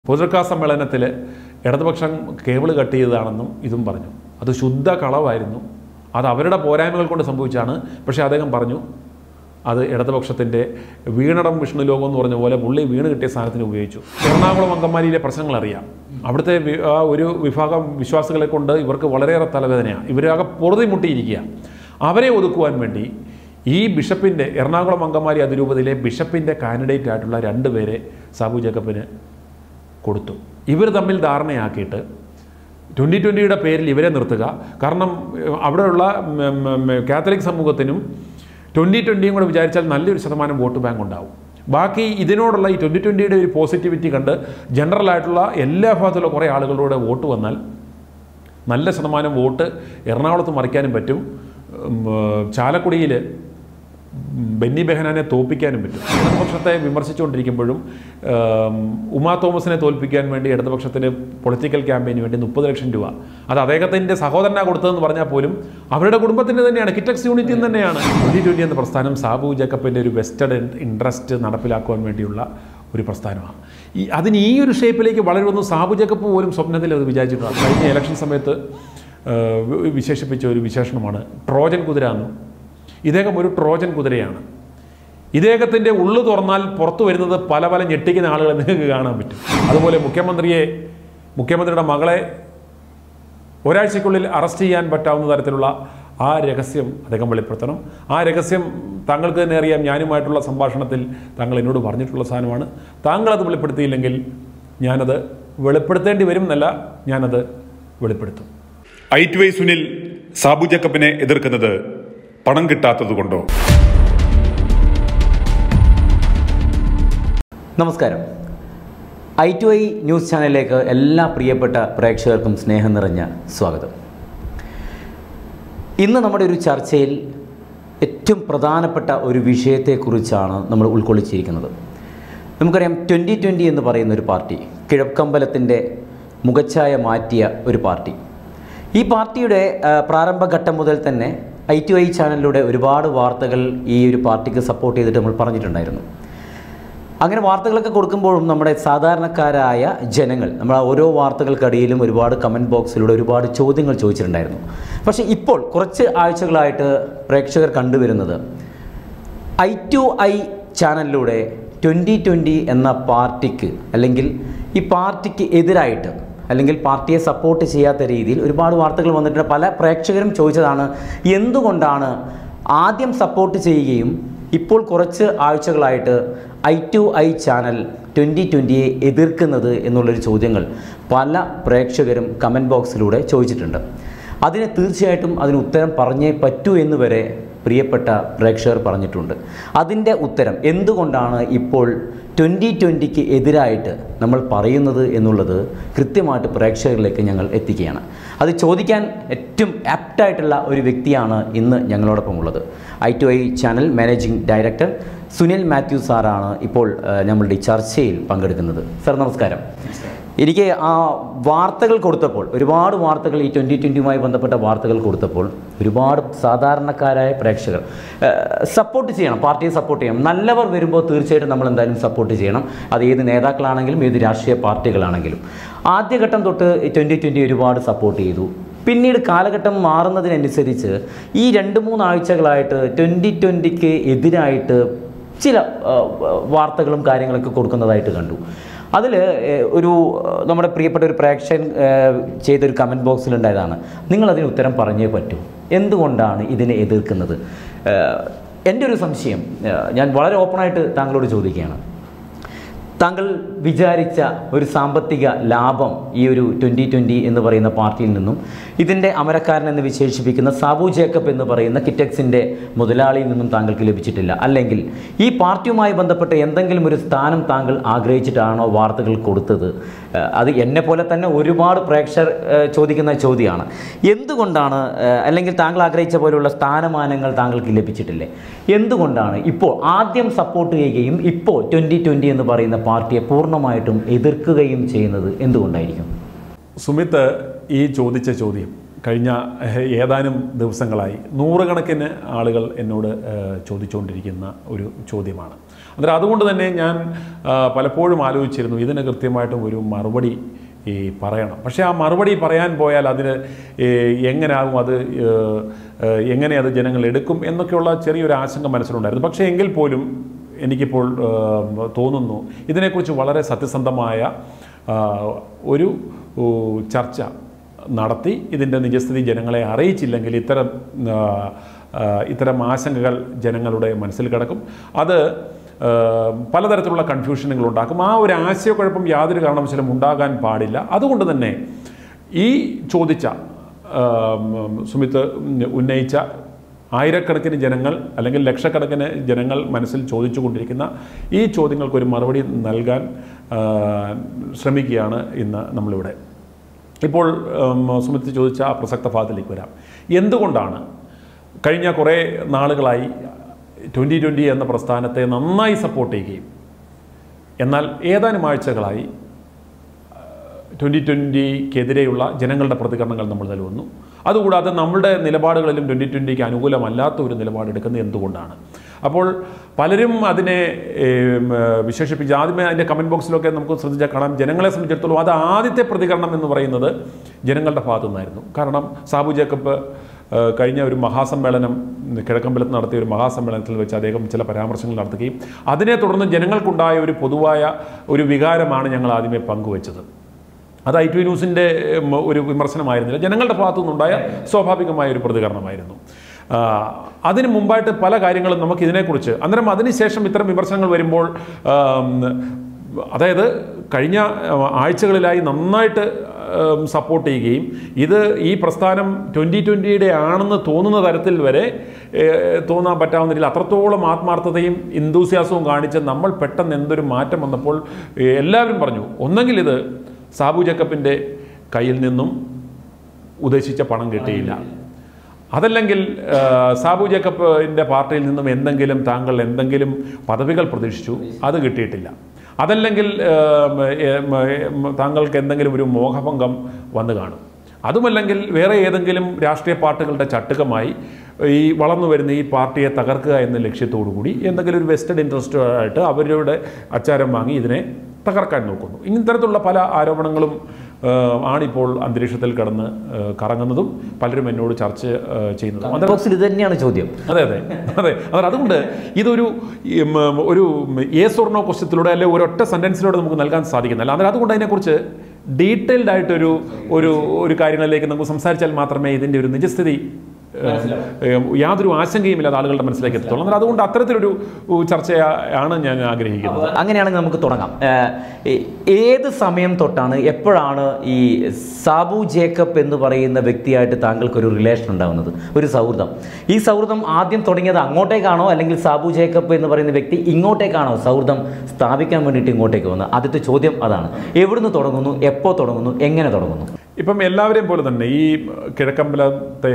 പൊതുക്കാ സമ്മേളനത്തിൽ ഇടതുപക്ഷം cable cut ചെയ്തതാണെന്നും ഇതും പറഞ്ഞു അത് ശുദ്ധ കളവായിരുന്നു അത് അവരുടെ പോരായ്മകൾ കൊണ്ട് സംഭവിച്ചാണ് പക്ഷേ അദ്ദേഹം പറഞ്ഞു അത് ഇടതുപക്ഷത്തിൻ്റെ വീണടം വിഷ്ണു ലോകം എന്ന് പറഞ്ഞ പോലെ പുള്ളി വീണ് കിട്ടിയ സാധനത്തിന് ഉപയോഗിച്ചു എറണാകുളം അങ്കമാലിയിലെ പ്രശ്നങ്ങൾ അറിയാം അവിടുത്തെ വി- ആ ഒരു വിഭാഗം വിശ്വാസികളെ കൊണ്ട് ഇവർക്ക് വളരെയേറെ തലവേദനയാണ് ഇവരാകെ പൊറുതി മുട്ടിയിരിക്കുക അവരെ ഒതുക്കുവാൻ വേണ്ടി ഈ ബിഷപ്പിൻ്റെ എറണാകുളം അങ്കമാലി അതിരൂപതയിലെ ബിഷപ്പിൻ്റെ കാൻഡിഡേറ്റ് ആയിട്ടുള്ള രണ്ട് പേരെ സാബു ജേക്കബിന് കൊടുത്തു ഇവർ തമ്മിൽ ധാരണയാക്കിയിട്ട് ട്വൻ്റി ട്വൻ്റിയുടെ പേരിൽ ഇവരെ നിർത്തുക കാരണം ഏഹ്, അവിടെയുള്ള ഉം, ഉം, ഉം, കാത്തലിക് സമൂഹത്തിനും ട്വൻ്റി ട്വൻ്റിയും കൂടെ വിചാരിച്ചാൽ നല്ലൊരു ശതമാനം വോട്ട് ബാങ്ക് ഉണ്ടാവും ബാക്കി ഇതിനോടുള്ള ഈ ട്വൻ്റി ട്വൻ്റിയുടെ ഒരു പോസിറ്റിവിറ്റി കണ്ട് ജനറലായിട്ടുള്ള എല്ലാ ഭാഗത്തുള്ള കുറേ ആളുകളുടെ വോട്ട് വന്നാൽ നല്ല ശതമാനം വോട്ട് എറണാകുളത്ത് മറിക്കാനും പറ്റും ഉം, ഏഹ്, ചാലക്കുടിയിൽ ഉം, ബെന്നി ബെഹനാനെ തോൽപ്പിക്കാനും പറ്റും ഇടതുപക്ഷത്തെ വിമർശിച്ചുകൊണ്ടിരിക്കുമ്പോഴും ഏം, ഉമാ തോമസിനെ തോൽപ്പിക്കാൻ വേണ്ടി ഇടതുപക്ഷത്തിന് പൊളിറ്റിക്കൽ ക്യാമ്പയിന് വേണ്ടി മുപ്പത് ലക്ഷം രൂപ അത് അദ്ദേഹത്തിൻ്റെ സഹോദരനാ കൊടുത്തതെന്ന് പറഞ്ഞാൽ പോലും അവരുടെ കുടുംബത്തിൻ്റെ തന്നെയാണ് കിറ്റക്സ് യൂണിറ്റിൽ നിന്ന് തന്നെയാണ് ട്വൻ്റി ട്വൻ്റി എന്ന പ്രസ്ഥാനം സാബു ജേക്കബിൻ്റെ ഒരു വെസ്റ്റഡ് ഇൻട്രസ്റ്റ് നടപ്പിലാക്കുവാൻ വേണ്ടിയുള്ള ഒരു പ്രസ്ഥാനമാണ് ഈ അതിന് ഈ ഒരു ഷേപ്പിലേക്ക് വളരുമെന്ന് സാബു ജേക്കബ് പോലും സ്വപ്നത്തിൽ അത് വിചാരിച്ചിട്ടുണ്ട് കഴിഞ്ഞ ഇലക്ഷൻ സമയത്ത് ഏഹ്, വി- വിശേഷിപ്പിച്ച ഒരു വിശേഷണമാണ് ട്രോജൻ കുതിര എന്നും ഇദ്ദേഹം ഒരു ട്രോജൻ കുതിരയാണ് ഇദ്ദേഹത്തിൻ്റെ ഉള്ളു തുറന്നാൽ പുറത്തു വരുന്നത് പല പല ഞെട്ടിക്കുന്ന ആളുകളെ നിങ്ങൾക്ക് കാണാൻ പറ്റും അതുപോലെ മുഖ്യമന്ത്രിയെ മുഖ്യമന്ത്രിയുടെ മകളെ ഒരാഴ്ചയ്ക്കുള്ളിൽ അറസ്റ്റ് ചെയ്യാൻ പറ്റാവുന്ന തരത്തിലുള്ള ആ രഹസ്യം അദ്ദേഹം വെളിപ്പെടുത്തണം ആ രഹസ്യം താങ്കൾക്ക് തന്നെ അറിയാം ഞാനുമായിട്ടുള്ള സംഭാഷണത്തിൽ താങ്കൾ എന്നോട് പറഞ്ഞിട്ടുള്ള സാധനമാണ് താങ്കൾ അത് വെളിപ്പെടുത്തിയില്ലെങ്കിൽ ഞാനത് വെളിപ്പെടുത്തേണ്ടി വരും എന്നല്ല ഞാനത് വെളിപ്പെടുത്തും I two I Sunil Sabu ജക്കബിനെ എതിർക്കുന്നത് പണം കിട്ടാത്തതുകൊണ്ടോ നമസ്കാരം ഐ ടു ഐ ന്യൂസ് ചാനലിലേക്ക് എല്ലാ പ്രിയപ്പെട്ട പ്രേക്ഷകർക്കും സ്നേഹം നിറഞ്ഞ സ്വാഗതം ഇന്ന് നമ്മുടെ ഒരു ചർച്ചയിൽ ഏറ്റവും പ്രധാനപ്പെട്ട ഒരു വിഷയത്തെക്കുറിച്ചാണ് നമ്മൾ ഉൾക്കൊള്ളിച്ചിരിക്കുന്നത് നമുക്കറിയാം ട്വൻ്റി ട്വൻ്റി എന്ന് പറയുന്ന ഒരു പാർട്ടി കിഴക്കമ്പലത്തിൻ്റെ മുഖച്ഛായ മാറ്റിയ ഒരു പാർട്ടി ഈ പാർട്ടിയുടെ ആ, പ്രാരംഭഘട്ടം മുതൽ തന്നെ ഐ ടു ഐ ചാനലിലൂടെ ഒരുപാട് വാർത്തകൾ ഈ ഒരു പാർട്ടിക്ക് സപ്പോർട്ട് ചെയ്തിട്ട് നമ്മൾ പറഞ്ഞിട്ടുണ്ടായിരുന്നു അങ്ങനെ വാർത്തകളൊക്കെ കൊടുക്കുമ്പോഴും നമ്മുടെ സാധാരണക്കാരായ ജനങ്ങൾ നമ്മൾ ആ ഓരോ വാർത്തകൾക്കടിയിലും ഒരുപാട് കമൻറ്റ് ബോക്സിലൂടെ ഒരുപാട് ചോദ്യങ്ങൾ ചോദിച്ചിട്ടുണ്ടായിരുന്നു പക്ഷേ ഇപ്പോൾ കുറച്ച് ആഴ്ചകളായിട്ട് പ്രേക്ഷകർ കണ്ടുവരുന്നത് ഐ ടു ഐ ചാനലിലൂടെ ട്വൻ്റി ട്വൻ്റി എന്ന പാർട്ടിക്ക് അല്ലെങ്കിൽ ഈ പാർട്ടിക്ക് എതിരായിട്ട് അല്ലെങ്കിൽ പാർട്ടിയെ സപ്പോർട്ട് ചെയ്യാത്ത രീതിയിൽ ഒരുപാട് വാർത്തകൾ വന്നിട്ടുണ്ട് പല പ്രേക്ഷകരും ചോദിച്ചതാണ് എന്തുകൊണ്ടാണ് ആദ്യം സപ്പോർട്ട് ചെയ്യുകയും ഇപ്പോൾ കുറച്ച് ആഴ്ചകളായിട്ട് I two I channel twenty ട്വൻ്റിയെ എതിർക്കുന്നത് എന്നുള്ളൊരു ചോദ്യങ്ങൾ പല പ്രേക്ഷകരും കമൻറ്റ് ബോക്സിലൂടെ ചോദിച്ചിട്ടുണ്ട് അതിന് തീർച്ചയായിട്ടും അതിന് ഉത്തരം പറഞ്ഞേ പറ്റൂ എന്ന് വരെ പ്രിയപ്പെട്ട പ്രേക്ഷകർ പറഞ്ഞിട്ടുണ്ട് അതിൻ്റെ ഉത്തരം എന്തുകൊണ്ടാണ് ഇപ്പോൾ ട്വൻ്റി ട്വൻ്റിക്ക് എതിരായിട്ട് നമ്മൾ പറയുന്നത് എന്നുള്ളത് കൃത്യമായിട്ട് പ്രേക്ഷകരിലേക്ക് ഞങ്ങൾ എത്തിക്കുകയാണ് അത് ചോദിക്കാൻ ഏറ്റവും ആപ്റ്റായിട്ടുള്ള ഒരു വ്യക്തിയാണ് ഇന്ന് ഞങ്ങളോടൊപ്പം ഉള്ളത് I two I channel managing director Sunil Mathew സാറാണ് ഇപ്പോൾ ആ, നമ്മളുടെ ഈ ചർച്ചയിൽ പങ്കെടുക്കുന്നത് സാർ നമസ്കാരം എനിക്ക് ആ വാർത്തകൾ കൊടുത്തപ്പോൾ ഒരുപാട് വാർത്തകൾ ഈ ട്വൻ്റി ട്വൻ്റിയുമായി ബന്ധപ്പെട്ട വാർത്തകൾ കൊടുത്തപ്പോൾ ഒരുപാട് സാധാരണക്കാരായ പ്രേക്ഷകർ സപ്പോർട്ട് ചെയ്യണം പാർട്ടിയെ സപ്പോർട്ട് ചെയ്യണം നല്ലവർ വരുമ്പോൾ തീർച്ചയായിട്ടും നമ്മൾ എന്തായാലും സപ്പോർട്ട് ചെയ്യണം അത് ഏത് നേതാക്കളാണെങ്കിലും ഏത് രാഷ്ട്രീയ പാർട്ടികളാണെങ്കിലും ആദ്യഘട്ടം തൊട്ട് ട്വൻ്റി ട്വൻ്റി ഒരുപാട് സപ്പോർട്ട് ചെയ്തു പിന്നീട് കാലഘട്ടം മാറുന്നതിനനുസരിച്ച് ഈ രണ്ട് മൂന്നാഴ്ചകളായിട്ട് ട്വൻ്റി ട്വൻ്റിക്ക് എതിരായിട്ട് ചില ആ, വാർത്തകളും കാര്യങ്ങളൊക്കെ കൊടുക്കുന്നതായിട്ട് കണ്ടു അതിൽ ഒരു ആ, നമ്മുടെ പ്രിയപ്പെട്ട ഒരു പ്രേക്ഷകൻ ആ, ചെയ്തൊരു കമൻറ്റ് ബോക്സിലുണ്ടായതാണ് നിങ്ങളതിന് ഉത്തരം പറഞ്ഞേ പറ്റൂ എന്തുകൊണ്ടാണ് ഇതിനെ എതിർക്കുന്നത് ആ, എൻ്റെ ഒരു സംശയം ആ, ഞാൻ വളരെ ഓപ്പണായിട്ട് താങ്കളോട് ചോദിക്കുകയാണ് താങ്കൾ വിചാരിച്ച ഒരു സാമ്പത്തിക ലാഭം ഈ ഒരു ട്വൻ്റി ട്വൻ്റി എന്ന് പറയുന്ന പാർട്ടിയിൽ നിന്നും ഇതിൻ്റെ അമരക്കാരൻ എന്ന് വിശേഷിപ്പിക്കുന്ന സാബു ജേക്കബ് എന്ന് പറയുന്ന കിറ്റക്സിൻ്റെ മുതലാളിയിൽ നിന്നും താങ്കൾക്ക് ലഭിച്ചിട്ടില്ല അല്ലെങ്കിൽ ഈ പാർട്ടിയുമായി ബന്ധപ്പെട്ട് എന്തെങ്കിലും ഒരു സ്ഥാനം താങ്കൾ ആഗ്രഹിച്ചിട്ടാണോ വാർത്തകൾ കൊടുത്തത് ഏഹ് അത് എന്നെ പോലെ തന്നെ ഒരുപാട് പ്രേക്ഷകർ ഏഹ് ചോദിക്കുന്ന ചോദ്യമാണ് എന്തുകൊണ്ടാണ് ഏഹ് അല്ലെങ്കിൽ താങ്കൾ ആഗ്രഹിച്ച പോലെയുള്ള സ്ഥാനമാനങ്ങൾ താങ്കൾക്ക് ലഭിച്ചിട്ടില്ലേ എന്തുകൊണ്ടാണ് ഇപ്പോൾ ആദ്യം സപ്പോർട്ട് ചെയ്യുകയും ഇപ്പോൾ ട്വൻ്റി ട്വൻ്റി എന്ന് പറയുന്ന പാർട്ടിയെ പൂർണ്ണമായിട്ടും എതിർക്കുകയും ചെയ്യുന്നത് എന്തുകൊണ്ടായിരിക്കും സുമിത്ത് ഈ ചോദിച്ച ചോദ്യം കഴിഞ്ഞ ഏഹ്, ഏതാനും ദിവസങ്ങളായി നൂറുകണക്കിന് ആളുകൾ എന്നോട് ഏഹ്, ചോദിച്ചുകൊണ്ടിരിക്കുന്ന ഒരു ചോദ്യമാണ് അന്നേരം അതുകൊണ്ട് തന്നെ ഞാൻ ആ, പലപ്പോഴും ആലോചിച്ചിരുന്നു ഇതിന് കൃത്യമായിട്ടും ഒരു മറുപടി ഈ പറയണം പക്ഷേ ആ മറുപടി പറയാൻ പോയാൽ അതിന് ഈ എങ്ങനെയാകും അത് ഏഹ്, ഏഹ്, എങ്ങനെ അത് ജനങ്ങൾ എടുക്കും എന്നൊക്കെയുള്ള ചെറിയൊരു ആശങ്ക മനസ്സിലുണ്ടായിരുന്നു പക്ഷേ എങ്കിൽ പോലും എനിക്കിപ്പോൾ ഏഹ്, തോന്നുന്നു ഇതിനെക്കുറിച്ച് വളരെ സത്യസന്ധമായ ആ, ഒരു ഊ, ചർച്ച നടത്തി ഇതിൻ്റെ നിജസ്ഥിതി ജനങ്ങളെ അറിയിച്ചില്ലെങ്കിൽ ഇത്തരം ആ, ആ, ഇത്തരം ആശങ്കകൾ ജനങ്ങളുടെ മനസ്സിൽ കിടക്കും അത് ആ, പലതരത്തിലുള്ള കൺഫ്യൂഷനുകൾ ഉണ്ടാക്കും ആ ഒരു ആശയക്കുഴപ്പം യാതൊരു കാരണവശാലും ഉണ്ടാകാൻ പാടില്ല അതുകൊണ്ട് തന്നെ ഈ ചോദിച്ച ആ, ഉം, സുമിത്ത് ഉന്നയിച്ച ആയിരക്കണക്കിന് ജനങ്ങൾ അല്ലെങ്കിൽ ലക്ഷക്കണക്കിന് ജനങ്ങൾ മനസ്സിൽ ചോദിച്ചുകൊണ്ടിരിക്കുന്ന ഈ ചോദ്യങ്ങൾക്കൊരു മറുപടി നൽകാൻ ആ, ശ്രമിക്കുകയാണ് ഇന്ന് നമ്മളിവിടെ ഇപ്പോൾ ഉം, സുമിത്ത് ചോദിച്ച ആ പ്രസക്ത ഭാഗത്തിലേക്ക് വരാം എന്തുകൊണ്ടാണ് കഴിഞ്ഞ കുറേ നാളുകളായി ട്വൻ്റി ട്വൻ്റി എന്ന പ്രസ്ഥാനത്തെ നന്നായി സപ്പോർട്ട് ചെയ്യുകയും എന്നാൽ ഏതാനും ആഴ്ചകളായി ട്വൻ്റി ട്വൻ്റിക്കെതിരെയുള്ള ജനങ്ങളുടെ പ്രതികരണങ്ങൾ നമ്മൾ നൽകുന്നു അതുകൂടാതെ നമ്മുടെ നിലപാടുകളിലും ട്വൻ്റി ട്വൻ്റിക്ക് അനുകൂലമല്ലാത്ത ഒരു നിലപാടെടുക്കുന്നത് എന്തുകൊണ്ടാണ് അപ്പോൾ പലരും അതിനെ ഏം, വിശേഷിപ്പിച്ച് ആദ്യമേ അതിൻ്റെ കമൻറ്റ് ബോക്സിലൊക്കെ നമുക്ക് ശ്രദ്ധിച്ചാൽ കാണാം ജനങ്ങളെ സംബന്ധിച്ചിടത്തോളം അത് ആദ്യത്തെ പ്രതികരണം എന്ന് പറയുന്നത് ജനങ്ങളുടെ ഭാഗത്തു നിന്നായിരുന്നു കാരണം സാബു ജേക്കബ് ഏഹ്, കഴിഞ്ഞ ഒരു മഹാസമ്മേളനം കിഴക്കമ്പലത്ത് നടത്തിയ ഒരു മഹാസമ്മേളനത്തിൽ വെച്ച് അദ്ദേഹം ചില പരാമർശങ്ങൾ നടത്തുകയും അതിനെ തുടർന്ന് ജനങ്ങൾക്കുണ്ടായ ഒരു പൊതുവായ ഒരു വികാരമാണ് ഞങ്ങൾ ആദ്യമേ പങ്കുവച്ചത് അത് ഐ ടി ന്യൂസിൻ്റെ ഉം, ഒരു വിമർശനമായിരുന്നില്ല ജനങ്ങളുടെ ഭാഗത്തു നിന്നുണ്ടായ സ്വാഭാവികമായ ഒരു പ്രതികരണമായിരുന്നു ആ, അതിന് മുമ്പായിട്ട് പല കാര്യങ്ങളും നമുക്ക് ഇതിനെക്കുറിച്ച് അന്നേരം അതിനുശേഷം ഇത്തരം വിമർശനങ്ങൾ വരുമ്പോൾ ആം, അതായത് കഴിഞ്ഞ ആ, ആഴ്ചകളിലായി നന്നായിട്ട് ഉം, സപ്പോർട്ട് ചെയ്യുകയും ഇത് ഈ പ്രസ്ഥാനം ട്വൻ്റി ട്വൻ്റിയുടെ ആണെന്ന് തോന്നുന്ന തരത്തിൽ വരെ ഏഹ്, തോന്നാൻ പറ്റാവുന്ന രീതിയിൽ അത്രത്തോളം ആത്മാർത്ഥതയും ഇന്തൂസ്യാസവും കാണിച്ച് നമ്മൾ പെട്ടെന്ന് എന്തൊരു മാറ്റം വന്നപ്പോൾ ഏഹ്, എല്ലാവരും പറഞ്ഞു ഒന്നെങ്കിൽ ഇത് സാബു ജക്കപ്പിൻ്റെ കയ്യിൽ നിന്നും ഉദ്ദേശിച്ച പണം കിട്ടിയില്ല അതല്ലെങ്കിൽ ആ, സാബു ജേക്കബിൻ്റെ പാർട്ടിയിൽ നിന്നും എന്തെങ്കിലും താങ്കൾ എന്തെങ്കിലും പദവികൾ പ്രതീക്ഷിച്ചു അത് കിട്ടിയിട്ടില്ല അതല്ലെങ്കിൽ ആ, ഏ, ഏ, താങ്കൾക്ക് എന്തെങ്കിലും ഒരു മോഹഭംഗം വന്നു കാണും അതുമല്ലെങ്കിൽ വേറെ ഏതെങ്കിലും രാഷ്ട്രീയ പാർട്ടികളുടെ ചട്ടുകമായി ഈ വളർന്നു വരുന്ന ഈ പാർട്ടിയെ തകർക്കുക എന്ന ലക്ഷ്യത്തോടു കൂടി എന്തെങ്കിലും ഒരു വെസ്റ്റഡ് ഇൻട്രസ്റ്റ് ആയിട്ട് അവരുടെ അച്ചാരം വാങ്ങി ഇതിനെ തകർക്കാൻ നോക്കുന്നു ഇത്തരത്തിലുള്ള പല ആരോപണങ്ങളും ആ, ആണിപ്പോൾ അന്തരീക്ഷത്തിൽ കിടന്ന് ആ, കറങ്ങുന്നതും പലരും എന്നോട് ചർച്ച ആ, ചെയ്യുന്നതും അത് ബോക്സിൽ ഇത് തന്നെയാണ് ചോദ്യം അതെ അതെ അതെ അതെ അതുകൊണ്ട് ഇതൊരു ഉം, ഒരു ഏസ് ഓർണോ ക്വസ്റ്റ്യത്തിലൂടെ അല്ലെ ഒരൊറ്റ സെൻറ്റൻസിലൂടെ നമുക്ക് നൽകാൻ സാധിക്കുന്നില്ല അന്നേരം അതുകൊണ്ട് അതിനെക്കുറിച്ച് ഡീറ്റെയിൽഡ് ആയിട്ടൊരു ഒരു ഒരു കാര്യങ്ങളിലേക്ക് നമുക്ക് സംസാരിച്ചാൽ മാത്രമേ ഇതിൻ്റെ ഒരു നിജസ്ഥിതി ഏഹ്, ഏഹ്, യാതൊരു ആശങ്കയുമില്ലാതെ ആളുകളുടെ മനസ്സിലേക്ക് എത്തത്തുള്ളൂ അന്നേരം അതുകൊണ്ട് അത്തരത്തിലൊരു ഉ, ചർച്ചയാണ് ഞാൻ ആഗ്രഹിക്കുന്നത് അങ്ങനെയാണെങ്കിൽ നമുക്ക് തുടങ്ങാം ഏഹ്, ഏ- ഏത് സമയം തൊട്ടാണ് എപ്പോഴാണ് ഈ സാബു ജേക്കബ് എന്ന് പറയുന്ന വ്യക്തിയായിട്ട് താങ്കൾക്കൊരു റിലേഷൻ ഉണ്ടാകുന്നത് ഒരു സൗഹൃദം ഈ സൗഹൃദം ആദ്യം തുടങ്ങിയത് അങ്ങോട്ടേക്കാണോ അല്ലെങ്കിൽ സാബു ജേക്കബ് എന്ന് പറയുന്ന വ്യക്തി ഇങ്ങോട്ടേക്കാണോ സൗഹൃദം സ്ഥാപിക്കാൻ വേണ്ടിയിട്ട് ഇങ്ങോട്ടേക്ക് വന്നത് ആദ്യത്തെ ചോദ്യം അതാണ് എവിടുന്ന് തുടങ്ങുന്നു എപ്പോൾ തുടങ്ങുന്നു എങ്ങനെ തുടങ്ങുന്നു ഇപ്പം എല്ലാവരെയും പോലെ തന്നെ ഈ കിഴക്കമ്പലത്തെ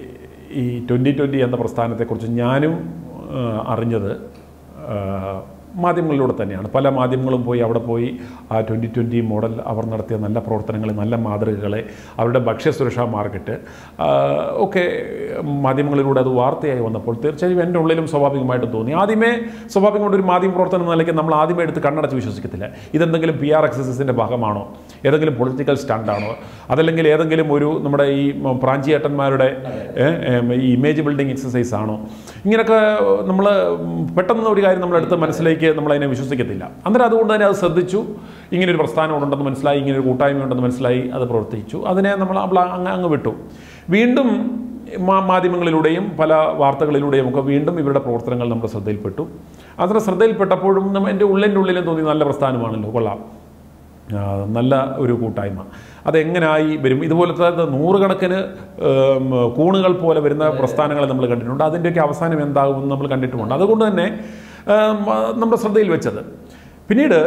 ഈ ട്വൻ്റി ട്വൻ്റി എന്ന പ്രസ്ഥാനത്തെക്കുറിച്ച് ഞാനും ആ, അറിഞ്ഞത് ആ, മാധ്യമങ്ങളിലൂടെ തന്നെയാണ് പല മാധ്യമങ്ങളും പോയി അവിടെ പോയി ആ ട്വൻ്റി ട്വൻ്റി മോഡൽ അവർ നടത്തിയ നല്ല പ്രവർത്തനങ്ങളെ നല്ല മാതൃകകളെ അവരുടെ ഭക്ഷ്യസുരക്ഷാ മാർക്കറ്റ് ആ, ഒക്കെ മാധ്യമങ്ങളിലൂടെ അത് വാർത്തയായി വന്നപ്പോൾ തീർച്ചയായും എൻ്റെ ഉള്ളിലും സ്വാഭാവികമായിട്ടും തോന്നി ആദ്യമേ സ്വാഭാവികമായിട്ട് ഒരു മാധ്യമ പ്രവർത്തനം എന്ന നിലയ്ക്ക് നമ്മൾ ആദ്യമേ എടുത്ത് കണ്ണടച്ച് വിശ്വസിക്കത്തില്ല ഇതെന്തെങ്കിലും പി ആർ എക്സസൈസിൻ്റെ ഭാഗമാണോ ഏതെങ്കിലും പൊളിറ്റിക്കൽ സ്റ്റാൻഡാണോ അതല്ലെങ്കിൽ ഏതെങ്കിലും ഒരു നമ്മുടെ ഈ പ്രാഞ്ചിയേട്ടന്മാരുടെ ഏ, ഏം, ഈ ഇമേജ് ബിൽഡിംഗ് എക്സസൈസ് ആണോ ഇങ്ങനെയൊക്കെ നമ്മൾ പെട്ടെന്ന് ഒരു കാര്യം നമ്മളെടുത്ത് മനസ്സിലേക്ക് നമ്മളതിനെ വിശ്വസിക്കത്തില്ല അന്നേരം അതുകൊണ്ട് തന്നെ അത് ശ്രദ്ധിച്ചു ഇങ്ങനൊരു പ്രസ്ഥാനം ഉണ്ടെന്ന് മനസ്സിലായി ഇങ്ങനൊരു കൂട്ടായ്മ ഉണ്ടെന്ന് മനസ്സിലായി അത് പ്രവർത്തിച്ചു അതിനെ നമ്മൾ നമ്മൾ അങ്ങ് അങ്ങ് വിട്ടു വീണ്ടും മാ- മാധ്യമങ്ങളിലൂടെയും പല വാർത്തകളിലൂടെയും ഒക്കെ വീണ്ടും ഇവരുടെ പ്രവർത്തനങ്ങൾ നമ്മുടെ ശ്രദ്ധയിൽപ്പെട്ടു അതിന് ശ്രദ്ധയിൽപ്പെട്ടപ്പോഴും നമ്മ എൻ്റെ ഉള്ളിൻ്റെ ഉള്ളിലും തോന്നി നല്ല പ്രസ്ഥാനമാണല്ലോ കൊള്ളാം ആ, നല്ല ഒരു കൂട്ടായ്മ അതെങ്ങനായി വരും ഇതുപോലത്തെ നൂറുകണക്കിന് ഏം, കൂണുകൾ പോലെ വരുന്ന പ്രസ്ഥാനങ്ങളെ നമ്മൾ കണ്ടിട്ടുണ്ട് അതിൻ്റെയൊക്കെ അവസാനം എന്താകുമെന്ന് നമ്മൾ കണ്ടിട്ടുമുണ്ട് അതുകൊണ്ട് തന്നെ ഏം, നമ്മുടെ ശ്രദ്ധയിൽ വെച്ചത് പിന്നീട്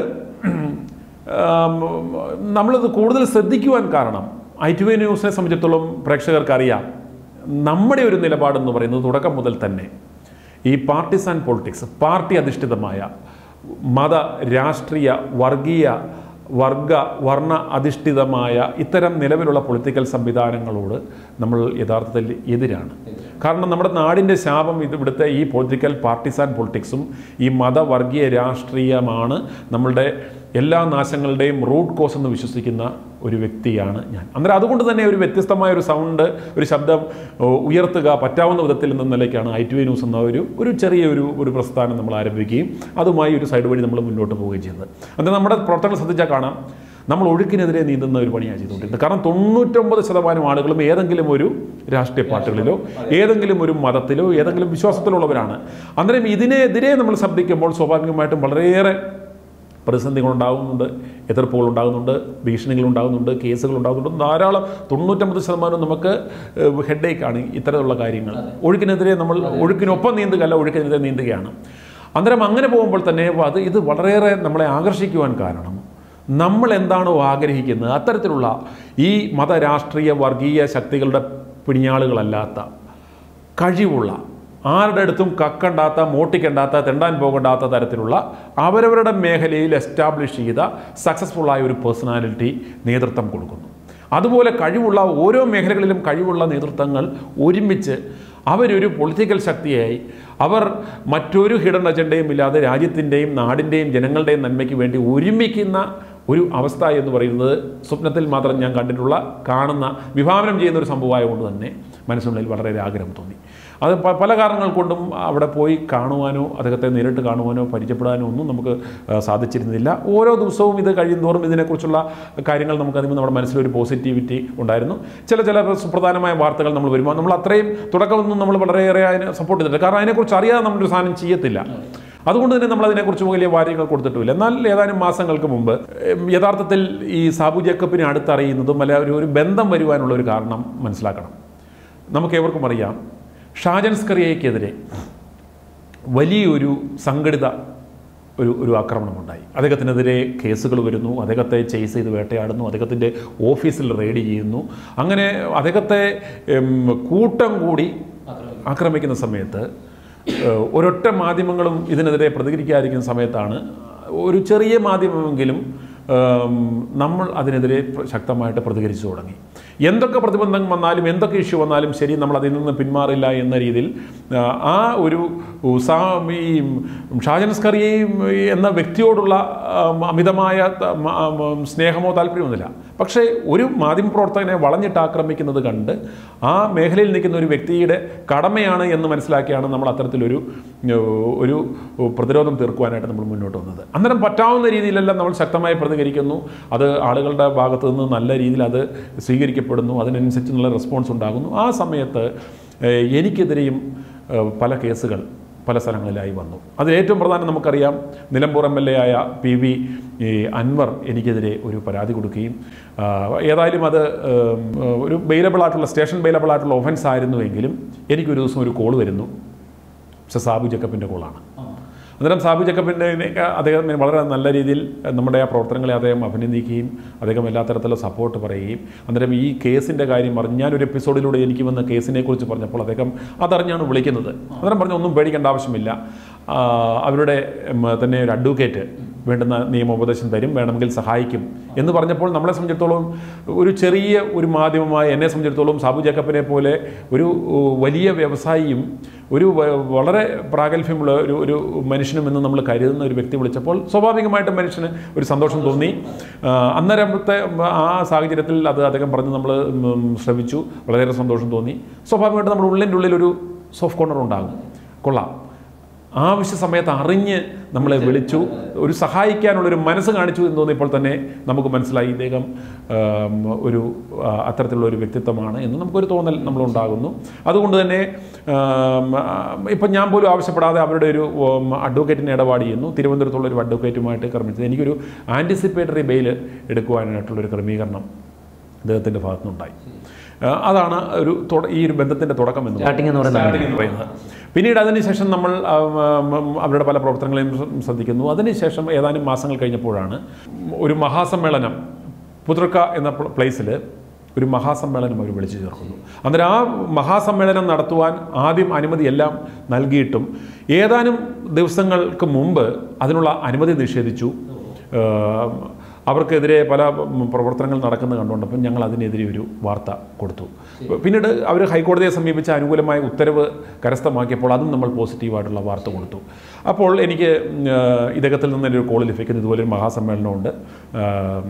ആം, നമ്മളിത് കൂടുതൽ ശ്രദ്ധിക്കുവാൻ കാരണം ഐ ടി വി ന്യൂസിനെ സംബന്ധിച്ചിടത്തോളം പ്രേക്ഷകർക്ക് അറിയാം നമ്മുടെ ഒരു നിലപാടെന്ന് പറയുന്നത് തുടക്കം മുതൽ തന്നെ ഈ പാർട്ടിസാൻ പൊളിറ്റിക്സ് പാർട്ടി അധിഷ്ഠിതമായ മത രാഷ്ട്രീയ വർഗീയ വർഗ വർണ്ണ അധിഷ്ഠിതമായ ഇത്തരം നിലവിലുള്ള പൊളിറ്റിക്കൽ സംവിധാനങ്ങളോട് നമ്മൾ യഥാർത്ഥത്തിൽ എതിരാണ് കാരണം നമ്മുടെ നാടിൻ്റെ ശാപം ഇത് ഇവിടുത്തെ ഈ പൊളിറ്റിക്കൽ പാർട്ടിസാൻ പൊളിറ്റിക്സും ഈ മതവർഗീയ രാഷ്ട്രീയമാണ് നമ്മളുടെ എല്ലാ നാശങ്ങളുടെയും റൂട്ട് കോസ് എന്ന് വിശ്വസിക്കുന്ന ഒരു വ്യക്തിയാണ് ഞാൻ അന്നേരം അതുകൊണ്ട് തന്നെ ഒരു വ്യത്യസ്തമായ ഒരു സൗണ്ട് ഒരു ശബ്ദം ഓ, ഉയർത്തുക പറ്റാവുന്ന വിധത്തിൽ എന്ന നിലയ്ക്കാണ് ഐ ടി വി ന്യൂസ് എന്ന ഒരു ഒരു ചെറിയ ഒരു ഒരു പ്രസ്ഥാനം നമ്മൾ ആരംഭിക്കുകയും അതുമായി ഒരു സൈഡ് വഴി നമ്മൾ മുന്നോട്ട് പോവുകയും ചെയ്തത് അത് നമ്മുടെ പ്രവർത്തനങ്ങൾ ശ്രദ്ധിച്ചാൽ കാണാം നമ്മൾ ഒഴുക്കിനെതിരെ നീന്തുന്ന ഒരു പണിയാണ് ചെയ്തുകൊണ്ടിരുന്നത് കാരണം തൊണ്ണൂറ്റൊമ്പത് ശതമാനം ആളുകളും ഏതെങ്കിലും ഒരു രാഷ്ട്രീയ പാർട്ടികളിലോ ഏതെങ്കിലും ഒരു മതത്തിലോ ഏതെങ്കിലും വിശ്വാസത്തിലുള്ളവരാണ് അന്നേരം ഇതിനെതിരെ നമ്മൾ ശബ്ദിക്കുമ്പോൾ സ്വാഭാവികമായിട്ടും വളരെയേറെ പ്രതിസന്ധികൾ ഉണ്ടാകുന്നുണ്ട് എതിർപ്പുകൾ ഉണ്ടാകുന്നുണ്ട് ഭീഷണികൾ ഉണ്ടാകുന്നുണ്ട് കേസുകൾ ഉണ്ടാകുന്നുണ്ട് ധാരാളം തൊണ്ണൂറ്റമ്പത് ശതമാനം നമുക്ക് ഹെഡേക്കാണ് ഇത്തരത്തിലുള്ള കാര്യങ്ങൾ ഒഴുക്കിനെതിരെ നമ്മൾ ഒഴുക്കിനൊപ്പം നീന്തുകയല്ല ഒഴുക്കിനെതിരെ നീന്തുകയാണ് അന്നേരം അങ്ങനെ പോകുമ്പോൾ തന്നെ അത് ഇത് വളരെയേറെ നമ്മളെ ആകർഷിക്കുവാൻ കാരണം നമ്മൾ എന്താണോ ആഗ്രഹിക്കുന്നത് അത്തരത്തിലുള്ള ഈ മതരാഷ്ട്രീയ വർഗീയ ശക്തികളുടെ പിണിയാളുകളല്ലാത്ത കഴിവുള്ള ആരുടെ അടുത്തും കക്കണ്ടാത്ത മോട്ടിക്കണ്ടാത്ത തെണ്ടാൻ പോകണ്ടാത്ത തരത്തിലുള്ള അവരവരുടെ മേഖലയിൽ എസ്റ്റാബ്ലിഷ് ചെയ്ത സക്സസ്ഫുള്ളായ ഒരു പേഴ്സണാലിറ്റി നേതൃത്വം കൊടുക്കുന്നു അതുപോലെ കഴിവുള്ള ഓരോ മേഖലകളിലും കഴിവുള്ള നേതൃത്വങ്ങൾ ഒരുമിച്ച് അവരൊരു പൊളിറ്റിക്കൽ ശക്തിയായി അവർ മറ്റൊരു ഹിഡൻ അജണ്ടയും ഇല്ലാതെ രാജ്യത്തിൻ്റെയും നാടിൻ്റെയും ജനങ്ങളുടെയും നന്മയ്ക്ക് വേണ്ടി ഒരുമിക്കുന്ന ഒരു അവസ്ഥ എന്ന് പറയുന്നത് സ്വപ്നത്തിൽ മാത്രം ഞാൻ കണ്ടിട്ടുള്ള കാണുന്ന വിഭാവനം ചെയ്യുന്ന ഒരു സംഭവമായതുകൊണ്ട് തന്നെ മനസ്സിനുള്ളിൽ വളരെയേറെ ആഗ്രഹം തോന്നി അത് പ- പല കാരണങ്ങൾ കൊണ്ടും അവിടെ പോയി കാണുവാനോ അദ്ദേഹത്തെ നേരിട്ട് കാണുവാനോ പരിചയപ്പെടാനോ ഒന്നും നമുക്ക് ആ, സാധിച്ചിരുന്നില്ല ഓരോ ദിവസവും ഇത് കഴിയുന്തോറും ഇതിനെക്കുറിച്ചുള്ള കാര്യങ്ങൾ നമുക്ക് അതിന് നമ്മുടെ മനസ്സിലൊരു പോസിറ്റിവിറ്റി ഉണ്ടായിരുന്നു ചില ചില സുപ്രധാനമായ വാർത്തകൾ നമ്മൾ വരുമ്പോൾ നമ്മൾ അത്രയും തുടക്കമൊന്നും നമ്മൾ വളരെയേറെ അതിനെ സപ്പോർട്ട് ചെയ്തിട്ടില്ല കാരണം അതിനെക്കുറിച്ച് അറിയാതെ നമ്മളൊരു സാധനം ചെയ്യത്തില്ല അതുകൊണ്ട് തന്നെ നമ്മൾ അതിനെക്കുറിച്ച് വലിയ വാര്യങ്ങൾ കൊടുത്തിട്ടുമില്ല എന്നാൽ ഏതാനും മാസങ്ങൾക്ക് മുമ്പ് ഉം, യഥാർത്ഥത്തിൽ ഈ സാബു ജേക്കബിനെ അടുത്തറിയുന്നതും അല്ല ഒരു ഒരു ബന്ധം വരുവാനുള്ള ഒരു കാരണം മനസ്സിലാക്കണം നമുക്ക് ഏവർക്കും അറിയാം ഷാജൻ സ്കറിയയ്ക്കെതിരെ വലിയൊരു സംഘടിത ഒരു ഒരു ആക്രമണമുണ്ടായി അദ്ദേഹത്തിനെതിരെ കേസുകൾ വരുന്നു അദ്ദേഹത്തെ ചേസ് ചെയ്ത് വേട്ടയാടുന്നു അദ്ദേഹത്തിൻ്റെ ഓഫീസിൽ റെയ്ഡ് ചെയ്യുന്നു അങ്ങനെ അദ്ദേഹത്തെ ഉം, കൂട്ടം കൂടി ആക്രമിക്കുന്ന സമയത്ത് ഏഹ്, ഒരൊറ്റ മാധ്യമങ്ങളും ഇതിനെതിരെ പ്രതികരിക്കാതിരിക്കുന്ന സമയത്താണ് ഒരു ചെറിയ മാധ്യമമെങ്കിലും ഏം, നമ്മൾ അതിനെതിരെ പ്ര- ശക്തമായിട്ട് പ്രതികരിച്ചു തുടങ്ങി എന്തൊക്കെ പ്രതിബന്ധം വന്നാലും എന്തൊക്കെ ഇഷ്യൂ വന്നാലും ശരി നമ്മൾ അതിൽ നിന്ന് പിന്മാറില്ല എന്ന രീതിയിൽ ആ, ആ ഒരു സാ ഈ ഷാജൻ സ്കറിയയും എന്ന വ്യക്തിയോടുള്ള ആം, അമിതമായ ത- മ- ആം, സ്നേഹമോ താല്പര്യമൊന്നുമില്ല പക്ഷേ ഒരു മാധ്യമപ്രവർത്തകനെ വളഞ്ഞിട്ട് ആക്രമിക്കുന്നത് കണ്ട് ആ മേഖലയിൽ നിൽക്കുന്ന ഒരു വ്യക്തിയുടെ കടമയാണ് എന്ന് മനസ്സിലാക്കിയാണ് നമ്മൾ അത്തരത്തിലൊരു ഏഹ്, ഒരു പ്രതിരോധം തീർക്കുവാനായിട്ട് നമ്മൾ മുന്നോട്ട് വന്നത് അന്നേരം പറ്റാവുന്ന രീതിയിലെല്ലാം നമ്മൾ ശക്തമായി പ്രതികരിക്കുന്നു അത് ആളുകളുടെ ഭാഗത്തു നിന്ന് നല്ല രീതിയിൽ അത് സ്വീകരിക്കപ്പെടുന്നു അതിനനുസരിച്ചുള്ള റെസ്പോൺസ് ഉണ്ടാകുന്നു ആ സമയത്ത് ഏഹ്, എനിക്കെതിരെയും ഏഹ്, പല കേസുകൾ പല സ്ഥലങ്ങളിലായി വന്നു അതിൽ ഏറ്റവും പ്രധാനം നമുക്കറിയാം നിലമ്പൂർ എം എൽ എ ആയ പി വി ഈ അൻവർ എനിക്കെതിരെ ഒരു പരാതി കൊടുക്കുകയും ആ, ഏതായാലും അത് ഉം, ഒരു ബെയിലബിൾ ആയിട്ടുള്ള സ്റ്റേഷൻ ബെയിലബിൾ ആയിട്ടുള്ള ഒഫൻസ് ആയിരുന്നുവെങ്കിലും എനിക്കൊരു ദിവസം ഒരു കോൾ വരുന്നു പക്ഷെ സാബു ജക്കപ്പിൻ്റെ കോളാണ് അന്നേരം സാബു ജക്കപ്പിൻ്റെ അദ്ദേഹം വളരെ നല്ല രീതിയിൽ നമ്മുടെ ആ പ്രവർത്തനങ്ങളെ അദ്ദേഹം അഭിനന്ദിക്കുകയും അദ്ദേഹം എല്ലാ തരത്തിലുള്ള സപ്പോർട്ട് പറയുകയും അന്നേരം ഈ കേസിൻ്റെ കാര്യം പറഞ്ഞു ഞാനൊരു എപ്പിസോഡിലൂടെ എനിക്ക് വന്ന കേസിനെ കുറിച്ച് പറഞ്ഞപ്പോൾ അദ്ദേഹം അതറിഞ്ഞാണ് വിളിക്കുന്നത് അന്നേരം പറഞ്ഞു ഒന്നും പേടിക്കേണ്ട ആവശ്യമില്ല ആ, അവരുടെ ഉം, തന്നെ ഒരു അഡ്വക്കേറ്റ് വേണ്ടുന്ന നിയമോപദേശം തരും വേണമെങ്കിൽ സഹായിക്കും എന്ന് പറഞ്ഞപ്പോൾ നമ്മളെ സംബന്ധിച്ചിടത്തോളം ഒരു ചെറിയ ഒരു മാധ്യമമായ എന്നെ സംബന്ധിച്ചിടത്തോളം സാബു ജേക്കബിനെ പോലെ ഒരു ഉ, വലിയ വ്യവസായിയും ഒരു വ- വളരെ പ്രാഗൽഭ്യമുള്ള ഒരു ഒരു മനുഷ്യനും എന്ന് നമ്മൾ കരുതുന്ന ഒരു വ്യക്തി വിളിച്ചപ്പോൾ സ്വാഭാവികമായിട്ടും മനുഷ്യന് ഒരു സന്തോഷം തോന്നി ആ, അന്നേരത്തെ ആ സാഹചര്യത്തിൽ അത് അദ്ദേഹം പറഞ്ഞ് നമ്മൾ ഉം, ശ്രമിച്ചു വളരെയേറെ സന്തോഷം തോന്നി സ്വാഭാവികമായിട്ടും നമ്മുടെ ഉള്ളിൻ്റെ ഉള്ളിൽ ഒരു സോഫ്റ്റ് കോർണർ ഉണ്ടാകും കൊള്ളാം ആവശ്യ സമയത്ത് അറിഞ്ഞ് നമ്മളെ വിളിച്ചു ഒരു സഹായിക്കാനുള്ളൊരു മനസ്സ് കാണിച്ചു എന്ന് തോന്നിയപ്പോൾ തന്നെ നമുക്ക് മനസ്സിലായി ഇദ്ദേഹം ആം, ഒരു ആ, അത്തരത്തിലുള്ള ഒരു വ്യക്തിത്വമാണ് എന്ന് നമുക്കൊരു തോന്നൽ നമ്മളുണ്ടാകുന്നു അതുകൊണ്ട് തന്നെ ആം, ആ, ഇപ്പം ഞാൻ പോലും ആവശ്യപ്പെടാതെ അവരുടെ ഒരു ഉം, അഡ്വക്കേറ്റിനെ ഇടപാട് ചെയ്യുന്നു തിരുവനന്തപുരത്തുള്ള ഒരു അഡ്വക്കേറ്റുമായിട്ട് ക്രമിച്ചത് എനിക്കൊരു ആൻറ്റിസിപ്പേറ്ററി ബെയിൽ എടുക്കുവാനായിട്ടുള്ളൊരു ക്രമീകരണം അദ്ദേഹത്തിൻ്റെ ഭാഗത്തുനിന്നുണ്ടായി ആ, അതാണ് ഒരു തുട- ഈ ഒരു ബന്ധത്തിൻ്റെ തുടക്കം എന്ന് Starting എന്ന് പറയുന്നത് Starting എന്ന് പറയുന്നത് പിന്നീട് അതിനുശേഷം നമ്മൾ ആ, ഉം, ഉം, അവരുടെ പല പ്രവർത്തനങ്ങളെയും ശ്ര- ശ്രദ്ധിക്കുന്നു അതിനുശേഷം ഏതാനും മാസങ്ങൾ കഴിഞ്ഞപ്പോഴാണ് ഒരു മഹാസമ്മേളനം പുതൃക്ക എന്ന പ്ലേസിൽ ഒരു മഹാസമ്മേളനം അവർ വിളിച്ചു ചേർക്കുന്നു അന്നേരം ആ മഹാസമ്മേളനം നടത്തുവാൻ ആദ്യം അനുമതി എല്ലാം നൽകിയിട്ടും ഏതാനും ദിവസങ്ങൾക്ക് മുമ്പ് അതിനുള്ള അനുമതി നിഷേധിച്ചു ഏഹ് അവർക്കെതിരെ പല ഉം, പ്രവർത്തനങ്ങൾ നടക്കുന്നത് കണ്ടുകൊണ്ടപ്പം ഞങ്ങൾ അതിനെതിരെ ഒരു വാർത്ത കൊടുത്തു പിന്നീട് അവർ ഹൈക്കോടതിയെ സമീപിച്ച അനുകൂലമായ ഉത്തരവ് കരസ്ഥമാക്കിയപ്പോൾ അതും നമ്മൾ പോസിറ്റീവായിട്ടുള്ള വാർത്ത കൊടുത്തു അപ്പോൾ എനിക്ക് ഉം, ആ, ഇദ്ദേഹത്തിൽ നിന്ന് ഒരു കോൾ ലഭിക്കുന്നു ഇതുപോലെ ഒരു മഹാസമ്മേളനമുണ്ട് ആ,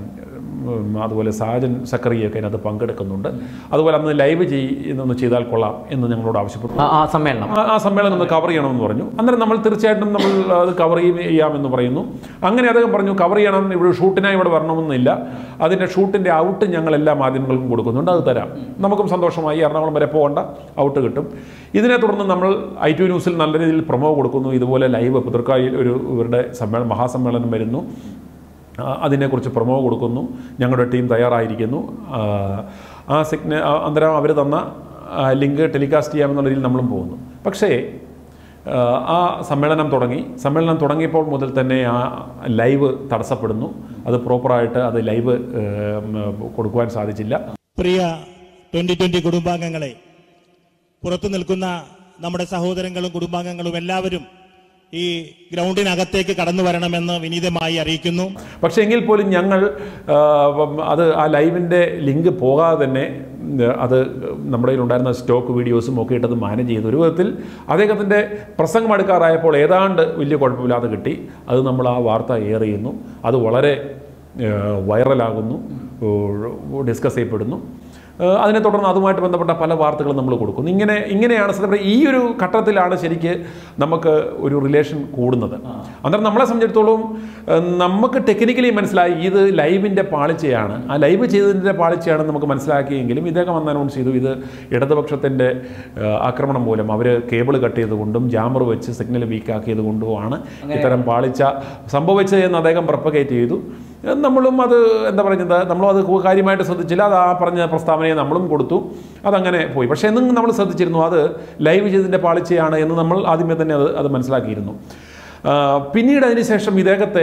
ഉം, അതുപോലെ സാജൻ സക്കറിയൊക്കെ അതിനകത്ത് പങ്കെടുക്കുന്നുണ്ട് അതുപോലെ അന്ന് ലൈവ് ചെയ്യുന്നൊന്ന് ചെയ്താൽ കൊള്ളാം എന്ന് ഞങ്ങളോട് ആവശ്യപ്പെട്ടു ആ- ആ സമ്മേളനം ആ- ആ സമ്മേളനം ഒന്ന് കവർ ചെയ്യണമെന്ന് പറഞ്ഞു അന്നേരം നമ്മൾ തീർച്ചയായിട്ടും നമ്മൾ അത് കവർ ചെയ്യാമെന്ന് പറയുന്നു അങ്ങനെ അദ്ദേഹം പറഞ്ഞു കവർ ചെയ്യണം ഇവിടെ ഷൂട്ടിനായി ഇവിടെ വരണമെന്നില്ല അതിൻ്റെ ഷൂട്ടിൻ്റെ ഔട്ട് ഞങ്ങൾ എല്ലാ മാധ്യമങ്ങൾക്കും കൊടുക്കുന്നുണ്ട് അത് തരാം നമുക്കും സന്തോഷമായി എറണാകുളം വരെ പോകേണ്ട ഔട്ട് കിട്ടും ഇതിനെ തുടർന്ന് നമ്മൾ ഐ ടി ന്യൂസിൽ നല്ല രീതിയിൽ പ്രൊമോ കൊടുക്കുന്നു ഇതുപോലെ ലൈവ് പുതർക്കായിൽ ഒരു ഇവരുടെ സമ്മേളനം മഹാസമ്മേളനം വരുന്നു ആ, അതിനെക്കുറിച്ച് പ്രൊമോ കൊടുക്കുന്നു ഞങ്ങളുടെ ടീം തയ്യാറായിരിക്കുന്നു ആ, ആ സിഗ്ന ആ, അന്നേരം അവർ തന്ന ആ, ലിങ്ക് ടെലികാസ്റ്റ് ചെയ്യാമെന്നുള്ള രീതിയിൽ നമ്മളും പോകുന്നു പക്ഷേ ആ, ആ സമ്മേളനം തുടങ്ങി സമ്മേളനം തുടങ്ങിയപ്പോൾ മുതൽ തന്നെ ആ ലൈവ് തടസ്സപ്പെടുന്നു അത് പ്രോപ്പറായിട്ട് അത് ലൈവ് ഏം, കൊടുക്കുവാൻ സാധിച്ചില്ല പ്രിയ ട്വന്റി ട്വന്റി കുടുംബാംഗങ്ങളെ പുറത്തു നിൽക്കുന്ന നമ്മുടെ സഹോദരങ്ങളും കുടുംബാംഗങ്ങളും എല്ലാവരും ഈ ഗ്രൗണ്ടിനകത്തേക്ക് കടന്നു വരണമെന്ന് വിനീതമായി അറിയിക്കുന്നു പക്ഷേ എങ്കിൽ പോലും ഞങ്ങൾ ആ, ഉം, അത് ആ ലൈവിൻ്റെ ലിങ്ക് പോകാതെ തന്നെ ഉം, അത് നമ്മുടെ കയ്യിലുണ്ടായിരുന്ന സ്റ്റോക്ക് വീഡിയോസും ഒക്കെ ഇട്ടത് മാനേജ് ചെയ്തു ഒരു വിധത്തിൽ അദ്ദേഹത്തിൻ്റെ പ്രസംഗം എടുക്കാറായപ്പോൾ ഏതാണ്ട് വലിയ കുഴപ്പമില്ലാതെ കിട്ടി അത് നമ്മൾ ആ വാർത്ത എയർ ചെയ്യുന്നു അത് വളരെ ആ, വൈറലാകുന്നു ഡിസ്കസ് ചെയ്യപ്പെടുന്നു ആ, അതിനെ തുടർന്ന് അതുമായിട്ട് ബന്ധപ്പെട്ട പല വാർത്തകളും നമ്മൾ കൊടുക്കുന്നു ഇങ്ങനെ ഇങ്ങനെയാണ് സത്യം പറഞ്ഞാൽ ഈ ഒരു ഘട്ടത്തിലാണ് ശരിക്ക് നമുക്ക് ഒരു റിലേഷൻ കൂടുന്നത് അന്നേരം നമ്മളെ സംബന്ധിച്ചിടത്തോളം ആ, നമുക്ക് ടെക്നിക്കലി മനസ്സിലായി ഇത് ലൈവിൻ്റെ പാളിച്ചയാണ് ആ ലൈവ് ചെയ്തതിൻ്റെ പാളിച്ചയാണെന്ന് നമുക്ക് മനസ്സിലാക്കിയെങ്കിലും ഇദ്ദേഹം അന്ന് അനൗൺസ് ചെയ്തു ഇത് ഇടതുപക്ഷത്തിൻ്റെ ആ, ആക്രമണം മൂലം അവർ കേബിൾ കട്ട് ചെയ്തുകൊണ്ടും ജാമർ വെച്ച് സിഗ്നൽ വീക്കാക്കിയത് കൊണ്ടുമാണ് ഇത്തരം പാളിച്ച സംഭവിച്ചത് എന്ന് അദ്ദേഹം പ്രപ്പഗേറ്റ് ചെയ്തു നമ്മളും അത് എന്താ പറയുന്നത് നമ്മളും അത് കാര്യമായിട്ട് ശ്രദ്ധിച്ചില്ല അത് ആ പറഞ്ഞ പ്രസ്താവനയെ നമ്മളും കൊടുത്തു അതങ്ങനെ പോയി പക്ഷേ എന്നും നമ്മൾ ശ്രദ്ധിച്ചിരുന്നു അത് ലൈവ് ചെയ്തതിൻ്റെ പാളിച്ചയാണ് എന്ന് നമ്മൾ ആദ്യമേ തന്നെ അത് അത് മനസ്സിലാക്കിയിരുന്നു ആ, പിന്നീട് അതിനുശേഷം ഇദ്ദേഹത്തെ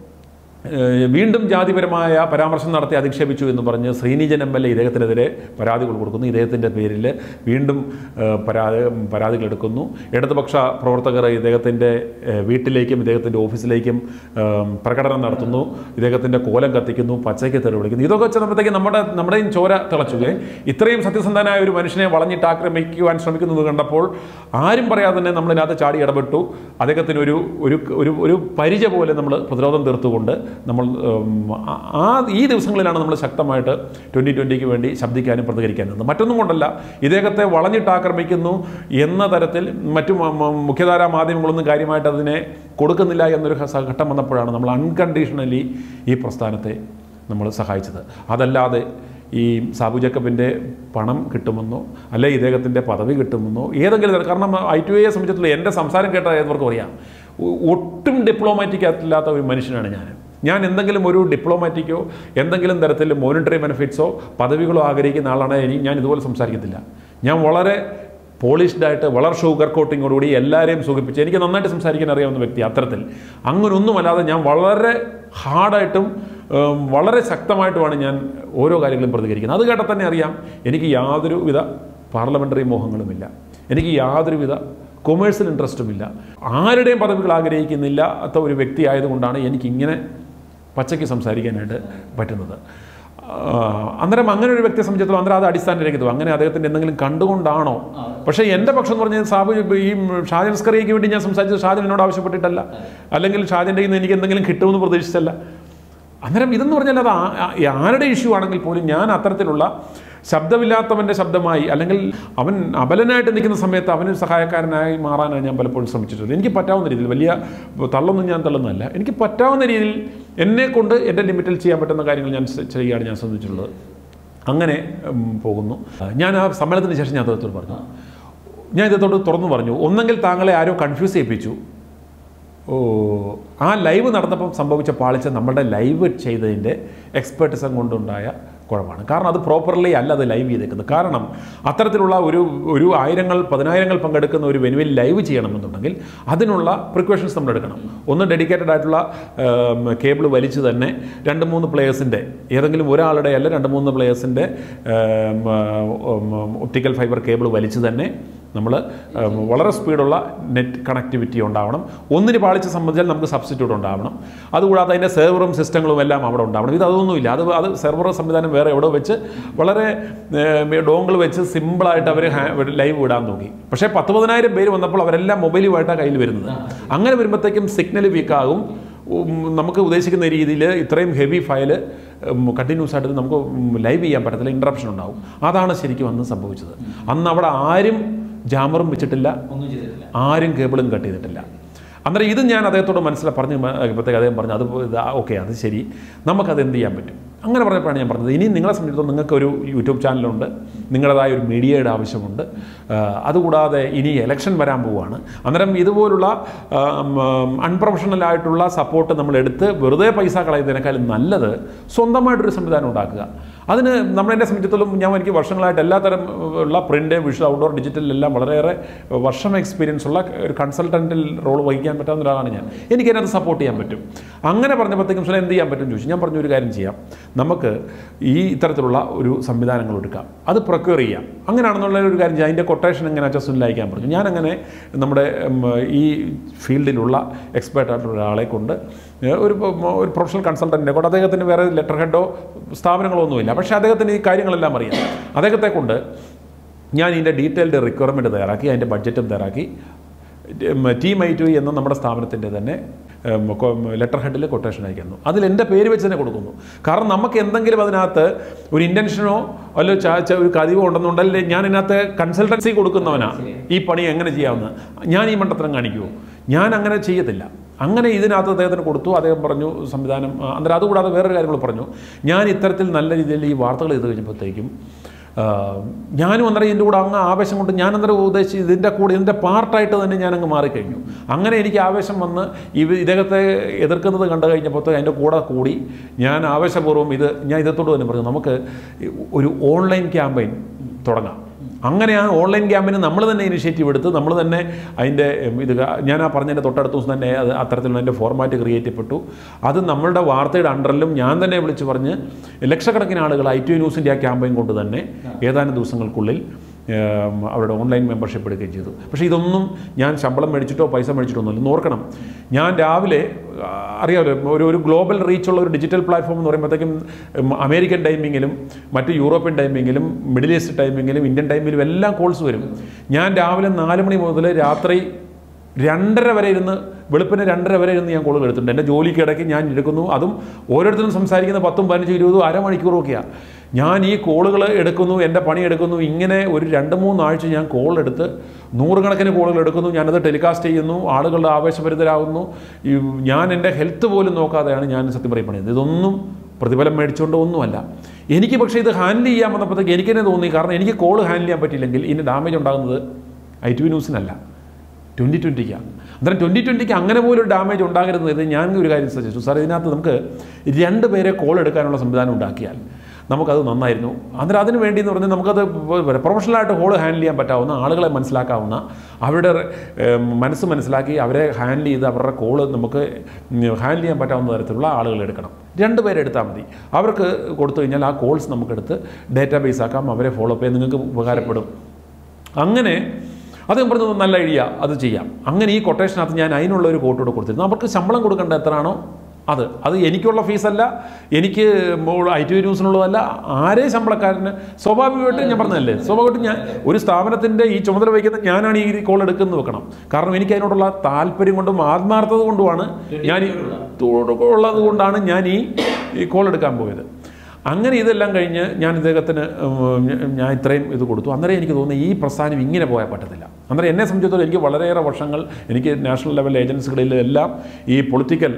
ഏഹ് വീണ്ടും ജാതിപരമായ പരാമർശം നടത്തി അധിക്ഷേപിച്ചു എന്ന് പറഞ്ഞ് ശ്രീനിജൻ എം എൽ എ ഇദ്ദേഹത്തിനെതിരെ പരാതികൾ കൊടുക്കുന്നു ഇദ്ദേഹത്തിൻ്റെ പേരിൽ വീണ്ടും ഏഹ് പരാതി പരാതികൾ എടുക്കുന്നു ഇടതുപക്ഷ പ്രവർത്തകർ ഇദ്ദേഹത്തിൻ്റെ ഏഹ് വീട്ടിലേക്കും ഇദ്ദേഹത്തിൻ്റെ ഓഫീസിലേക്കും ഏഹ് പ്രകടനം നടത്തുന്നു ഇദ്ദേഹത്തിൻ്റെ കോലം കത്തിക്കുന്നു പച്ചയ്ക്ക് തെറി വിളിക്കുന്നു ഇതൊക്കെ വെച്ചപ്പോഴത്തേക്ക് നമ്മുടെ നമ്മുടെയും ചോര തിളച്ചുകയെ ഇത്രയും സത്യസന്ധനായ ഒരു മനുഷ്യനെ വളഞ്ഞിട്ട് ആക്രമിക്കുവാൻ ശ്രമിക്കുന്നത് കണ്ടപ്പോൾ ആരും പറയാതെ തന്നെ നമ്മളിനകത്ത് ചാടി ഇടപെട്ടു അദ്ദേഹത്തിന് ഒരു ഒരു ഒരു ഒരു പരിചയ പോലെ നമ്മൾ പ്രതിരോധം തീർത്തുകൊണ്ട് നമ്മൾ ഉം, ആ- ആ ഈ ദിവസങ്ങളിലാണ് നമ്മൾ ശക്തമായിട്ട് ട്വൻറ്റി ട്വൻറ്റിക്ക് വേണ്ടി ശബ്ദിക്കാനും പ്രതികരിക്കാനും നിന്നത് മറ്റൊന്നും കൊണ്ടല്ല ഇദ്ദേഹത്തെ വളഞ്ഞിട്ട് ആക്രമിക്കുന്നു എന്ന തരത്തിൽ മറ്റു മ- മ- മുഖ്യധാരാ മാധ്യമങ്ങളൊന്നും കാര്യമായിട്ട് അതിനെ കൊടുക്കുന്നില്ല എന്നൊരു ഹ- ഘട്ടം വന്നപ്പോഴാണ് നമ്മൾ അൺകണ്ടീഷണലി ഈ പ്രസ്ഥാനത്തെ നമ്മൾ സഹായിച്ചത് അതല്ലാതെ ഈ സാബു ജക്കബിൻ്റെ പണം കിട്ടുമെന്നോ അല്ലെ ഇദ്ദേഹത്തിൻ്റെ പദവി കിട്ടുമെന്നോ ഏതെങ്കിലും തരം- കാരണം ഐ ടു എയെ സംബന്ധിച്ചിടത്തോളം എൻ്റെ സംസാരം കേട്ട ഏവർക്കും അറിയാം ഒ- ഒട്ടും ഡിപ്ലോമാറ്റിക് അല്ലാത്ത ഒരു മനുഷ്യനാണ് ഞാൻ ഞാൻ എന്തെങ്കിലും ഒരു ഡിപ്ലോമാറ്റിക്കോ എന്തെങ്കിലും തരത്തിൽ മോണിറ്ററി ബെനിഫിറ്റ്സോ പദവികളോ ആഗ്രഹിക്കുന്ന ആളാണ് എനിക്ക് ഞാൻ ഇതുപോലെ സംസാരിക്കത്തില്ല ഞാൻ വളരെ പോളിഷ്ഡ് ആയിട്ട് വളരെ ഷുഗർ കോട്ടിങ്ങോടുകൂടി എല്ലാവരെയും സുഖിപ്പിച്ച് എനിക്ക് നന്നായിട്ട് സംസാരിക്കാൻ അറിയാവുന്ന വ്യക്തി അത്തരത്തിൽ അങ്ങനൊന്നുമല്ലാതെ ഞാൻ വളരെ ഹാർഡായിട്ടും ഉം, വളരെ ശക്തമായിട്ടുമാണ് ഞാൻ ഓരോ കാര്യങ്ങളും പ്രതികരിക്കുന്നത് അത് കേട്ടാൽ തന്നെ അറിയാം എനിക്ക് യാതൊരുവിധ പാർലമെൻ്ററി മോഹങ്ങളുമില്ല എനിക്ക് യാതൊരുവിധ കൊമേഴ്സ്യൽ ഇൻട്രസ്റ്റുമില്ല ആരുടെയും പദവികൾ ആഗ്രഹിക്കുന്നില്ലാത്ത ഒരു വ്യക്തി ആയതുകൊണ്ടാണ് എനിക്കിങ്ങനെ പച്ചയ്ക്ക് സംസാരിക്കാനായിട്ട് പറ്റുന്നത് ആ, അന്നേരം അങ്ങനെ ഒരു വ്യക്തിയെ സംബന്ധിച്ചിടത്തോളം അന്നേരം അത് അടിസ്ഥാനരഹിതം അങ്ങനെ അദ്ദേഹത്തിൻ്റെ എന്തെങ്കിലും കണ്ടുകൊണ്ടാണോ പക്ഷേ എൻ്റെ പക്ഷം എന്ന് പറഞ്ഞാൽ സാബു ഈ ഷാജൻ സ്കറിയയ്ക്ക് വേണ്ടി ഞാൻ സംസാരിച്ചത് ഷാജൻ എന്നോട് ആവശ്യപ്പെട്ടിട്ടല്ല അല്ലെങ്കിൽ ഷാജൻ്റെ കയ്യിൽ നിന്ന് എനിക്ക് എന്തെങ്കിലും കിട്ടുമെന്ന് പ്രതീക്ഷിച്ചല്ല അന്നേരം ഇതെന്ന് പറഞ്ഞാൽ അത് ആ- ആ- ആരുടെ ഇഷ്യൂ ആണെങ്കിൽ പോലും ഞാൻ അത്തരത്തിലുള്ള ശബ്ദമില്ലാത്തവൻ്റെ ശബ്ദമായി അല്ലെങ്കിൽ അവൻ അബലനായിട്ട് നിൽക്കുന്ന സമയത്ത് അവന് സഹായക്കാരനായി മാറാനാണ് ഞാൻ പലപ്പോഴും ശ്രമിച്ചിട്ടുള്ളത് എനിക്ക് പറ്റാവുന്ന രീതിയിൽ വലിയ തള്ളൊന്നും ഞാൻ തള്ളുന്നതല്ല എനിക്ക് പറ്റാവുന്ന രീതിയിൽ എന്നെ കൊണ്ട് എൻ്റെ ലിമിറ്റിൽ ചെയ്യാൻ പറ്റുന്ന കാര്യങ്ങൾ ഞാൻ ചെ- ചെയ്യുകയാണ് ഞാൻ ശ്രമിച്ചിട്ടുള്ളത് അങ്ങനെ ഉം, പോകുന്നു ഞാൻ ആ സമ്മേളനത്തിന് ശേഷം ഞാൻ അദ്ദേഹത്തോട് പറഞ്ഞു ഞാൻ ഇദ്ദേഹത്തോട് തുറന്നു പറഞ്ഞു ഒന്നെങ്കിൽ താങ്കളെ ആരോ കൺഫ്യൂസ് ചെയ്യിപ്പിച്ചു ഓ ആ ലൈവ് നടന്നപ്പം സംഭവിച്ച പാളിച്ച നമ്മുടെ ലൈവ് ചെയ്തതിൻ്റെ എക്സ്പേർട്ടിസം കൊണ്ടുണ്ടായ കുഴപ്പമാണ് കാരണം അത് പ്രോപ്പർലി അല്ല അത് ലൈവ് ചെയ്തേക്കുന്നത് കാരണം അത്തരത്തിലുള്ള ഒരു ഒരു ആയിരങ്ങൾ പതിനായിരങ്ങൾ പങ്കെടുക്കുന്ന ഒരു വെനുവിൽ ലൈവ് ചെയ്യണമെന്നുണ്ടെങ്കിൽ അതിനുള്ള പ്രിക്കോഷൻസ് നമ്മൾ എടുക്കണം ഒന്ന് ഡെഡിക്കേറ്റഡ് ആയിട്ടുള്ള കേബിൾ വലിച്ച് തന്നെ രണ്ട് മൂന്ന് പ്ലേയേഴ്സിൻ്റെ ഏതെങ്കിലും ഒരാളുടെ അല്ല രണ്ട് മൂന്ന് പ്ലേയേഴ്സിൻ്റെ ഒപ്റ്റിക്കൽ ഫൈബർ കേബിൾ വലിച്ച് തന്നെ നമ്മൾ വളരെ സ്പീഡുള്ള നെറ്റ് കണക്ടിവിറ്റി ഉണ്ടാവണം ഒന്നിന് പാളിച്ച സംബന്ധിച്ചാൽ നമുക്ക് സബ്സ്റ്റിറ്റ്യൂട്ട് ഉണ്ടാവണം അതുകൂടാതെ അതിൻ്റെ സെർവറും സിസ്റ്റങ്ങളും എല്ലാം അവിടെ ഉണ്ടാവണം ഇത് അതൊന്നുമില്ല അത് അത് സെർവർ സംവിധാനം വേറെ എവിടെ വെച്ച് വളരെ ഡോങ്കിൾ വെച്ച് സിമ്പിളായിട്ട് അവർ ലൈവ് വിടാൻ നോക്കി പക്ഷേ പത്ത് പതിനായിരം പേര് വന്നപ്പോൾ അവരെല്ലാം മൊബൈലുമായിട്ടാണ് കയ്യിൽ വരുന്നത് അങ്ങനെ വരുമ്പോഴത്തേക്കും സിഗ്നൽ വീക്കാകും ഉം, നമുക്ക് ഉദ്ദേശിക്കുന്ന രീതിയിൽ ഇത്രയും ഹെവി ഫയൽ കണ്ടിന്യൂസ് ആയിട്ട് നമുക്ക് ലൈവ് ചെയ്യാൻ പറ്റത്തില്ല ഇൻട്രപ്ഷൻ ഉണ്ടാവും അതാണ് ശരിക്കും അന്ന് സംഭവിച്ചത് അന്ന് അവിടെ ആരും ജാമറും വെച്ചിട്ടില്ല ആരും കേബിളും കട്ട് ചെയ്തിട്ടില്ല അന്നേരം ഇത് ഞാൻ അദ്ദേഹത്തോട് മനസ്സിലാക്കി പറഞ്ഞു കഴിയുമ്പോഴത്തേക്ക് അദ്ദേഹം പറഞ്ഞു അത് ഓക്കെ അത് ശരി നമുക്കത് എന്ത് ചെയ്യാൻ പറ്റും അങ്ങനെ പറഞ്ഞപ്പോഴാണ് ഞാൻ പറഞ്ഞത് ഇനി നിങ്ങളെ സംബന്ധിച്ചിടത്തോളം നിങ്ങൾക്ക് ഒരു യൂട്യൂബ് ചാനലുണ്ട് നിങ്ങളുടേതായ ഒരു മീഡിയയുടെ ആവശ്യമുണ്ട് ആ, അതുകൂടാതെ ഇനി ഇലക്ഷൻ വരാൻ പോവുകയാണ് അന്നേരം ഇതുപോലുള്ള അൺപ്രൊഫഷണൽ ആയിട്ടുള്ള സപ്പോർട്ട് നമ്മൾ എടുത്ത് വെറുതെ പൈസ കളയുന്നതിനേക്കാളും നല്ലത് സ്വന്തമായിട്ടൊരു സംവിധാനം ഉണ്ടാക്കുക അതിന് നമ്മളെന്നെ സംബന്ധിച്ചിടത്തോളം ഞാൻ എനിക്ക് വർഷങ്ങളായിട്ട് എല്ലാ തരം ഉള്ള പ്രിൻ്റ് വിഷ്വൽ ഔട്ട്ഡോർ ഡിജിറ്റൽ എല്ലാം വളരെയേറെ വർഷം എക്സ്പീരിയൻസ് ഉള്ള ഒരു കൺസൾട്ടൻറ്റിൽ റോൾ വഹിക്കാൻ പറ്റാവുന്ന ഒരാളാണ് ഞാൻ എനിക്ക് അതിനകത്ത് സപ്പോർട്ട് ചെയ്യാൻ പറ്റും അങ്ങനെ പറഞ്ഞപ്പോഴത്തേക്കും സാർ എന്ത് ചെയ്യാൻ പറ്റും എന്ന് ചോദിച്ചു ഞാൻ പറഞ്ഞു ഒരു കാര്യം ചെയ്യാം നമുക്ക് ഈ ഇത്തരത്തിലുള്ള ഒരു സംവിധാനങ്ങൾ എടുക്കാം അത് പ്രൊക്യൂർ ചെയ്യാം അങ്ങനെയാണെന്നുള്ള ഒരു കാര്യം ചെയ്യാം അതിൻ്റെ കൊട്ടേഷൻ എങ്ങനെ വെച്ചാൽ സുനിൽ അയക്കാൻ പറഞ്ഞു ഞാനങ്ങനെ നമ്മുടെ ഉം, ഈ ഫീൽഡിലുള്ള എക്സ്പേർട്ടായിട്ടുള്ള ഒരാളെ കൊണ്ട് ഏഹ്, ഒരു പ- ഒരു പ്രൊഫഷണൽ കൺസൾട്ടൻറ്റിനെ കൊണ്ട് അദ്ദേഹത്തിന് വേറെ ലെറ്റർ ഹെഡോ സ്ഥാപനങ്ങളോ ഒന്നുമില്ല പക്ഷേ അദ്ദേഹത്തിന് ഈ കാര്യങ്ങളെല്ലാം അറിയാം അദ്ദേഹത്തെ കൊണ്ട് ഞാൻ ഇതിൻ്റെ ഡീറ്റെയിൽഡ് റിക്വയർമെൻറ്റ് തയ്യാറാക്കി അതിൻ്റെ ബഡ്ജറ്റും തയ്യാറാക്കി ടീം ഐ ടു എന്ന നമ്മുടെ സ്ഥാപനത്തിൻ്റെ തന്നെ ലെറ്റർ ഹെഡിൽ കൊട്ടേഷൻ അയക്കുന്നു അതിൽ എൻ്റെ പേര് വെച്ച് തന്നെ കൊടുക്കുന്നു കാരണം നമുക്ക് എന്തെങ്കിലും അതിനകത്ത് ഒരു ഇൻറ്റൻഷനോ അല്ലോ ചാച്ച ഒരു കതിവോ ഉണ്ടെന്നുണ്ടല്ലേ ഞാൻ ഇതിനകത്ത് കൺസൾട്ടൻസി കൊടുക്കുന്നവനാ ഈ പണി എങ്ങനെ ചെയ്യാമെന്ന് ഞാൻ ഈ മണ്ടത്തരം കാണിക്കുമോ ഞാൻ അങ്ങനെ ചെയ്യത്തില്ല അങ്ങനെ ഇതിനകത്ത് അദ്ദേഹത്തിന് കൊടുത്തു അദ്ദേഹം പറഞ്ഞു സംവിധാനം ആ, അന്നേരം അതുകൂടാതെ വേറൊരു കാര്യങ്ങൾ പറഞ്ഞു ഞാൻ ഇത്തരത്തിൽ നല്ല രീതിയിൽ ഈ വാർത്തകൾ ചെയ്ത് കഴിഞ്ഞപ്പോഴത്തേക്കും ആ, ഞാനും അന്നേരം ഇതിൻ്റെ കൂടെ അങ്ങ് ആവേശം കൊണ്ട് ഞാൻ അന്നേരം ഉദ്ദേശിച്ച് ഇതിൻ്റെ കൂടെ ഇതിൻ്റെ പാർട്ടായിട്ട് തന്നെ ഞാൻ അങ്ങ് മാറിക്കഴിഞ്ഞു അങ്ങനെ എനിക്ക് ആവേശം വന്ന് ഇവ ഇദ്ദേഹത്തെ എതിർക്കുന്നത് കണ്ടു കഴിഞ്ഞപ്പോഴത്തെ അതിൻ്റെ കൂടെ കൂടി ഞാൻ ആവേശപൂർവ്വം ഇത് ഞാൻ ഇദ്ദേഹത്തോട് തന്നെ പറഞ്ഞു നമുക്ക് ഒരു ഓൺലൈൻ ക്യാമ്പയിൻ തുടങ്ങാം അങ്ങനെ ആ ഓൺലൈൻ ക്യാമ്പിന് നമ്മൾ തന്നെ ഇനിഷ്യേറ്റീവ് എടുത്ത് നമ്മൾ തന്നെ അതിൻ്റെ ഉം, ഇത് ക- ഞാൻ ആ പറഞ്ഞതിൻ്റെ തൊട്ടടുത്ത ദിവസം തന്നെ അത് അത്തരത്തിലുള്ള അതിൻ്റെ ഫോർമാറ്റ് ക്രിയേറ്റ് ചെയ്യപ്പെട്ടു അത് നമ്മളുടെ വാർത്തയുടെ അണ്ടറിലും ഞാൻ തന്നെ വിളിച്ച് പറഞ്ഞ് ലക്ഷക്കണക്കിന് ആളുകൾ ഐ ടി ന്യൂസിൻ്റെ ആ ക്യാമ്പയിൻ കൊണ്ട് തന്നെ ഏതാനും ദിവസങ്ങൾക്കുള്ളിൽ ഏം, അവരുടെ ഓൺലൈൻ മെമ്പർഷിപ്പ് എടുക്കുകയും ചെയ്തു പക്ഷേ ഇതൊന്നും ഞാൻ ശമ്പളം മേടിച്ചിട്ടോ പൈസ മേടിച്ചിട്ടോ ഒന്നുമില്ല ഒന്ന് ഓർക്കണം ഞാൻ രാവിലെ ആ, അറിയാമല്ലോ ഒരു ഒരു ഗ്ലോബൽ റീച്ചുള്ള ഒരു ഡിജിറ്റൽ പ്ലാറ്റ്ഫോം എന്ന് പറയുമ്പോഴത്തേക്കും ഉം, അമേരിക്കൻ ടൈമിങ്ങിലും മറ്റ് യൂറോപ്യൻ ടൈമിങ്ങിലും മിഡിൽ ഈസ്റ്റ് ടൈമിങ്ങിലും ഇന്ത്യൻ ടൈമിലും എല്ലാം കോൾസ് വരും ഞാൻ രാവിലെ നാല് മണി മുതൽ രാത്രി രണ്ടര വരെ ഇരുന്ന് വെളുപ്പിന് രണ്ടര വരെ ഇരുന്ന് ഞാൻ കോളുകൾ എടുത്തിട്ടുണ്ട് എൻ്റെ ജോലിക്ക് ഇടയ്ക്ക് ഞാൻ എടുക്കുന്നു അതും ഓരോരുത്തരും സംസാരിക്കുന്ന പത്തും പതിനഞ്ചും ഇരുപതും അരമണിക്കൂറും ഒക്കെയാണ് ഞാൻ ഈ കോളുകൾ എടുക്കുന്നു എൻ്റെ പണി എടുക്കുന്നു ഇങ്ങനെ ഒരു രണ്ട് മൂന്നാഴ്ച ഞാൻ കോൾ എടുത്ത് നൂറുകണക്കിന് കോളുകൾ എടുക്കുന്നു ഞാനത് ടെലികാസ്റ്റ് ചെയ്യുന്നു ആളുകളുടെ ആവേശഭരിതരാകുന്നു ഈ ഞാൻ എൻ്റെ ഹെൽത്ത് പോലും നോക്കാതെയാണ് ഞാൻ സത്യം പറയും പണിയുന്നത് ഇതൊന്നും പ്രതിഫലം മേടിച്ചുകൊണ്ട് ഒന്നുമല്ല എനിക്ക് പക്ഷേ ഇത് ഹാൻഡിൽ ചെയ്യാൻ വന്നപ്പോഴത്തേക്ക് എനിക്ക് തന്നെ തോന്നി കാരണം എനിക്ക് കോൾ ഹാൻഡിൽ ചെയ്യാൻ പറ്റിയില്ലെങ്കിൽ ഇതിന് ഡാമേജ് ഉണ്ടാകുന്നത് ഐ ടി ന്യൂസിനല്ല ട്വൻറ്റി ട്വൻറ്റിക്കാണ് അന്നേരം ട്വൻറ്റി ട്വൻറ്റിക്ക് അങ്ങനെ പോലും ഡാമേജ് ഉണ്ടാകരുത് ഇത് ഞാൻ ഒരു കാര്യം സജസ്റ്റ് സാർ ഇതിനകത്ത് നമുക്ക് രണ്ട് പേരെ കോൾ എടുക്കാനുള്ള സംവിധാനം ഉണ്ടാക്കിയാൽ നമുക്കത് നന്നായിരുന്നു അന്നേരം അതിന് വേണ്ടി എന്ന് പറഞ്ഞാൽ നമുക്കത് പ്രൊഫഷണലായിട്ട് ഹോൾ ഹാൻഡിൽ ചെയ്യാൻ പറ്റാവുന്ന ആളുകളെ മനസ്സിലാക്കാവുന്ന അവരുടെ ഏം, മനസ്സ് മനസ്സിലാക്കി അവരെ ഹാൻഡിൽ ചെയ്ത് അവരുടെ കോള് നമുക്ക് ഹാൻഡിൽ ചെയ്യാൻ പറ്റാവുന്ന തരത്തിലുള്ള ആളുകൾ എടുക്കണം രണ്ട് പേരെ എടുത്താൽ മതി അവർക്ക് കൊടുത്തു കഴിഞ്ഞാൽ ആ കോൾസ് നമുക്കെടുത്ത് ഡേറ്റാബേസ് ആക്കാം അവരെ ഫോളോ അപ്പ് ചെയ്യാൻ നിങ്ങൾക്ക് ഉപകാരപ്പെടും അങ്ങനെ അദ്ദേഹം പറഞ്ഞു നല്ല ഐഡിയ അത് ചെയ്യാം അങ്ങനെ ഈ കൊട്ടേഷനകത്ത് ഞാൻ അതിനുള്ള ഒരു കോട്ടോട് കൊടുത്തിരുന്നു അവർക്ക് ശമ്പളം കൊടുക്കേണ്ട എത്രയാണോ അത് അത് എനിക്കുള്ള ഫീസല്ല എനിക്ക് ഐ ടി ന്യൂസിനുള്ളതല്ല ആരേ ശമ്പളക്കാരന് സ്വാഭാവികമായിട്ടും ഞാൻ പറഞ്ഞതല്ലേ സ്വാഭാവികമായിട്ടും ഞാൻ ഒരു സ്ഥാപനത്തിൻ്റെ ഈ ചുമതല വഹിക്കുന്ന ഞാനാണ് ഈ കോൾ എടുക്കുന്നത് വെക്കണം കാരണം എനിക്ക് അതിനോടുള്ള താല്പര്യം കൊണ്ടും ആത്മാർത്ഥത കൊണ്ടുമാണ് ഞാൻ ഈ ഉള്ളത് കൊണ്ടാണ് ഞാൻ ഈ ഈ കോൾ എടുക്കാൻ പോയത് അങ്ങനെ ഇതെല്ലാം കഴിഞ്ഞ് ഞാൻ ഇദ്ദേഹത്തിന് ഉം, ഞാൻ ഇത്രയും ഇത് കൊടുത്തു അന്നേരം എനിക്ക് തോന്നുന്നു ഈ പ്രസ്ഥാനം ഇങ്ങനെ പോയാൽ പറ്റത്തില്ല അന്നേരം എന്നെ സംബന്ധിച്ചിടത്തോളം എനിക്ക് വളരെയേറെ വർഷങ്ങൾ എനിക്ക് നാഷണൽ ലെവൽ ഏജൻസികളിൽ എല്ലാം ഈ പൊളിറ്റിക്കൽ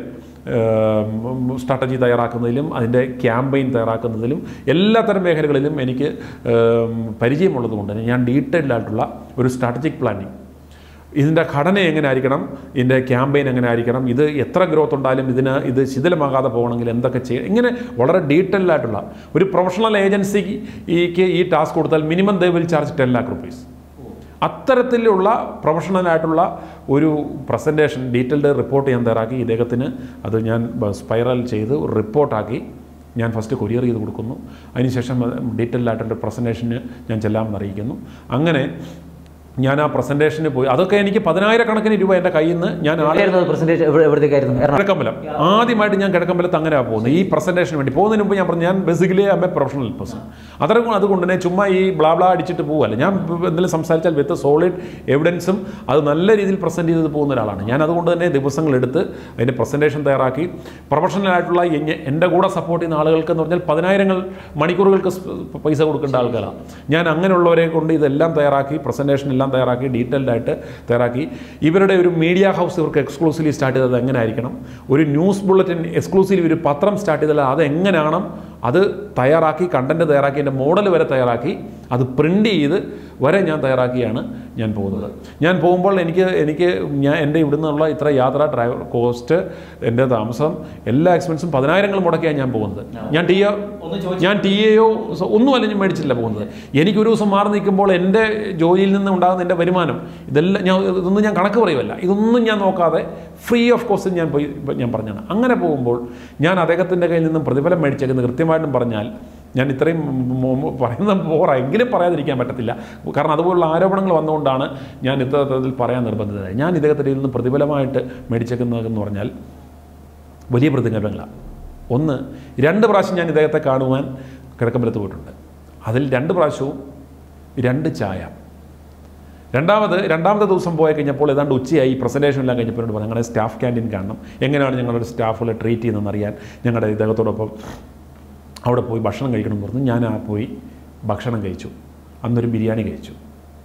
സ്ട്രാറ്റജി തയ്യാറാക്കുന്നതിലും അതിൻ്റെ ക്യാമ്പയിൻ തയ്യാറാക്കുന്നതിലും എല്ലാത്തരം മേഖലകളിലും എനിക്ക് ഉം, പരിചയമുള്ളത് കൊണ്ട് തന്നെ ഞാൻ ഡീറ്റെയിൽഡ് ആയിട്ടുള്ള ഒരു സ്ട്രാറ്റജിക് പ്ലാനിങ് ഇതിൻ്റെ ഘടന എങ്ങനെ ആയിരിക്കണം ഇതിൻ്റെ ക്യാമ്പയിൻ എങ്ങനെ ആയിരിക്കണം ഇത് എത്ര ഗ്രോത്ത് ഉണ്ടായാലും ഇതിന് ഇത് ശിഥിലമാകാതെ പോകണമെങ്കിൽ എന്തൊക്കെ ചെയ്യണം ഇങ്ങനെ വളരെ ഡീറ്റെയിൽഡ് ആയിട്ടുള്ള ഒരു പ്രൊഫഷണൽ ഏജൻസിക്ക് ഈ ടാസ്ക് കൊടുത്താൽ minimum they will charge ten lakh rupees അത്തരത്തിലുള്ള പ്രൊഫഷണലായിട്ടുള്ള ഒരു പ്രസൻറ്റേഷൻ ഡീറ്റെയിൽഡ് റിപ്പോർട്ട് ഞാൻ തയ്യാറാക്കി ഇദ്ദേഹത്തിന് അത് ഞാൻ സ്പൈറൽ ചെയ്ത് ഒരു റിപ്പോർട്ടാക്കി ഞാൻ ഫസ്റ്റ് കൊറിയർ ചെയ്ത് കൊടുക്കുന്നു അതിനുശേഷം ഡീറ്റെയിൽഡ് ആയിട്ടുള്ള പ്രസൻറ്റേഷന് ഞാൻ ചെല്ലാമെന്ന് അറിയിക്കുന്നു അങ്ങനെ ഞാൻ ആ പ്രസൻറ്റേഷന് പോയി അതൊക്കെ എനിക്ക് പതിനായിരക്കണക്കിന് രൂപ എൻ്റെ കയ്യിൽ നിന്ന് ഞാൻ ആളെ എവിടെയായിരുന്നു പ്രസന്റേഷൻ എവിടത്തേക്കായിരുന്നു എറണാകുളം കിഴക്കമ്പലം ആദ്യമായിട്ട് ഞാൻ കിഴക്കമ്പലത്ത് അങ്ങനെയാണ് പോകുന്നത് ഈ പ്രസന്റേഷന് വേണ്ടി പോകുന്നതിന് മുമ്പ് ഞാൻ പറഞ്ഞു ഞാൻ ബേസിക്കലി അമ്മ പ്രൊഫഷണൽ പേഴ്സൺ അത്രയും അതുകൊണ്ട് തന്നെ ചുമ്മാ ഈ ബ്ലാ ബ്ലാ അടിച്ചിട്ട് പോവല്ല ഞാൻ എന്തെങ്കിലും സംസാരിച്ചാൽ വിത്ത് സോളിഡ് എവിഡൻസും അത് നല്ല രീതിയിൽ പ്രസൻറ്റ് ചെയ്ത് പോകുന്ന ഒരാളാണ് ഞാൻ അതുകൊണ്ട് തന്നെ ദിവസങ്ങളെടുത്ത് അതിൻ്റെ പ്രസൻറ്റേഷൻ തയ്യാറാക്കി പ്രൊഫഷണൽ ആയിട്ടുള്ള എന്നെ- എൻ്റെ കൂടെ സപ്പോർട്ട് ചെയ്യുന്ന ആളുകൾക്ക് എന്ന് പറഞ്ഞാൽ പതിനായിരങ്ങൾ മണിക്കൂറുകൾക്ക് സ് പൈസ കൊടുക്കേണ്ട ആൾക്കാരാണ് ഞാൻ അങ്ങനെയുള്ളവരെ കൊണ്ട് ഇതെല്ലാം തയ്യാറാക്കി പ്രസൻറ്റേഷൻ എല്ലാം തയ്യാറാക്കി ഡീറ്റെയിൽഡ് ആയിട്ട് തയ്യാറാക്കി ഇവരുടെ ഒരു മീഡിയ ഹൗസ് ഇവർക്ക് എക്സ്ക്ലൂസീവ്ലി സ്റ്റാർട്ട് ചെയ്തത് എങ്ങനെ ആയിരിക്കണം ഒരു ന്യൂസ് ബുള്ളറ്റിൻ എക്സ്ക്ലൂസീവ് ഒരു പത്രം സ്റ്റാർട്ട് ചെയ്താൽ അത് എങ്ങനെയാണ് അത് തയ്യാറാക്കി കണ്ടന്റ് തയ്യാറാക്കി എൻ്റെ മോഡൽ വരെ തയ്യാറാക്കി അത് പ്രിൻ്റ് ചെയ്ത് വരെ ഞാൻ തയ്യാറാക്കിയാണ് ഞാൻ പോകുന്നത് ഞാൻ പോകുമ്പോൾ എനിക്ക് എനിക്ക് ഞാൻ എൻ്റെ ഇവിടുന്ന് നിന്നുള്ള ഇത്ര യാത്ര ഡ്രൈവർ കോസ്റ്റ് എൻ്റെ താമസം എല്ലാ എക്സ്പെൻസും പതിനായിരങ്ങൾ മുടക്കിയാണ് ഞാൻ പോകുന്നത് ഞാൻ ടി ഞാൻ ടി എയോ ഒന്നുമല്ല ഞാൻ മേടിച്ചില്ല പോകുന്നത് എനിക്ക് ഒരു ദിവസം മാറി നിൽക്കുമ്പോൾ എൻ്റെ ജോലിയിൽ നിന്ന് ഉണ്ടാകുന്ന എൻ്റെ വരുമാനം ഇതെല്ലാം ഞാൻ ഇതൊന്നും ഞാൻ കണക്ക് പറയുമല്ല ഇതൊന്നും ഞാൻ നോക്കാതെ ഫ്രീ ഓഫ് കോസ്റ്റ് ഞാൻ പോയി ഇപ്പം ഞാൻ പറഞ്ഞാണ് അങ്ങനെ പോകുമ്പോൾ ഞാൻ അദ്ദേഹത്തിൻ്റെ കയ്യിൽ നിന്നും പ്രതിഫലം മേടിച്ചേക്കുന്നത് കൃത്യമായിട്ടും പറഞ്ഞാൽ ഞാൻ ഇത്രയും മു- മു- പറയുന്ന പോറാ എങ്കിലും പറയാതിരിക്കാൻ പറ്റത്തില്ല കാരണം അതുപോലുള്ള ആരോപണങ്ങൾ വന്നുകൊണ്ടാണ് ഞാൻ ഇത്തരത്തിൽ പറയാൻ നിർബന്ധിതരായി ഞാൻ ഇദ്ദേഹത്തിൻ്റെ കയ്യിൽ നിന്ന് പ്രതിഫലമായിട്ട് മേടിച്ചേക്കുന്നതെന്ന് പറഞ്ഞാൽ വലിയ പ്രതിഫലങ്ങളാണ് ഒന്ന് രണ്ട് പ്രാവശ്യം ഞാൻ ഇദ്ദേഹത്തെ കാണുവാൻ കിഴക്കമ്പലത്ത് പോയിട്ടുണ്ട് അതിൽ രണ്ട് പ്രാവശ്യവും രണ്ട് ചായ രണ്ടാമത് രണ്ടാമത്തെ ദിവസം പോയി കഴിഞ്ഞപ്പോൾ ഏതാണ്ട് ഉച്ചയായി പ്രസൻറ്റേഷൻ എല്ലാം കഴിഞ്ഞപ്പോൾ എന്നോട് പറഞ്ഞു ഞങ്ങളുടെ സ്റ്റാഫ് ക്യാൻറ്റീൻ കാണണം എങ്ങനെയാണ് ഞങ്ങളുടെ സ്റ്റാഫുകളെ ട്രീറ്റ് ചെയ്യുന്നതെന്ന് അറിയാൻ ഞങ്ങളുടെ ഇദ്ദേഹത്തോടൊപ്പം അവിടെ പോയി ഭക്ഷണം കഴിക്കണം എന്ന് പറഞ്ഞു ഞാൻ ആ പോയി ഭക്ഷണം കഴിച്ചു അന്നൊരു ബിരിയാണി കഴിച്ചു